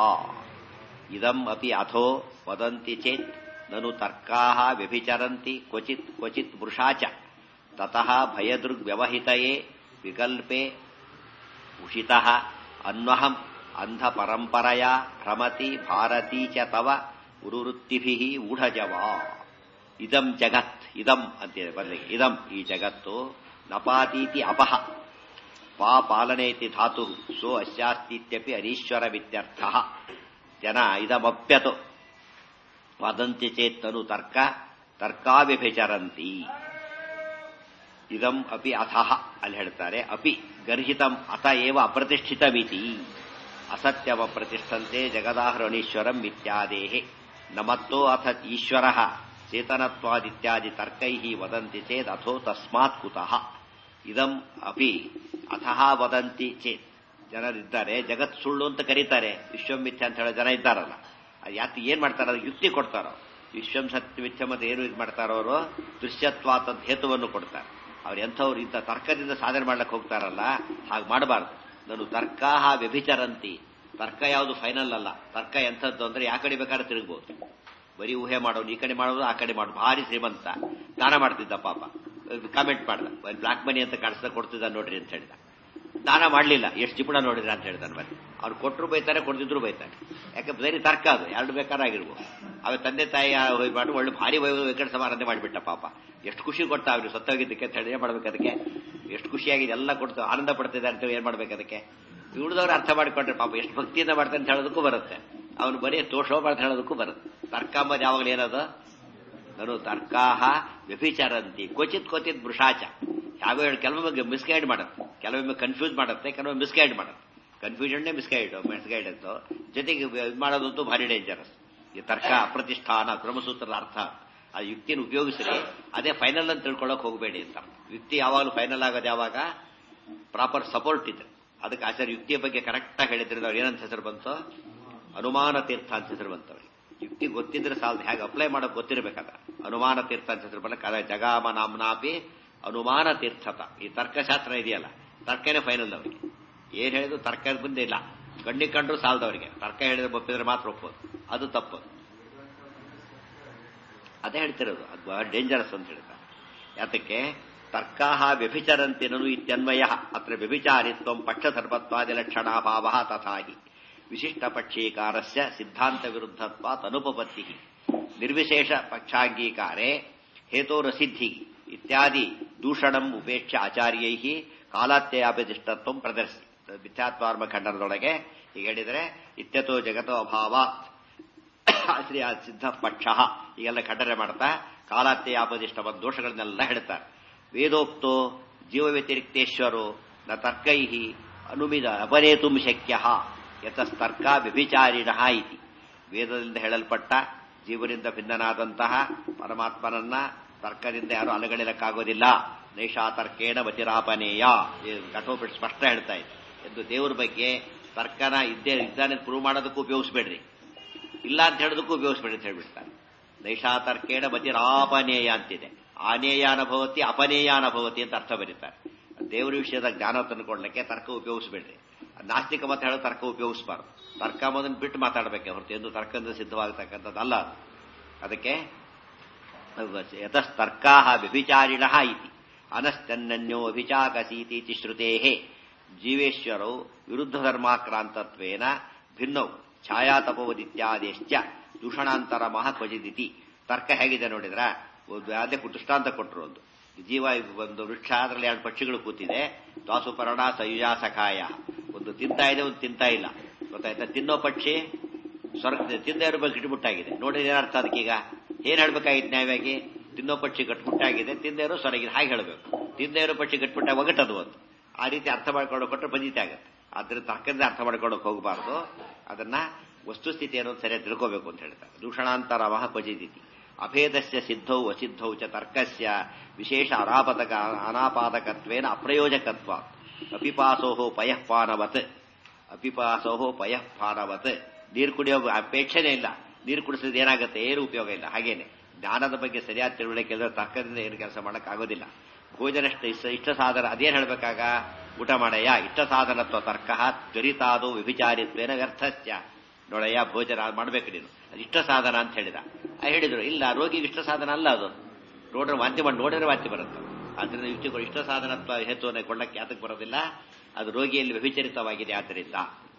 ಇದಂ ಅಪಿ ಅಥೋ ವದಂತಿ ಚೇತ್ ನನು ತರ್ಕಾ ವ್ಯಭಿಚರಂತಿ ಕ್ವಚಿತ್ ಕ್ವಚಿತ್ ಮೃಷಾ ಚ ತತಃ ಭಯದೃಗ್ವ್ಯವಹಿತಯೇ ವಿಕಲ್ಪೆ ಉಷಿತಃ ಅನ್ವಹಂ ಅಂಧ ಪರಂಪರೆಯ ಭ್ರಮತಿ ಭಾರತೀ ಚ ತವ ಉರುವೃತ್ತಿಭಿ ಊಢಜವಾ ಇದಂ ಜಗತ್ ಇದಂ ಅಂತಿದೆ ಬದಲಿಗೆ ಇದಂ ಈ ಜಗತ್ತು ನಪಾತೀತಿ ಅಪಹ ಪಾ ಪಾಲನೇತಿ ಧಾತು ಸೋ ಅಸ್ಯಾಸ್ತಿತ್ಯಪಿ ಅನೀಶ್ವರ ವಿತ್ಯರ್ಥ ಜನ ಇದಮಪ್ಯತು ವದಂತಿ ಚೇತ್ತನು ತರ್ಕ ತರ್ಕಾವ್ಯಭಿಚರಂತಿ ಇದಂ ಅಪಿ ಅಥಃ ಅಲ್ಲಿ ಹೇಳ್ತಾರೆ ಅಪಿ ಗರ್ಹಿತಂ ಅಥ ಏವ ಅಪ್ರತಿಷ್ಠಿತಮಿತಿ ಅಸತ್ಯವ ಪ್ರತಿಷ್ಠಂತೆ ಜಗದಾಹರಣೀಶ್ವರಂ ಇತ್ಯಾದೇಹೆ ನಮತ್ತೋ ಅಥ ಈಶ್ವರ ಚೇತನತ್ವಾದಿತ್ಯಾದಿ ತರ್ಕೈ ವದಂತಿ ಚೇತ್ ಅಥೋ ತಸ್ಮಾತ್ ಕುತಃ ಇದಂ ಅಪಿ ಅಥಃ ವದಂತಿ ಚೇತ್ ಜನರಿದ್ದಾರೆ ಜಗತ್ ಸುಳ್ಳು ಅಂತ ಕರೀತಾರೆ ವಿಶ್ವಮಿಥ್ಯ ಅಂತ ಹೇಳೋ ಜನ ಇದ್ದಾರಲ್ಲ ಅದು ಯಾಕೆ ಏನ್ ಮಾಡ್ತಾರ ಅದು ಯುಕ್ತಿ ಕೊಡ್ತಾರೋ ವಿಶ್ವಂ ಸತ್ಯ ಮಿಥ್ಯ ಮತ್ತೆ ಏನು ಇದು ಮಾಡ್ತಾರೋ ಅವರು ದೃಶ್ಯತ್ವಾತ ಹೇತುವನ್ನು ಕೊಡ್ತಾರೆ ಅವ್ರು ಎಂಥವ್ರು ಇಂಥ ತರ್ಕದಿಂದ ಸಾಧನೆ ಮಾಡ್ಲಿಕ್ಕೆ ಹೋಗ್ತಾರಲ್ಲ ಹಾಗೆ ಮಾಡಬಾರ್ದು ನಾನು ತರ್ಕ ವ್ಯಭಿಚರಂತಿ ತರ್ಕ ಯಾವುದು ಫೈನಲ್ ಅಲ್ಲ ತರ್ಕ ಎಂಥದ್ದು ಅಂದ್ರೆ ಯಾ ಕಡೆ ಬೇಕಾದ್ರೆ ತಿರುಗ್ಬೋದು ಬರೀ ಊಹೆ ಮಾಡೋದು ಈ ಕಡೆ ಮಾಡೋದು ಆ ಕಡೆ ಮಾಡೋದು ಭಾರಿ ಶ್ರೀಮಂತ ದಾನ ಮಾಡ್ತಿದ್ದ ಪಾಪ ಕಾಮೆಂಟ್ ಮಾಡ್ದ ಬ್ಲಾಕ್ ಮನಿ ಅಂತ ಕಾಣಿಸ್ತಾ ಕೊಡ್ತಿದ್ದ ನೋಡ್ರಿ ಅಂತ ಹೇಳಿದ ದಾನ ಮಾಡಲಿಲ್ಲ ಎಷ್ಟು ಜಿಪುಣ ನೋಡಿದ್ರ ಅಂತ ಹೇಳ್ತಾನೆ ಮತ್ತೆ ಅವ್ರು ಕೊಟ್ಟರು ಬೈತಾರೆ ಕೊಡ್ತಿದ್ರು ಬೈತಾರೆ ಯಾಕೆ ಬರೀ ತರ್ಕ ಅದು ಎರಡು ಬೇಕಾರಾಗಿರ್ಬೋದು ಅವ ತಂದೆ ತಾಯಿ ಹೋಗಿ ಮಾಡಿ ಒಳ್ಳೆ ಭಾರಿ ವೈಭವ ವೆಂಕಟ ಸಮಾರಂಭ ಮಾಡಿಬಿಟ್ಟ ಪಾಪ ಎಷ್ಟು ಖುಷಿ ಕೊಡ್ತಾ ಅವ್ರು ಸತ್ತೋಗಿದ್ದಕ್ಕೆ ಅಂತ ಹೇಳಿ ಏನ್ ಮಾಡ್ಬೇಕು ಅದಕ್ಕೆ ಎಷ್ಟು ಖುಷಿಯಾಗಿದೆ ಎಲ್ಲ ಕೊಡ್ತು ಆನಂದ ಪಡ್ತಿದ್ದಾರೆ ಅಂತ ಏನ್ ಮಾಡ್ಬೇಕು ಅದಕ್ಕೆ ಉಳಿದವ್ರು ಅರ್ಥ ಮಾಡಿಕೊಂಡ್ರೆ ಪಾಪ ಎಷ್ಟು ಭಕ್ತಿಯಿಂದ ಮಾಡ್ತಾರೆ ಅಂತ ಹೇಳೋದಕ್ಕೂ ಬರುತ್ತೆ ಅವನು ಬರೀ ತೋಷೋ ಅಂತ ಹೇಳೋದಕ್ಕೂ ಬರುತ್ತೆ ತರ್ಕ ಅಂಬದು ಯಾವಾಗಲೂ ಏನದು ನಾನು ತರ್ಕಾಹ ವ್ಯಭಿಚಾರಂತಿ ಕ್ವಚಿತ್ ಕ್ವಚಿತ್ ಬೃಷಾಚ ಯಾವ ಕೆಲವೊಮ್ಮೆ ಮಿಸ್ಗೈಡ್ ಮಾಡುತ್ತೆ ಕೆಲವೊಮ್ಮೆ ಕನ್ಫ್ಯೂಸ್ ಮಾಡುತ್ತೆ ಕೆಲವೊಮ್ಮೆ ಮಿಸ್ಗೈಡ್ ಮಾಡುತ್ತೆ ಕನ್ಫ್ಯೂಷನ್ನೇ ಮಿಸ್ಗೈಡ್ ಮಿಸ್ಗೈಡ್ ಅಂತ ಜೊತೆಗೆ ಇದು ಮಾಡೋದಂತೂ ಭಾರಿ ಡೇಂಜರಸ್ ಈ ತರ್ಕ ಅಪ್ರತಿಷ್ಠಾನ ಬ್ರಹ್ಮಸೂತ್ರದ ಅರ್ಥ ಆ ಯುಕ್ತಿನ ಉಪಯೋಗಿಸ್ರಿ ಅದೇ ಫೈನಲ್ ಅಂತ ತಿಳ್ಕೊಳ್ಳೋಕೆ ಹೋಗಬೇಡಿ ಅಂತ ಯುಕ್ತಿ ಯಾವಾಗಲೂ ಫೈನಲ್ ಆಗೋದು ಯಾವಾಗ ಪ್ರಾಪರ್ ಸಪೋರ್ಟ್ ಇದ್ರೆ ಅದಕ್ಕೆ ಆಚಾರ್ಯ ಯುಕ್ತಿಯ ಬಗ್ಗೆ ಕರೆಕ್ಟಾಗಿ ಹೇಳಿದ್ರೆ ಅವ್ರು ಏನಂತ ಹೆಸರು ಬಂತು ಅನುಮಾನ ತೀರ್ಥ ಅಂತ ಹೆಸರು ಬಂತವ್ರಿಗೆ ಯುಕ್ತಿ ಗೊತ್ತಿದ್ರೆ ಸಾಲದು ಹೇಗೆ ಅಪ್ಲೈ ಮಾಡೋಕೆ ಗೊತ್ತಿರಬೇಕಾದ್ರೆ ಅನುಮಾನ ತೀರ್ಥ ಅಂತ ಹೆಸರು ಬಂದ ಕದ ಜಗಾಮ ನಾಮ್ನಾಪಿ ಅನುಮಾನ ತೀರ್ಥತ ಈ ತರ್ಕಶಾಸ್ತ್ರ ಇದೆಯಲ್ಲ ತರ್ಕನೇ ಫೈನಲ್ ಅವರಿಗೆ ಏನ್ ಹೇಳಿದ್ರು ತರ್ಕ ಮುಂದೆ ಇಲ್ಲ ಕಣ್ಣಿಗೆ ಕಂಡ್ರು ಸಾಲದವರಿಗೆ ತರ್ಕ ಹೇಳಿದ್ರೆ ಒಪ್ಪಿದ್ರೆ ಮಾತ್ರ ಒಪ್ಪೋದು ಅದು ತಪ್ಪು ಅದೇ ಹೇಳ್ತಿರೋದು ಅದು ಬಹಳ ಡೇಂಜರಸ್ ಅಂತ ಹೇಳ್ತಾರೆ ಯಾತಕ್ಕೆ ತರ್ಕಾಹ ವ್ಯಭಿಚರಂತಿನನು ಇತ್ಯನ್ವಯ ಅತ್ರ ವ್ಯಭಿಚಾರಿತ್ವ ಪಕ್ಷಸರ್ಪತ್ವಾದಿ ಲಕ್ಷಣಾಭಾವ ತಥಾಹಿ ವಿಶಿಷ್ಟ ಪಕ್ಷೀಕಾರಸ್ಯ ಸಿದ್ಧಾಂತ ವಿರುದ್ಧತ್ವಾತ್ ಅನುಪಪತ್ತಿ ನಿರ್ವಿಶೇಷ ಪಕ್ಷಾಂಗೀಕಾರೆ ಹೇತೋರಸಿದ್ಧಿ ಇತ್ಯಾದಿ ದೂಷಣಂ ಉಪೇಕ್ಷ ಆಚಾರ್ಯೈ ಕಾಲಾತ್ಯಾಭಿದಿಷ್ಟತ್ವ ಪ್ರದರ್ಶಿ ಮಿಥ್ಯಾತ್ವಾರ್ಮ ಖಂಡನದೊಳಗೆ ಈಗ ಹೇಳಿದರೆ ಇತ್ಯತೋ ಜಗತೋ ಅಭಾವಾತ್ ಶ್ರೀ ಸಿದ್ಧ ಪಕ್ಷ ಈಗೆಲ್ಲ ಖಂಡನೆ ಮಾಡ್ತಾ ಕಾಲಾತ್ಯಾಪದಿಷ್ಟವಾದ ದೋಷಗಳನ್ನೆಲ್ಲ ಹೇಳ್ತಾರೆ ವೇದೋಕ್ತೋ ಜೀವ ವ್ಯತಿರಿಕ್ತೇಶ್ವರೋ ನ ತರ್ಕೈ ಅನುಮಿದ ಅಪನೇತು ಶಕ್ಯ ಯತಸ್ತರ್ಕ ವ್ಯಭಿಚಾರಿಣ ಇತಿ ವೇದದಿಂದ ಹೇಳಲ್ಪಟ್ಟ ಜೀವನಿಂದ ಭಿನ್ನನಾದಂತಹ ಪರಮಾತ್ಮನನ್ನ ತರ್ಕದಿಂದ ಯಾರು ಅಲಗಳಿಲಕ್ಕಾಗೋದಿಲ್ಲ ನೈಷಾ ತರ್ಕೇಣ ವತಿರಾಪನೇಯ ಘಟೋಪಿಟ್ ಸ್ಪಷ್ಟ ಹೇಳ್ತಾ ಇದೆ ಎಂದು ದೇವರ ಬಗ್ಗೆ ತರ್ಕನ ಇದ್ದೇ ಇದ್ದಾನೆ ಪ್ರೂವ್ ಮಾಡೋದಕ್ಕೂ ಉಪಯೋಗಿಸ್ಬೇಡ್ರಿ ಇಲ್ಲ ಅಂತ ಹೇಳೋದಕ್ಕೂ ಉಪಯೋಗಿಸ್ಬೇಡಿ ಅಂತ ಹೇಳ್ಬಿಡ್ತಾರೆ ನೈಷಾ ತರ್ಕೇಣ ಮತಿರಾಪನೇಯ ಅಂತಿದೆ ಆನೇಯಾನಭವತಿ ಅಪನೇಯಾನಭವತಿ ಅಂತ ಅರ್ಥ ಬರೀತಾರೆ ದೇವರ ವಿಷಯದ ಜ್ಞಾನ ತಂದುಕೊಳ್ಳಕ್ಕೆ ತರ್ಕ ಉಪಯೋಗಿಸ್ಬೇಡ್ರಿ ನಾಸ್ತಿಕ ಮತ ಹೇಳೋ ತರ್ಕ ಉಪಯೋಗಿಸಬಾರ್ದು ತರ್ಕ ಮೊದಲು ಬಿಟ್ಟು ಮಾತಾಡಬೇಕೆ ಹೊರತು ಎಂದು ತರ್ಕದಿಂದ ಸಿದ್ಧವಾಗತಕ್ಕಂಥದ್ದಲ್ಲ ಅದಕ್ಕೆ ಯತಸ್ತರ್ಕಾ ವ್ಯಭಿಚಾರಿಣ ಇತಿ ಅನಸ್ತನ್ನನ್ಯೋ ಅಭಿಚಾಕಸೀತಿ ಶ್ರುತೇ ಜೀವೇಶ್ವರೌ ವಿರುದ್ಧ ಧರ್ಮಾಕ್ರಾಂತತ್ವೇನ ಭಿನ್ನೌ ಛಾಯಾತಪವದಿತ್ಯಾದೇಶ್ಚ ದೂಷಣಾಂತರ ಮಹ ಕ್ವಚಿದಿತಿ ತರ್ಕ ಹೇಗಿದೆ ನೋಡಿದ್ರ ಒಂದು ಅದೇ ದೃಷ್ಟಾಂತ ಕೊಟ್ಟರು ಒಂದು ಜೀವ ಒಂದು ವೃಕ್ಷ ಅದರಲ್ಲಿ ಎರಡು ಪಕ್ಷಿಗಳು ಕೂತಿದೆ ದ್ವಾಸುಪರ್ಣ ಸಯುಜಾ ಸಖಾಯ ಒಂದು ತಿಂತಾ ಇದೆ ಒಂದು ತಿಂತಾ ಇಲ್ಲ ಗೊತ್ತಾಯ್ತಾ ತಿನ್ನೋ ಪಕ್ಷಿ ಸ್ವರ್ಗ ತಿಂದೇ ಇರೋ ಬಗ್ಗೆ ಗಿಟ್ಬಿಟ್ಟಾಗಿದೆ ನೋಡಿದ್ರೆ ಏನರ್ಥ ಅದಕ್ಕೀಗ ಏನ್ ಹೇಳ್ಬೇಕಾಗಿತ್ತು ನ್ಯಾಯವಾಗಿ ತಿನ್ನೋ ಪಕ್ಷಿ ಗಟ್ಬಿಟ್ಟಾಗಿದೆ ತಿಂದೇ ಇರೋ ಸೊರಗಿದೆ ಹಾಗೆ ಹೇಳಬೇಕು ತಿಂದೇ ಇರೋ ಪಕ್ಷಿ ಗಟ್ಬಿಟ್ಟಾಗ ಒಗಟದು ಒಂದು ಆ ರೀತಿ ಅರ್ಥ ಮಾಡ್ಕೊಂಡು ಕೊಟ್ಟರೆ ಬಂದಿತೆ ಆಗುತ್ತೆ ಆದ್ರೆ ತರ್ಕದಿಂದ ಅರ್ಥ ಮಾಡ್ಕೊಳ್ಳೋಕೆ ಹೋಗಬಾರ್ದು ಅದನ್ನ ವಸ್ತುಸ್ಥಿತಿ ಅನ್ನೋದು ಸರಿಯಾಗಿ ತಿಳ್ಕೋಬೇಕು ಅಂತ ಹೇಳ್ತಾರೆ ದೂಷಣಾಂತರ ಮಹ ಕ್ವಚಿದಿತಿ ಅಭೇದಸ್ಯ ಸಿದ್ಧೌ ಅಸಿದ್ಧೌ ಚ ತರ್ಕಸ್ಯ ವಿಶೇಷ ಅನಾಪದಕ ಅನಾಪಾದಕತ್ವೇನ ಅಪ್ರಯೋಜಕತ್ವ ಅಪಿಪಾಸೋಹೋ ಪಯಃಪಾನವತ್ ಅಪಿಪಾಸೋಹೋ ಪಯಃಪಾನವತ್ ನೀರು ಕುಡಿಯೋ ಅಪೇಕ್ಷೆನೇ ಇಲ್ಲ ನೀರು ಕುಡಿಸಿದ್ರೆ ಏನಾಗುತ್ತೆ ಏನು ಉಪಯೋಗ ಇಲ್ಲ ಹಾಗೇನೆ ಜ್ಞಾನದ ಬಗ್ಗೆ ಸರಿಯಾದ ತಿಳುವಳಿಕೆ ಇಲ್ಲದ್ರೆ ತರ್ಕದಿಂದ ಏನು ಕೆಲಸ ಮಾಡಕ್ ಆಗೋದಿಲ್ಲ ಭೋಜನಷ್ಟ ಇಷ್ಟ ಇಷ್ಟ ಸಾಧನ ಅದೇನ್ ಹೇಳ್ಬೇಕಾಗ ಊಟ ಮಾಡಯ್ಯ ಇಷ್ಟ ಸಾಧನತ್ವ ತರ್ಕ ತ್ವರಿತಾದು ವಿಭಿಚಾರಿತ್ವೇನ ವ್ಯರ್ಥಸ್ಯ ನೋಡಯ್ಯ ಭೋಜನ ಮಾಡ್ಬೇಕು ನೀನು ಅದು ಇಷ್ಟ ಸಾಧನ ಅಂತ ಹೇಳಿದ ಆ ಹೇಳಿದ್ರು ಇಲ್ಲ ರೋಗಿಗೆ ಇಷ್ಟ ಸಾಧನ ಅಲ್ಲ ಅದು ನೋಡ್ರೆ ವಾಂತಿ ಮಾಡಿ ನೋಡಿದ್ರೆ ವಾಂತಿ ಬರುತ್ತೆ ಆದ್ರಿಂದ ಯುಕ್ತಿಗಳು ಇಷ್ಟ ಸಾಧನತ್ವ ಹೇತುವನ್ನು ಕೊಳ್ಳಕ್ಕೆ ಯಾತಕ್ಕೆ ಬರೋದಿಲ್ಲ ಅದು ರೋಗಿಯಲ್ಲಿ ವ್ಯಭಿಚರಿತವಾಗಿದೆ ಆದ್ದರಿಂದ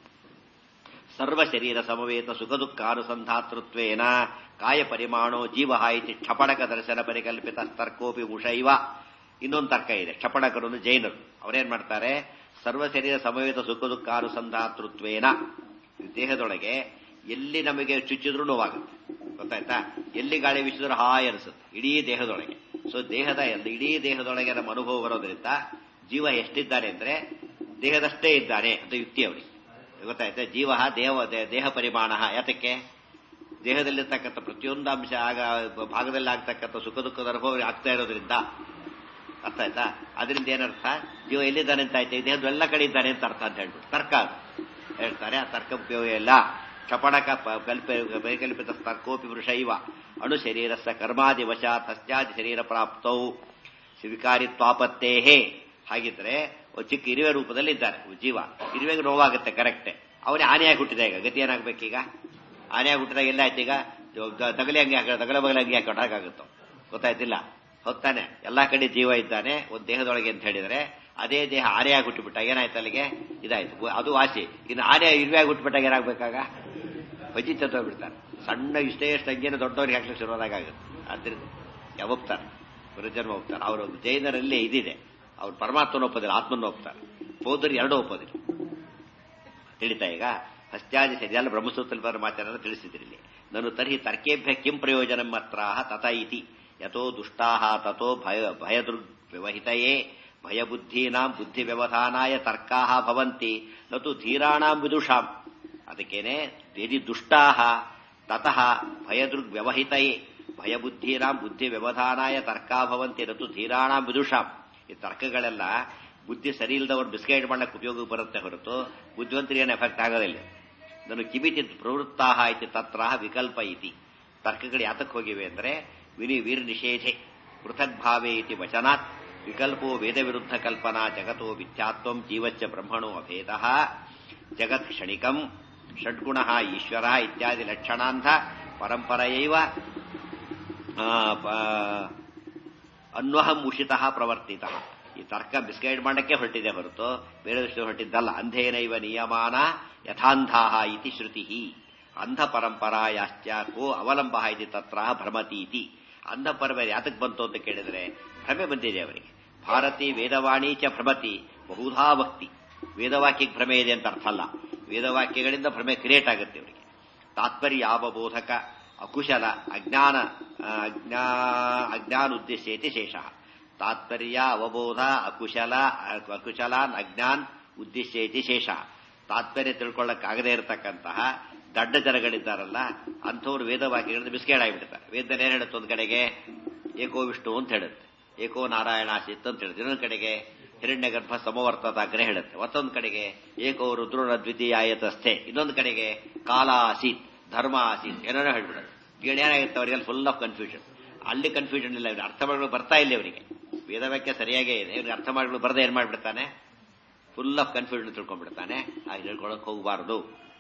ಸರ್ವ ಶರೀರ ಸಮವೇತ ಸುಖ ದುಃಖ ಅನುಸಂಧಾತೃತ್ವೇನ ಕಾಯ ಪರಿಮಾಣೋ ಜೀವ ಇತಿ ಕ್ಷಪಣಕ ದರ್ಶನ ಪರಿಕಲ್ಪಿತ ತರ್ಕೋಪಿ ಉಷೈವ ಇನ್ನೊಂದು ತರ್ಕ ಇದೆ ಕ್ಷಪಣಕರು ಜೈನರು ಅವರೇನ್ ಮಾಡ್ತಾರೆ ಸರ್ವ ಶರೀರ ಸಮವೇತ ಸುಖ ದುಃಖಾನುಸಂಧಾತೃತ್ವೇನ ದೇಹದೊಳಗೆ ಎಲ್ಲಿ ನಮಗೆ ಚುಚ್ಚಿದ್ರೂ ನೋವಾಗುತ್ತೆ ಗೊತ್ತಾಯ್ತಾ ಎಲ್ಲಿ ಗಾಳಿ ಬೀಸಿದ್ರೂ ಹಾಯ್ ಅನಿಸುತ್ತೆ ಇಡೀ ದೇಹದೊಳಗೆ ಸೊ ದೇಹದ ಎಲ್ಲ ಇಡೀ ದೇಹದೊಳಗೆ ನಮ್ಮ ಅನುಭವ ಬರೋದ್ರಿಂದ ಜೀವ ಎಷ್ಟಿದ್ದಾನೆ ಅಂದ್ರೆ ದೇಹದಷ್ಟೇ ಇದ್ದಾನೆ ಅಂತ ಯುಕ್ತಿ ಅವರಿಗೆ ಗೊತ್ತಾಯ್ತಾ ಜೀವ ದೇಹ ದೇಹ ಪರಿಮಾಣ ಯಾತಕ್ಕೆ ದೇಹದಲ್ಲಿರ್ತಕ್ಕಂಥ ಪ್ರತಿಯೊಂದು ಅಂಶ ಆಗ ಭಾಗದಲ್ಲಿ ಆಗ್ತಕ್ಕಂಥ ಸುಖ ದುಃಖದ ಅನುಭವ ಆಗ್ತಾ ಇರೋದ್ರಿಂದ ಅರ್ಥ ಆಯ್ತಾ ಅದರಿಂದ ಏನರ್ಥ ಜೀವ ಎಲ್ಲಿದ್ದಾನೆ ಅಂತ ಆಯ್ತು ದೇಹದ ಎಲ್ಲ ಕಡೆ ಇದ್ದಾನೆ ಅಂತ ಅರ್ಥ ಅಂತ ಹೇಳ್ಬಿಟ್ಟು ತರ್ಕ ಅದು ಹೇಳ್ತಾರೆ ಆ ತರ್ಕ ಉಪಯೋಗ ಇಲ್ಲ ಕ್ಷಪಣಕ ಕಲ್ಪ ಪರಿಕಲ್ಪಿತ ತರ್ಕೋಪಿ ವೃಷೈವ ಅಣು ಶರೀರಸ್ಸ ಕರ್ಮಾದಿ ವಶಾತ್ ಹಸ್ತ್ಯಾದಿ ಶರೀರ ಪ್ರಾಪ್ತೌ ಸ್ವೀಕಾರಿತ್ವಾಪತ್ತೇಹೇ ಹಾಗಿದ್ರೆ ಚಿಕ್ಕ ಇರುವೆ ರೂಪದಲ್ಲಿ ಇದ್ದಾರೆ ಜೀವ ಇರುವೆಗೆ ನೋವಾಗುತ್ತೆ ಕರೆಕ್ಟೆ ಅವನೇ ಆನೆಯಾಗಿ ಹುಟ್ಟಿದ ಈಗ ಗತಿ ಏನಾಗ್ಬೇಕೀಗ ಆನೆಯಾಗಿ ಹುಟ್ಟಿದಾಗ ಎಲ್ಲ ಆಯ್ತು ಈಗ ತಗಲಿ ಹಂಗೆ ಹಾಕ ತಗಲ ಬಗಲ ಹಂಗೆ ಹಾಕೋಕ್ಕಾಗುತ್ತೋ ಗೊತ್ತಾಯ್ತಿಲ್ಲ ಹೊತ್ತಾನೆ ಎಲ್ಲಾ ಕಡೆ ಜೀವ ಇದ್ದಾನೆ ಒಂದು ದೇಹದೊಳಗೆ ಅಂತ ಹೇಳಿದ್ರೆ ಅದೇ ದೇಹ ಆನೆಯಾಗಿ ಹುಟ್ಟಿಬಿಟ್ಟಾಗ ಏನಾಯ್ತು ಅಲ್ಲಿಗೆ ಇದಾಯ್ತು ಅದು ವಾಸಿ ಇನ್ನು ಆನೆ ಇರುವೆಯಾಗಿ ಹುಟ್ಟಿಬಿಟ್ಟಾಗ ಏನಾಗಬೇಕಾಗ ಬಜ್ಜಿ ಬಿಡ್ತಾರೆ ಸಣ್ಣ ಇಷ್ಟೇ ಎಷ್ಟು ಅಂಗೇನು ದೊಡ್ಡವ್ರಿಗೆ ಹಾಕ್ಲಿಕ್ಕೆ ಶುರುವಾದಾಗುತ್ತೆ ಆದ್ರಿಂದ ಯಾವ ಹೋಗ್ತಾರೆ ಗುರುಜನ್ಮ ಹೋಗ್ತಾರೆ ಅವರು ಜೈನರಲ್ಲಿ ಇದಿದೆ ಅವ್ರು ಪರಮಾತ್ಮನ ಒಪ್ಪೋದಿಲ್ಲ ಆತ್ಮನ ಒಪ್ತಾರೆ ಬೌದ್ಧರು ಎರಡೂ ಒಪ್ಪೋದಿಲ್ಲ ತಿಳಿತಾ ಈಗ ಹಸ್ತ್ಯಾದಿ ಸರಿಯಲ್ಲ ಬ್ರಹ್ಮಸೂತ್ರ ಮಾತಾಡೋದು ತಿಳಿಸಿದ್ರಿ ಇಲ್ಲಿ ನಾನು ತರ್ಹಿ ತರ್ಕೇಭ್ಯ ಕಿಂ ಪ್ರಯೋಜನ ಮಾತ್ರ ತಥ ಇತಿ ಯಥೋ ದುಷ್ಟಾ ತಥೋ ಭಯ ಭಯದೃಗ್ವ್ಯವಹಿತಯೇ ಭಯಬುದ್ಧೀನಾಂ ಬುದ್ಧಿ ವ್ಯವಧಾನಾಯ ತರ್ಕಾ ಭವಂತಿ ನತು ಧೀರಾಣಾಂ ವಿದುಷಾಂ ಅದಕ್ಕೇನೆ ಯದಿ ದುಷ್ಟಾ ತತಃ ಭಯದೃಗ್ವ್ಯವಹಿತಯೇ ಭಯಬುದ್ಧೀನಾಂ ಬುದ್ಧಿ ವ್ಯವಧಾನಾಯ ತರ್ಕಾ ಭವಂತಿ ನತು ಧೀರಾಣಾಂ ವಿದುಷಾಂ ಈ ತರ್ಕಗಳೆಲ್ಲ ಬುದ್ಧಿ ಸರಿ ಇಲ್ಲದವ್ರು ಡಿಸ್ಕೈಡ್ ಮಾಡಕ್ಕೆ ಉಪಯೋಗ ಬರುತ್ತೆ ಹೊರತು ಬುದ್ಧಿವಂತರಿಗೆ ಏನು ಎಫೆಕ್ಟ್ ಆಗೋದಿಲ್ಲ ನಾನು ಕಿಮಿಚಿತ್ ಪ್ರವೃತ್ತಾ ಇತಿ ತತ್ರ ವಿಕಲ್ಪ ಇತಿ ತರ್ಕಗಳು ಯಾತಕ್ಕೆ ಹೋಗಿವೆ ಅಂದರೆ ವಿನಿ ವೀರ್ ನಿಷೇಧೆ ಪೃಥಕ್ ಭಾವೇ ಇತಿ ವಚನಾತ್ ವಿಕಲ್ಪೋ ವೇದ ವಿರುದ್ಧ ಕಲ್ಪನಾ ಜಗತೋ ಮಿಥ್ಯಾತ್ವಂ ಜೀವಚ್ಚ ಬ್ರಹ್ಮಣೋ ಅಭೇದ ಜಗತ್ ಕ್ಷಣಿಕಂ ಷಡ್ಗುಣ ಈಶ್ವರ ಇತ್ಯಾದಿ ಲಕ್ಷಣಾಂಧ ಪರಂಪರೆಯೈವ ಅನ್ವಹಂ ಉಷಿತ ಪ್ರವರ್ತಿತ ಈ ತರ್ಕ ಮಿಸ್ಗೈಡ್ ಮಾಡಕ್ಕೆ ಹೊರಟಿದೆ ಹೊರತು ಬೇರೆ ದೃಷ್ಟಿ ಹೊರಟಿದ್ದಲ್ಲ ಅಂಧೇನೈವ ನಿಯಮಾನ ಯಥಾಂಧಾಹ ಇತಿ ಶ್ರುತಿ ಅಂಧ ಪರಂಪರಾಯಾಶ್ಚ ಕೋ ಅವಲಂಬ ಇತಿ ತತ್ರ ಭ್ರಮತಿ ಇತಿ ಅಂಧ ಪರಂಪರೆ ಯಾತಕ್ಕೆ ಬಂತು ಅಂತ ಕೇಳಿದ್ರೆ ಭ್ರಮೆ ಬಂದಿದೆ ಅವರಿಗೆ ಭಾರತಿ ವೇದವಾಣಿ ಚ ಭ್ರಮತಿ ಬಹುಧಾ ಭಕ್ತಿ ವೇದವಾಕ್ಯಕ್ಕೆ ಭ್ರಮೆ ಇದೆ ಅಂತ ಅರ್ಥ ಅಲ್ಲ ವೇದವಾಕ್ಯಗಳಿಂದ ಭ್ರಮೆ ಕ್ರಿಯೇಟ್ ಆಗುತ್ತೆ ಇವರಿಗೆ ತಾತ್ಪರ್ಯ ಅವಬೋಧಕ ಅಕುಶಲ ಅಜ್ಞಾನ ಅಜ್ಞಾನ ಉದ್ದೇಶೇತಿ ಶೇಷ ತಾತ್ಪರ್ಯ ಅವಬೋಧ ಅಕುಶಲ ಅಕುಶಲಾನ್ ಅಜ್ಞಾನ್ ಉದ್ದೇಶೇತಿ ಶೇಷ ತಾತ್ಪರ್ಯ ತಿಳ್ಕೊಳ್ಳಕ್ಕಾಗದೇ ಇರತಕ್ಕಂತಹ ದಡ್ಡ ಜನಗಳಿದ್ದಾರಲ್ಲ ಅಂಥವ್ರು ವೇದವಾಕ್ಯಗಳಿಂದ ಬಿಸ್ಕೇಡ್ ಆಗಿಬಿಡ್ತಾರೆ ವೇದನೆ ಏನ್ ಹೇಳುತ್ತೆ ಒಂದು ಕಡೆಗೆ ಏಕೋ ವಿಷ್ಣು ಅಂತ ಹೇಳುತ್ತೆ ಏಕೋ ನಾರಾಯಣ ಆಸಿತ್ ಅಂತ ಹೇಳುತ್ತೆ ಇನ್ನೊಂದು ಕಡೆಗೆ ಹಿರಣ್ಯ ಗರ್ಭ ಸಮವರ್ತದ ಅಗ್ರೆ ಹೇಳುತ್ತೆ ಮತ್ತೊಂದು ಕಡೆಗೆ ಏಕೋ ರುದ್ರನ ದ್ವಿತೀಯ ಆಯತಸ್ಥೆ ಇನ್ನೊಂದು ಕಡೆಗೆ ಕಾಲ ಆಸೀತ್ ಧರ್ಮ ಆಸೀತ್ ಏನೇನೋ ಹೇಳ್ಬಿಡೋದು ಈಗ ಏನಾಗುತ್ತೆ ಅವರಿಗೆ ಫುಲ್ ಆಫ್ ಕನ್ಫ್ಯೂಷನ್ ಅಲ್ಲಿ ಕನ್ಫ್ಯೂಷನ್ ಇಲ್ಲ ಇವ್ರಿಗೆ ಅರ್ಥ ಮಾಡಲು ಬರ್ತಾ ಇಲ್ಲ ಇವರಿಗೆ ವೇದವಾಕ್ಯ ಸರಿಯಾಗೇ ಇದೆ ಇವ್ರಿಗೆ ಅರ್ಥ ಮಾಡಲು ಬರದೆ ಏನ್ ಮಾಡ್ಬಿಡ್ತಾನೆ ಫುಲ್ ಆಫ್ ಕನ್ಫ್ಯೂಷನ್ ತಿಳ್ಕೊಂಡ್ಬಿಡ್ತಾನೆ ಹಾಗೆ ಹೇಳ್ಕೊಳಕ್ ಹೋಗಬಾರದು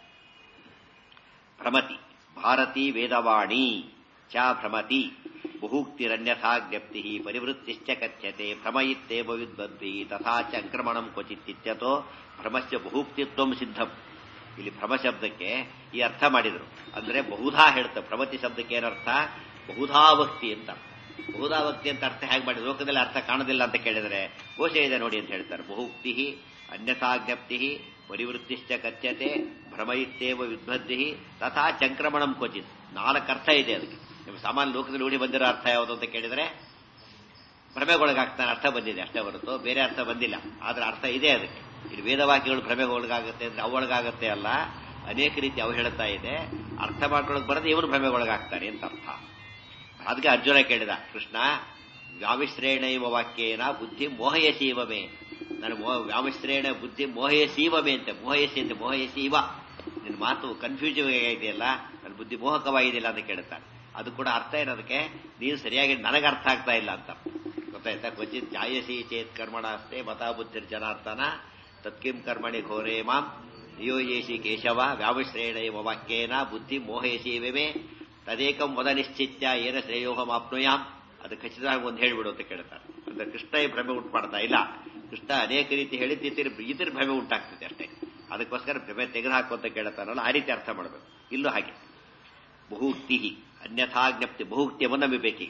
ಭ್ರಮತಿ ಭಾರತಿ ವೇದವಾಣಿ ಚ ಭ್ರಮತಿ ಬಹುಕ್ತಿರನ್ಯಥಾ ಜ್ಞಪ್ತಿ ಪರಿವೃತ್ತಿಶ್ಚ ಕಥ್ಯತೆ ಭ್ರಮ ಇತ್ತೇವ ವಿದ್ಬದ್ಧಿ ತಥಾ ಚ ಅಂಕ್ರಮಣಂ ಕ್ವಚಿತ್ ಇತ್ಯತೋ ಭ್ರಮಸ್ಯ ಬಹುಕ್ತಿತ್ವಂ ಸಿದ್ಧಂ ಇಲ್ಲಿ ಭ್ರಮ ಶಬ್ದಕ್ಕೆ ಈ ಅರ್ಥ ಮಾಡಿದ್ರು ಅಂದ್ರೆ ಬಹುಧಾ ಹೇಳ್ತಾರೆ ಭ್ರಮತಿ ಶಬ್ದಕ್ಕೆ ಏನರ್ಥ ಬಹುಧಾ ಭಕ್ತಿ ಅಂತ ಬಹುಧಾ ಭಕ್ತಿ ಅಂತ ಅರ್ಥ ಹೇಗೆ ಮಾಡಿ ಲೋಕದಲ್ಲಿ ಅರ್ಥ ಕಾಣೋದಿಲ್ಲ ಅಂತ ಕೇಳಿದ್ರೆ ಕೋಶ ಇದೆ ನೋಡಿ ಅಂತ ಹೇಳ್ತಾರೆ ಬಹುಕ್ತಿ ಅನ್ಯಥಾ ಜ್ಞಪ್ತಿ ಪರಿವೃತ್ತಿಶ್ಚ ಕಥ್ಯತೆ ಭ್ರಮ ಇತ್ತೇವ ವಿದ್ಬದ್ಧಿ ತಥಾ ಚಂಕ್ರಮಣಂ ಕ್ವಚಿತ್ ನಾಲ್ಕು ಅರ್ಥ ಇದೆ ಅದಕ್ಕೆ ನಿಮ್ಗೆ ಸಾಮಾನ್ಯ ಲೋಕದಲ್ಲಿ ಉಳಿ ಬಂದಿರೋ ಅರ್ಥ ಯಾವುದು ಅಂತ ಕೇಳಿದ್ರೆ ಭ್ರಮೆಗೊಳಗಾಗ್ತಾನೆ ಅರ್ಥ ಬಂದಿದೆ ಅಷ್ಟೇ ಹೊರತು ಬೇರೆ ಅರ್ಥ ಬಂದಿಲ್ಲ ಆದ್ರೆ ಅರ್ಥ ಇದೆ ಅದಕ್ಕೆ ಇಲ್ಲಿ ವೇದವಾಕ್ಯಗಳು ಭ್ರಮೆಗೊಳಗಾಗುತ್ತೆ ಅಂದ್ರೆ ಅವಳಗಾಗತ್ತೆ ಅಲ್ಲ ಅನೇಕ ರೀತಿ ಅವು ಹೇಳ್ತಾ ಇದೆ ಅರ್ಥ ಮಾಡ್ಕೊಳಕ್ ಬರದೆ ಇವನು ಭ್ರಮೆಗೊಳಗಾಗ್ತಾನೆ ಅಂತ ಅರ್ಥ ಅದಕ್ಕೆ ಅರ್ಜುನ ಕೇಳಿದ ಕೃಷ್ಣ ವ್ಯಾಮಿಶ್ರೇಣೈವ ವಾಕ್ಯೇನ ಬುದ್ಧಿ ಮೋಹಯಸೀವಮೇ ನಾನು ವ್ಯಾಮಿಶ್ರೇಣ ಬುದ್ಧಿ ಮೋಹಯಸೀವಮೇ ಅಂತ ಮೋಹಯಸಿ ಅಂತ ಮೋಹಯಸೀವ ನಿನ್ನ ಮಾತು ಕನ್ಫ್ಯೂಸಿವ್ ಇದೆಯಲ್ಲ ನನ್ನ ಬುದ್ಧಿ ಮೋಹಕವಾಗಿದೆಯಲ್ಲ ಅಂತ ಕೇಳ್ತಾನೆ ಅದು ಕೂಡ ಅರ್ಥ ಏನದಕ್ಕೆ ನೀನು ಸರಿಯಾಗಿ ನನಗೆ ಅರ್ಥ ಆಗ್ತಾ ಇಲ್ಲ ಅಂತ ಗೊತ್ತಾಯ್ತಾ ಕ್ವಚಿತ್ ಜಾಯಸಿ ಚೇತ್ ಕರ್ಮಣ ಅಷ್ಟೇ ಮತಾ ಬುದ್ಧಿರ್ ಜನಾರ್ಥನ ತತ್ಕಿಂ ಕರ್ಮಣಿ ಘೋರೇ ಮಾಂ ನಿಯೋಯೇಸಿ ಕೇಶವ ವ್ಯಾಮಿಶ್ರೇಣೈವ ವಾಕ್ಯೇನ ಬುದ್ಧಿ ಮೋಹಯಸೀವಮೇ ತದೇಕಂ ವದ ನಿಶ್ಚಿತ್ಯ ಏನ ಶ್ರೇಯೋಹಮಾಪ್ನುಯಾಂ ಅದು ಖಚಿತವಾಗಿ ಒಂದು ಹೇಳಿಬಿಡು ಅಂತ ಕೇಳ್ತಾರೆ ಅಂದ್ರೆ ಕೃಷ್ಣ ಈ ಭ್ರಮೆ ಉಂಟು ಮಾಡ್ತಾ ಇಲ್ಲ ಕೃಷ್ಣ ಅನೇಕ ರೀತಿ ಹೇಳಿದ್ದು ಇತರ ಭ್ರಮೆ ಉಂಟಾಗ್ತದೆ ಅಷ್ಟೇ ಅದಕ್ಕೋಸ್ಕರ ಭ್ರಮೆ ತೆಗೆದುಹಾಕು ಅಂತ ಕೇಳ್ತಾರಲ್ಲ ಆ ರೀತಿ ಅರ್ಥ ಮಾಡಬೇಕು ಇಲ್ಲೂ ಹಾಗೆ ಬಹುಕ್ತಿ ಅನ್ಯಥಾ ಜ್ಞಪ್ತಿ ಬಹುಕ್ತಿಯನ್ನು ನಂಬಬೇಕೀಗ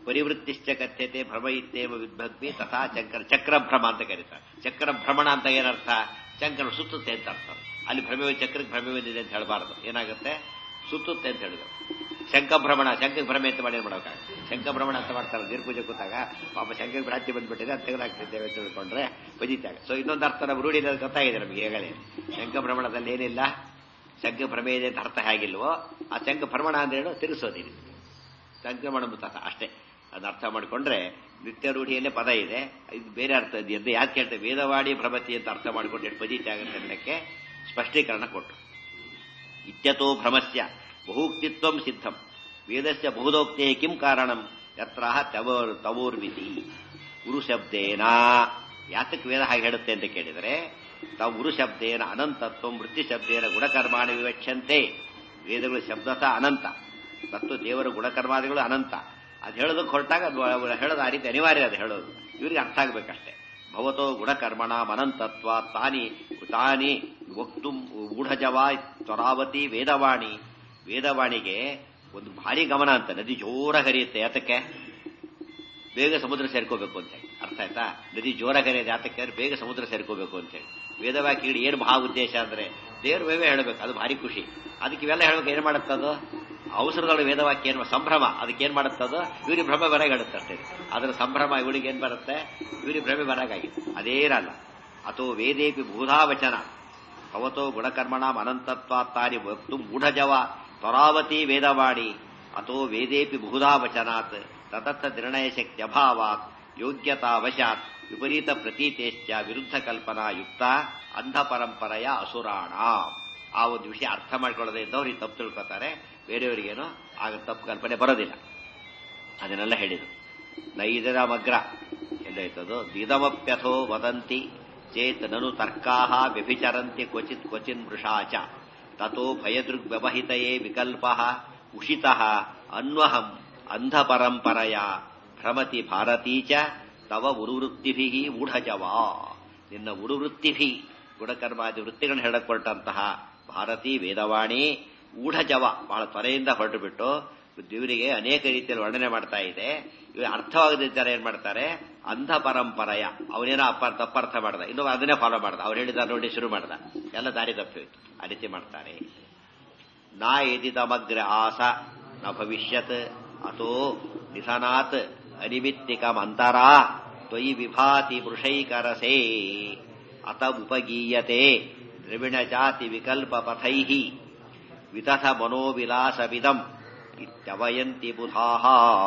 ಪರಿವೃತ್ತಿಶ್ಚ ಕಥ್ಯತೆ ಭ್ರಮ ಇತ್ತೇವ ವಿದ್ಭಕ್ತಿ ತಥಾ ಚಕ್ರ ಚಕ್ರಭ್ರಮ ಅಂತ ಕರೀತಾರೆ ಚಕ್ರಭ್ರಮಣ ಅಂತ ಏನರ್ಥ ಚಕ್ರ ಸುತ್ತುತ್ತೆ ಅಂತ ಅರ್ಥ ಅಲ್ಲಿ ಭ್ರಮೆ ಚಕ್ರಕ್ಕೆ ಭ್ರಮೆ ಬಂದಿದೆ ಅಂತ ಹೇಳಬಾರದು ಏನಾಗುತ್ತೆ ಸುತ್ತುತ್ತೆ ಅಂತ ಹೇಳಿದ್ರು ಶಂಖಭ್ರಮಣ ಶಂಖಕ್ಕೆ ಭ್ರಮೆ ಅಂತ ಮಾಡಿ ಮಾಡೋಕ್ಕಾಗ ಶಂಖಭ್ರಮಣ ಅಂತ ಮಾಡ್ತಾರೆ ನೀರು ಪೂಜೆ ಕೂತಾಗ ಪಾಪ ಶಂಖಕ್ಕೆ ಭ್ರಾಂತಿ ಬಂದ್ಬಿಟ್ಟಿದೆ ಅದು ತೆಗೆದಾಕ್ತಿದ್ದೇವೆ ಅಂತ ತಿಳ್ಕೊಂಡ್ರೆ ಬಜಿತಾಗ ಸೊ ಇನ್ನೊಂದು ಅರ್ಥ ನಮ್ಮ ರೂಢಿ ಗೊತ್ತಾಗಿದೆ ನಮಗೆ ಈಗಾಗಲೇ ಶಂಖಭ್ರಮಣದಲ್ಲಿ ಏನಿಲ್ಲ ಶಂಖ ಭ್ರಮೆ ಇದೆ ಅಂತ ಅರ್ಥ ಹೇಗಿಲ್ವೋ ಆ ಶಂಖ ಭ್ರಮಣ ಅಂದ್ರೆ ಏನು ತಿರುಸೋದಿದೆ ಸಂಕ್ರಮಣ ಮುತ್ತ ಅಷ್ಟೇ ಅದನ್ನ ಅರ್ಥ ಮಾಡಿಕೊಂಡ್ರೆ ನಿತ್ಯ ರೂಢಿಯಲ್ಲೇ ಪದ ಇದೆ ಇದು ಬೇರೆ ಅರ್ಥ ಇದೆ ಎಂದು ಯಾಕೆ ಹೇಳ್ತೇವೆ ವೇದವಾಡಿ ಭ್ರಮತಿ ಅಂತ ಅರ್ಥ ಮಾಡಿಕೊಂಡು ಎಷ್ಟು ಪದೀತಿ ಆಗುತ್ತೆ ಅನ್ನಕ್ಕೆ ಸ್ಪಷ್ಟೀಕರಣ ಕೊಟ್ಟರು ಇತ್ಯತೋ ಭ್ರಮಸ್ಯ ಬಹುಕ್ತಿತ್ವಂ ಸಿದ್ಧಂ ವೇದಸ್ಯ ಬಹುದೋಕ್ತೆ ಕಿಂ ಕಾರಣಂ ಯತ್ರ ತವೋರ್ ತವೋರ್ಮಿತಿ ಗುರು ಶಬ್ದೇನ ಯಾತಕ್ಕೆ ವೇದ ಹಾಗೆ ಹೇಳುತ್ತೆ ಅಂತ ಕೇಳಿದರೆ ತಾವು ಗುರು ಶಬ್ದೇನ ಅನಂತತ್ವ ವೃತ್ತಿ ಶಬ್ದೇನ ಗುಣಕರ್ಮಾಣಿ ವಿವಕ್ಷಂತೆ ವೇದಗಳು ಶಬ್ದತಃ ಅನಂತ ಮತ್ತು ದೇವರ ಗುಣಕರ್ಮಾದಿಗಳು ಅನಂತ ಅದು ಹೇಳೋದಕ್ಕೆ ಹೊರಟಾಗ ಅದು ಹೇಳೋದು ಆ ರೀತಿ ಅನಿವಾರ್ಯ ಅದು ಹೇಳೋದು ಇವರಿಗೆ ಅರ್ಥ ಆಗ್ಬೇಕಷ್ಟೇ ಭವತೋ ಗುಣಕರ್ಮಣ ಅನಂತತ್ವ ತಾನಿ ತಾನಿ ವಕ್ತು ಗೂಢಜವ ತ್ವರಾವತಿ ವೇದವಾಣಿ ವೇದವಾಣಿಗೆ ಒಂದು ಭಾರಿ ಗಮನ ಅಂತ ನದಿ ಜೋರ ಹರಿಯುತ್ತೆ ಯಾತಕ್ಕೆ ಬೇಗ ಸಮುದ್ರ ಸೇರ್ಕೋಬೇಕು ಅಂತ ಹೇಳಿ ಅರ್ಥ ಆಯ್ತಾ ನದಿ ಜೋರ ಹರಿಯೋದು ಯಾತಕ್ಕೆ ಅಂದ್ರೆ ಬೇಗ ಸಮುದ್ರ ಸೇರ್ಕೋಬೇಕು ಅಂತ ಹೇಳಿ ವೇದವಾಕ್ಯಗಳು ಏನು ಮಹಾ ಉದ್ದೇಶ ಅಂದ್ರೆ ದೇವ್ರ ಬೇವೇ ಹೇಳಬೇಕು ಅದು ಭಾರಿ ಖುಷಿ ಅದಕ್ಕೆ ಇವೆಲ್ಲ ಹೇಳ್ಬೇಕು ಏನ್ ಮಾಡುತ್ತದು ಅವಸರದೊಳಗೆ ವೇದವಾಕ್ಯ ಏನು ಸಂಭ್ರಮ ಅದಕ್ಕೆ ಏನ್ ಮಾಡುತ್ತದು ಇವ್ರಿಗೆ ಭ್ರಮೆ ಬರಾಗ ಹೇಳುತ್ತೆ ಅಷ್ಟೇ ಅದರ ಸಂಭ್ರಮ ಇವಳಿಗೆ ಏನ್ ಬರುತ್ತೆ ಇವ್ರಿಗೆ ಭ್ರಮೆ ಬರಾಗಾಗಿದೆ ಅದೇನಲ್ಲ ಅಥೋ ವೇದೇಪಿ ಭೂಧಾವಚನ ಭವತೋ ಗುಣಕರ್ಮಣ ಅನಂತತ್ವಾತ್ತಾನಿ ವಕ್ತು ಮೂಢಜವ ತ್ವರಾವತಿ ವೇದವಾಣಿ ಅಥೋ ವೇದೇಪಿ ಬಹುಧಾವಚನಾತ್ ತತತ್ಥ ನಿರ್ಣಯ ಶಕ್ತಿ ಅಭಾವಾತ್ ಯೋಗ್ಯತಾವಶಾತ್ ವಿಪರೀತ ಪ್ರತೀತೇಶ್ಚ ವಿರುದ್ಧ ಕಲ್ಪನಾ ಯುಕ್ತ ಅಂಧ ಪರಂಪರೆಯ ಅಸುರಾಣ ಆ ಒಂದು ವಿಷಯ ಅರ್ಥ ಮಾಡ್ಕೊಳ್ಳದೆ ಇದ್ದವ್ರು ತಪ್ಪು ತಿಳ್ಕೊತಾರೆ ಬೇರೆಯವರಿಗೇನೋ ಆಗ ತಪ್ಪು ಕಲ್ಪನೆ ಬರೋದಿಲ್ಲ ಅದನ್ನೆಲ್ಲ ಹೇಳಿದರು ನೈದರ ಮಗ್ರ ಎಲ್ಲಾಯ್ತದು ದಿದಮಪ್ಯಥೋ ವದಂತಿ ಚೇತ್ ನನು ತರ್ಕಾ ವ್ಯಭಿಚರಂತಿ ಕ್ವಚಿತ್ ಕ್ವಚಿನ್ ಮೃಷಾಚ ತಥೋ ಭಯದೃಗ್ವ್ಯವಹಿತಯೇ ವಿಕಲ್ಪ ಉಷಿತ ಅನ್ವಹಂ ಅಂಧ ಪರಂಪರೆಯ ಭ್ರಮತಿ ಭಾರತೀ ಚ ತವ ಉರುವೃತ್ತಿಭಿ ಮೂಢಜವಾ ನಿನ್ನ ಉರುವೃತ್ತಿಭಿ ಗುಣಕರ್ಮಾದಿ ವೃತ್ತಿಗಳನ್ನು ಹೇಳಕೊಟ್ಟಂತಹ ಭಾರತೀ ವೇದವಾಣಿ ಊಢಜವ ಬಹಳ ತ್ವರೆಯಿಂದ ಹೊರಟು ಬಿಟ್ಟು ದೇವರಿಗೆ ಅನೇಕ ರೀತಿಯಲ್ಲಿ ವರ್ಣನೆ ಮಾಡ್ತಾ ಇದೆ ಇವು ಅರ್ಥವಾಗದಿದ್ದಾರೆ ಏನ್ ಮಾಡ್ತಾರೆ ಅಂಧ ಪರಂಪರೆಯ ಅವನೇನೋ ಅಪ್ಪ ತಪ್ಪರ್ಥ ಮಾಡ್ದ ಇನ್ನು ಅದನ್ನೇ ಫಾಲೋ ಮಾಡ್ದ ಅವ್ರು ಹೇಳಿದ ನೋಡಿ ಶುರು ಮಾಡ್ದ ಎಲ್ಲ ದಾರಿ ತಪ್ಪೋಯ್ತು ಆ ರೀತಿ ಮಾಡ್ತಾರೆ ನಾ ಎದಿದಮಗ್ರ ಆಸ ನ ಭವಿಷ್ಯತ್ ಅಥೋ ನಿಧನಾತ್ ಅನಿಮಿತ್ತಿಕಮಂತರ ತ್ವಯಿ ವಿಭಾತಿ ವೃಷೈಕರಸೇ ಅತ ಉಪಗೀಯತೆ ದ್ರವಿಣ ಜಾತಿ ವಿಕಲ್ಪ ಪಥೈ ವಿತಥ ಮನೋವಿಲಾಸವಿದಂ ಇತ್ಯವಯಂತಿ ಬುಧಾಃ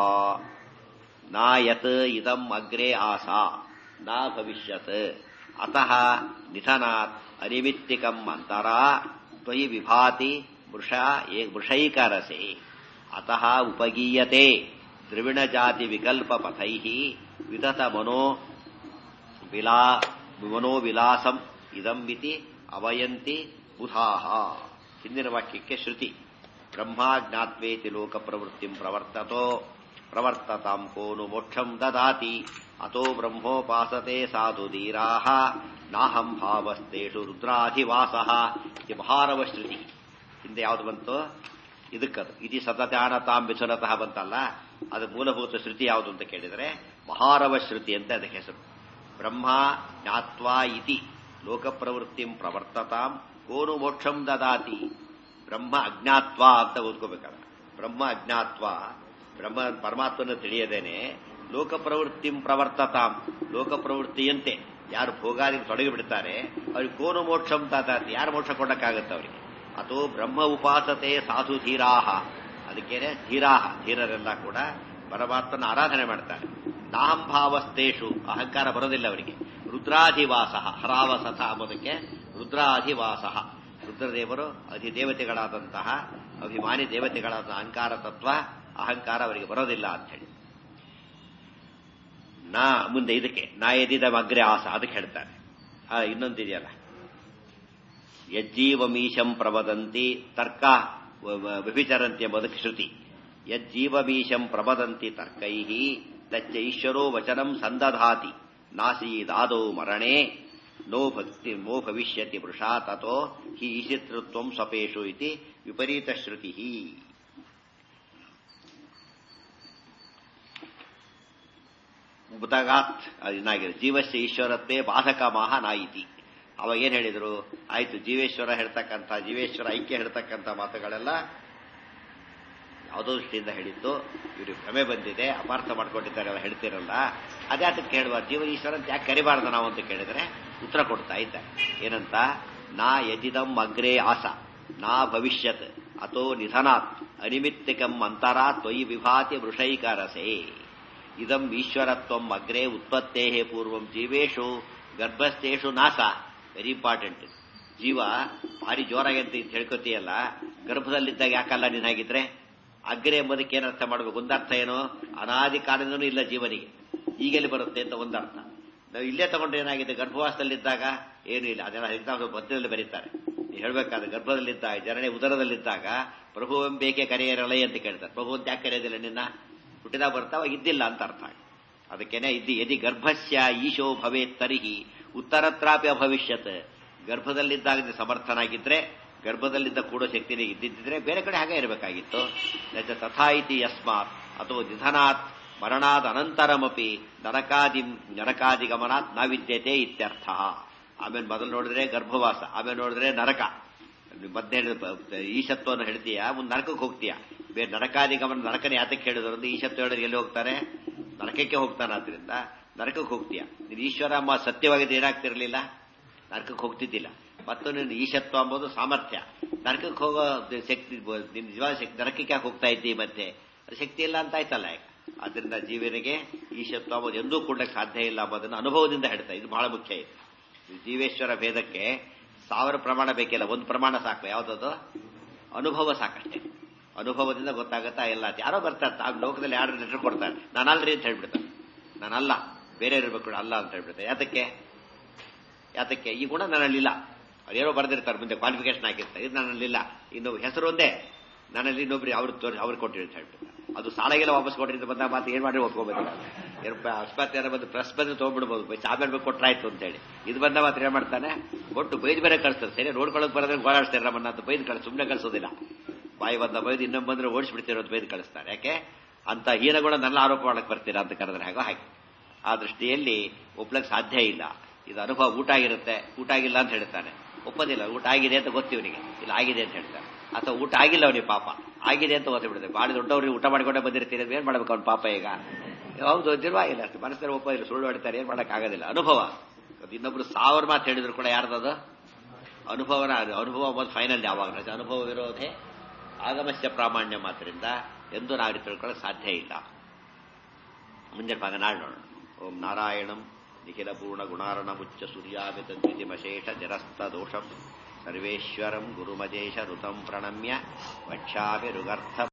ನಾಯತ್ ಇದಂ ಅಗ್ರೆ ಆಸ ನಾ ಭವಿಷ್ಯತ್ ಅತಃ ನಿಧನಾತ್ ಅನಿಮಿತ್ತಿಕಂ ಅಂತರ ತ್ವಯಿ ವಿಭಾತಿ ವೃಷ ವೃಷೈಕರಸೆ ಅತಃ ಉಪಗೀಯತೆ ದ್ರವಿಣ ಜಾತಿ ವಿಕಲ್ಪ ಪಥೈ ವಿತತ ಮನೋ ವಿಲಾ ಮನೋವಿಲಾಸಂ ಇದಂ ಇತಿ ಅವಯಂತಿ ಬುಧಾಃ ಹಿಂದಿನ ವಾಕ್ಯಕ್ಕೆ ಶ್ರುತಿ ಬ್ರಹ್ಮಾಜ್ಞಾತ್ವೇತಿ ಲೋಕ ಪ್ರವೃತ್ತಿಂ ಪ್ರವರ್ತತೋ ಪ್ರವರ್ತತಾಂ ಕೋನು ಮೋಕ್ಷಂ ದದಾತಿ ಅತೋ ಬ್ರಹ್ಮೋಪಾಸತೆ ಸಾಧು ಧೀರಾಹ ನಾಹಂ ಭಾವಸ್ತೇಷು ರುದ್ರಾಧಿವಾಸಃ ಇದು ಮಹಾರವ ಶ್ರುತಿ ಹಿಂದೆ ಯಾವುದು ಬಂತು ಇದಕ್ಕದು ಇತಿ ಸತತಾನತಾಂ ಬಿಸುನತಃ ಬಂತಲ್ಲ ಅದು ಮೂಲಭೂತ ಶ್ರುತಿ ಯಾವುದು ಅಂತ ಕೇಳಿದರೆ ಮಹಾರವ ಶ್ರುತಿ ಅಂತ ಅದಕ್ಕೆ ಹೆಸರು ಬ್ರಹ್ಮ ಜ್ಞಾತ್ವಾ ಇತಿ ಲೋಕ ಪ್ರವೃತ್ತಿಂ ಪ್ರವರ್ತತಾಂ ಕೋನು ಮೋಕ್ಷಂ ದದಾತಿ ಬ್ರಹ್ಮ ಅಜ್ಞಾತ್ವ ಅಂತ ಓದ್ಕೋಬೇಕಾದ್ರೆ ಬ್ರಹ್ಮ ಅಜ್ಞಾತ್ವ ಬ್ರಹ್ಮ ಪರಮಾತ್ಮನ ತಿಳಿಯದೇನೆ ಲೋಕ ಪ್ರವೃತ್ತಿಂ ಪ್ರವರ್ತತಾಂ ಲೋಕ ಪ್ರವೃತ್ತಿಯಂತೆ ಯಾರು ಭೋಗಾದಿ ತೊಡಗಿ ಬಿಡ್ತಾರೆ ಅವ್ರಿಗೆ ಕೋನು ಮೋಕ್ಷಂ ದದಾತಿ ಯಾರು ಮೋಕ್ಷ ಕೊಡಕ್ಕಾಗತ್ತೆ ಅವರಿಗೆ ಅಥವಾ ಬ್ರಹ್ಮ ಉಪಾಸತೆ ಸಾಧು ಧೀರಾಹ ಅದಕ್ಕೇನೆ ಧೀರಾಹ ಧೀರರೆಲ್ಲ ಕೂಡ ಪರಮಾತ್ಮನ ಆರಾಧನೆ ಮಾಡ್ತಾರೆ ನಾಹಂಭಾವಸ್ತೇಷು ಅಹಂಕಾರ ಬರೋದಿಲ್ಲ ಅವರಿಗೆ ರುದ್ರಾಧಿವಾಸ ಹರಾವಸಥ ಎಂಬುದಕ್ಕೆ ರುದ್ರಾಧಿವಾಸ ರುದ್ರದೇವರು ಅಧಿದೇವತೆಗಳಾದಂತಹ ಅಭಿಮಾನಿ ದೇವತೆಗಳಾದ ಅಹಂಕಾರ ತತ್ವ ಅಹಂಕಾರ ಅವರಿಗೆ ಬರೋದಿಲ್ಲ ಅಂತ ಹೇಳಿ ನಾ ಮುಂದೆ ಇದಕ್ಕೆ ನಾ ಎದ್ದಿದ ಮಗ್ರೆ ಆಸ ಅದಕ್ಕೆ ಹೇಳ್ತಾರೆ ಇನ್ನೊಂದಿದೆಯಲ್ಲ ಯಜ್ಜೀವಮೀಶಂ ಪ್ರವದಂತಿ ತರ್ಕ ವ್ಯಭಿಚರಂತಿ ಎಂಬುದಕ್ಕೆ ಶ್ರುತಿ ಯಜ್ಜೀವಮೀಶಂ ಪ್ರವದಂತಿ ತರ್ಕೈ ತಚ್ಚ ಈಶ್ವರೋ ವಚನಂ ಸಂದಧಾತಿ ನಾಸೀದಾದೌ ಮರಣೆ ನೋ ಭಕ್ತಿ ನೋ ಭವಿಷ್ಯತಿ ವೃಷಾ ತಥೋ ಹಿ ಈಶಿತೃತ್ವಂ ಸ್ವಪೇಶು ಇತಿ ವಿಪರೀತ ಶ್ರುತಿ ಬುತಗಾತ್ ಇನ್ನಾಗಿದೆ ಜೀವಸ್ಯ ಈಶ್ವರತ್ವೇ ಬಾಧಕ ಮಾಹ ನಾಯಿತಿ ಅವಾಗ ಏನ್ ಹೇಳಿದ್ರು ಆಯ್ತು ಜೀವೇಶ್ವರ ಹೇಳ್ತಕ್ಕಂಥ ಜೀವೇಶ್ವರ ಐಕ್ಯ ಹೇಳ್ತಕ್ಕಂಥ ಮಾತುಗಳೆಲ್ಲ ಯಾವುದೋ ದೃಷ್ಟಿಯಿಂದ ಹೇಳಿದ್ದು ಇವ್ರಿಗೆ ಭ್ರಮೆ ಬಂದಿದೆ ಅಪಾರ್ಥ ಮಾಡ್ಕೊಂಡಿದ್ದಾರೆ ಎಲ್ಲ ಹೇಳ್ತಿರಲ್ಲ ಅದೇ ಅದಕ್ಕೆ ಕೇಳುವ ಜೀವ ಈಶ್ವರ ಅಂತ ಯಾಕೆ ಕರಿಬಾರ್ದು ನಾವು ಅಂತ ಕೇಳಿದ್ರೆ ಉತ್ತರ ಕೊಡ್ತಾ ಇದ್ದಾರೆ ಏನಂತ ನಾ ಯಜಿದಂ ಅಗ್ರೇ ಆಸ ನಾ ಭವಿಷ್ಯತ್ ಅಥೋ ನಿಧನಾತ್ ಅನಿಮಿತ್ತಿಕಂ ಅಂತರ ತ್ವಯಿ ವಿಭಾತಿ ವೃಷೈಕರಸೆ ಇದಂ ಈಶ್ವರತ್ವಂ ಅಗ್ರೇ ಉತ್ಪತ್ತೇ ಪೂರ್ವಂ ಜೀವೇಶು ಗರ್ಭಸ್ಥೇಶು ನಾಸ ವೆರಿ ಇಂಪಾರ್ಟೆಂಟ್ ಜೀವ ಭಾರಿ ಜೋರಾಗಿ ಅಂತ ಹೇಳ್ಕೊತೀಯಲ್ಲ ಗರ್ಭದಲ್ಲಿದ್ದಾಗ ಯಾಕಲ್ಲ ನೀನಾಗಿದ್ರೆ ಅಗ್ರೆ ಎಂಬುದಕ್ಕೆ ಏನು ಅರ್ಥ ಮಾಡಬೇಕು ಒಂದರ್ಥ ಏನು ಅನಾದಿ ಕಾಲದಿಂದನೂ ಇಲ್ಲ ಜೀವನಿಗೆ ಈಗೆಲ್ಲಿ ಬರುತ್ತೆ ಅಂತ ಒಂದರ್ಥ ನಾವು ಇಲ್ಲೇ ತಗೊಂಡು ಏನಾಗಿದೆ ಗರ್ಭವಾಸದಲ್ಲಿದ್ದಾಗ ಏನೂ ಇಲ್ಲ ಅದೆಲ್ಲ ಎಕ್ಸಾಮ್ ಮಧ್ಯದಲ್ಲಿ ಬರೀತಾರೆ ನೀವು ಹೇಳ್ಬೇಕಾದ್ರೆ ಗರ್ಭದಲ್ಲಿದ್ದಾಗ ಜನನೇ ಉದರದಲ್ಲಿದ್ದಾಗ ಪ್ರಭು ಬೇಕೆ ಕರೆಯರಲೈ ಅಂತ ಕೇಳ್ತಾರೆ ಪ್ರಭು ಅಂತ ಯಾಕೆ ಕರೆಯೋದಿಲ್ಲ ನಿನ್ನ ಹುಟ್ಟಿದಾಗ ಬರ್ತಾವ ಇದ್ದಿಲ್ಲ ಅಂತ ಅರ್ಥ ಅದಕ್ಕೇನೆ ಇದ್ದಿ ಯದಿ ಗರ್ಭಸ್ಯ ಈಶೋ ಭವೇತ್ ತರಿಹಿ ಉತ್ತರತ್ರಾಪಿ ಅಭವಿಷ್ಯತ್ ಗರ್ಭದಲ್ಲಿದ್ದಾಗ ಸಮರ್ಥನಾಗಿದ್ರೆ ಗರ್ಭದಲ್ಲಿದ್ದ ಕೂಡೋ ಶಕ್ತಿನೇ ಇದ್ದಿದ್ದರೆ ಬೇರೆ ಕಡೆ ಹಾಗೆ ಇರಬೇಕಾಗಿತ್ತು ನಚ ತಥಾ ಇತಿ ಯಸ್ಮಾತ್ ಅಥವಾ ನಿಧನಾತ್ ಮರಣಾದ ಅನಂತರಮಪಿ ನರಕಾದಿ ನರಕಾದಿ ಗಮನಾತ್ ನಾವಿದ್ಯತೆ ಇತ್ಯರ್ಥ ಆಮೇಲೆ ಮೊದಲು ನೋಡಿದ್ರೆ ಗರ್ಭವಾಸ ಆಮೇಲೆ ನೋಡಿದ್ರೆ ನರಕ ಮಧ್ಯೆ ಈಶತ್ವವನ್ನು ಹೇಳ್ತೀಯ ಮುಂದೆ ನರಕಕ್ಕೆ ಹೋಗ್ತೀಯ ಬೇರೆ ನರಕಾದಿ ಗಮನ ನರಕನ ಯಾತಕ್ಕೆ ಹೇಳಿದ್ರು ಈಶತ್ವ ಹೇಳಿದ್ರೆ ಎಲ್ಲಿ ಹೋಗ್ತಾರೆ ನರಕಕ್ಕೆ ಹೋಗ್ತಾನೆ ಆದ್ರಿಂದ ನರಕಕ್ಕೆ ಹೋಗ್ತೀಯ ನೀನು ಈಶ್ವರ ಅಮ್ಮ ಸತ್ಯವಾಗಿದ್ದು ಏನಾಗ್ತಿರ್ಲಿಲ್ಲ ನರಕಕ್ಕೆ ಹೋಗ್ತಿದ್ದಿಲ್ಲ ಮತ್ತು ನಿನ್ನ ಈಶತ್ವ ಅಂಬೋದು ಸಾಮರ್ಥ್ಯ ನರಕಕ್ಕೆ ಹೋಗೋ ಶಕ್ತಿ ನಿನ್ನ ನಿಜವಾದ ಶಕ್ತಿ ನರಕಕ್ಕೆ ಯಾಕೆ ಹೋಗ್ತಾ ಇದ್ದಿ ಮತ್ತೆ ಶಕ್ತಿ ಇಲ್ಲ ಅಂತ ಆಯ್ತಲ್ಲ ಈಗ ಅದರಿಂದ ಜೀವನಿಗೆ ಈಶತ್ವ ಅಂಬೋದು ಎಂದೂ ಕೊಡ್ಲಿಕ್ಕೆ ಸಾಧ್ಯ ಇಲ್ಲ ಅಂಬೋದನ್ನು ಅನುಭವದಿಂದ ಹೇಳ್ತಾ ಇದು ಬಹಳ ಮುಖ್ಯ ಇದೆ ಜೀವೇಶ್ವರ ಭೇದಕ್ಕೆ ಸಾವಿರ ಪ್ರಮಾಣ ಬೇಕಿಲ್ಲ ಒಂದು ಪ್ರಮಾಣ ಸಾಕು ಯಾವುದದು ಅನುಭವ ಸಾಕಷ್ಟೇ ಅನುಭವದಿಂದ ಗೊತ್ತಾಗತ್ತಾ ಎಲ್ಲ ಯಾರೋ ಬರ್ತಾರೆ ತಾವು ಲೋಕದಲ್ಲಿ ಯಾರು ಲೆಟರ್ ಕೊಡ್ತಾರೆ ನಾನಲ್ರಿ ಅಂತ ಹೇಳ್ಬಿಡ್ತಾರೆ ನಾನಲ್ಲ ಬೇರೆ ಇರಬೇಕು ಅಲ್ಲ ಅಂತ ಹೇಳ್ಬಿಡ್ತಾರೆ ಯಾತಕ್ಕೆ ಯಾತಕ್ಕೆ ಈ ಗುಣ ನನ್ನಲ್ಲಿಲ್ಲ ಅದೇನೋ ಬರೆದಿರ್ತಾರೆ ಮುಂದೆ ಕ್ವಾಲಿಫಿಕೇಶನ್ ಆಗಿರ್ತಾರೆ ಇದು ನನ್ನಲ್ಲಿಲ್ಲ ಇನ್ನು ಹೆಸರು ಒಂದೇ ನನ್ನಲ್ಲಿ ಇನ್ನೊಬ್ರು ಅವ್ರು ತೋರಿ ಅವ್ರು ಕೊಟ್ಟಿರಿ ಅಂತ ಹೇಳ್ಬಿಟ್ಟು ಅದು ಸಾಲಾಗೆಲ್ಲ ವಾಪಸ್ ಕೊಟ್ಟಿರಿ ಅಂತ ಬಂದಾಗ ಮಾತು ಏನ್ ಮಾಡಿ ಒಪ್ಕೋಬೇಕಿಲ್ಲ ಅಕಸ್ಮಾತ್ ಯಾರೋ ಬಂದು ಪ್ರೆಸ್ ಬಂದು ತೊಗೊಂಡ್ಬಿಡ್ಬೋದು ಆಮೇಲೆ ಬೇಕು ಕೊಟ್ರಾಯ್ತು ಅಂತ ಹೇಳಿ ಇದು ಬಂದ ಮಾತ್ರ ಏನ್ ಮಾಡ್ತಾನೆ ಕೊಟ್ಟು ಬೈದು ಬೇರೆ ಕಳಿಸ್ತಾರೆ ಸರಿ ನೋಡ್ಕೊಳ್ಳೋಕೆ ಬರೋದ್ರೆ ಗೋಳಾಡ್ತಾರೆ ನಮ್ಮನ್ನ ಅಂತ ಬೈದು ಕಳಿಸ್ ಸುಮ್ಮನೆ ಕಳಿಸೋದಿಲ್ಲ ಬಾಯಿ ಬಂದ ಬೈದು ಇನ್ನೊಬ್ಬ ಬಂದ್ರೆ ಓಡಿಸ್ಬಿಡ್ತಿರೋದು ಬೈದು ಕಳಿಸ್ತಾರೆ ಯಾಕೆ ಅಂತ ಹೀನಗುಣ ನನ್ನ ಆರೋಪ ಮಾಡಕ್ ಬರ್ತೀರಾ ಅಂತ ಕರೆದ್ರೆ ಹಾಗೋ ಹಾಗೆ ಆ ದೃಷ್ಟಿಯಲ್ಲಿ ಒಪ್ಲಕ್ ಸಾಧ್ಯ ಇಲ್ಲ ಇದು ಅನುಭವ ಊಟ ಆಗಿರುತ್ತೆ ಊಟ ಆಗಿಲ್ಲ ಅಂತ ಹೇಳ್ತಾನೆ ಒಪ್ಪೋದಿಲ್ಲ ಊಟ ಆಗಿದೆ ಅಂತ ಗೊತ್ತಿವನಿಗೆ ಇಲ್ಲ ಆಗಿದೆ ಅಂತ ಹೇಳ್ತಾನೆ ಅಥವಾ ಊಟ ಆಗಿಲ್ಲ ಅವನಿಗೆ ಪಾಪ ಆಗಿದೆ ಅಂತ ಓದಿ ಬಿಡುತ್ತೆ ಭಾಳ ದೊಡ್ಡವ್ರಿಗೆ ಊಟ ಮಾಡ್ಕೊಂಡೇ ಬಂದಿರ್ತೀರಿ ಏನ್ ಮಾಡ್ಬೇಕು ಅವ್ನ ಪಾಪ ಈಗ ಹೌದು ಓದಿಲ್ವಾ ಇಲ್ಲ ಅಷ್ಟು ಮನಸ್ಸಲ್ಲಿ ಒಪ್ಪೋದಿಲ್ಲ ಸುಳ್ಳು ಹೊಡ್ತಾರೆ ಏನ್ ಮಾಡಕ್ ಆಗೋದಿಲ್ಲ ಅನುಭವ ಇನ್ನೊಬ್ರು ಸಾವಿರ ಮಾತು ಹೇಳಿದ್ರು ಕೂಡ ಯಾರ್ದದು ಅನುಭವನ ಅನುಭವ ಒಂದು ಫೈನಲ್ ಯಾವಾಗ ಅನುಭವ ವಿರೋಧೆ ಆಗಮಸ್ಯ ಪ್ರಾಮಾಣ್ಯ ಮಾತ್ರದಿಂದ ಎಂದು ನಾವು ತಿಳ್ಕೊಳ್ಳೋಕೆ ಸಾಧ್ಯ ಇಲ್ಲ ಮುಂದಿನ ಭಾಗ ನಾಳೆ ನೋಡೋಣ ಓಂ ನಾರಾಯಣಂ ನಿಖಿಲ ಪೂರ್ಣ ಗುಣಾರಣ ಮುಚ್ಚ ಸೂರ್ಯಾಮಿತ ದ್ವಿತಿಮಶೇಷ ಜರಸ್ತ ದೋಷಂ ಸರ್ವೇಶ್ವರಂ ಗುರುಮಜೇಶ ಋತಂ ಪ್ರಣಮ್ಯ ವಕ್ಷ್ಯಾಮಿ ಋಗರ್ಥ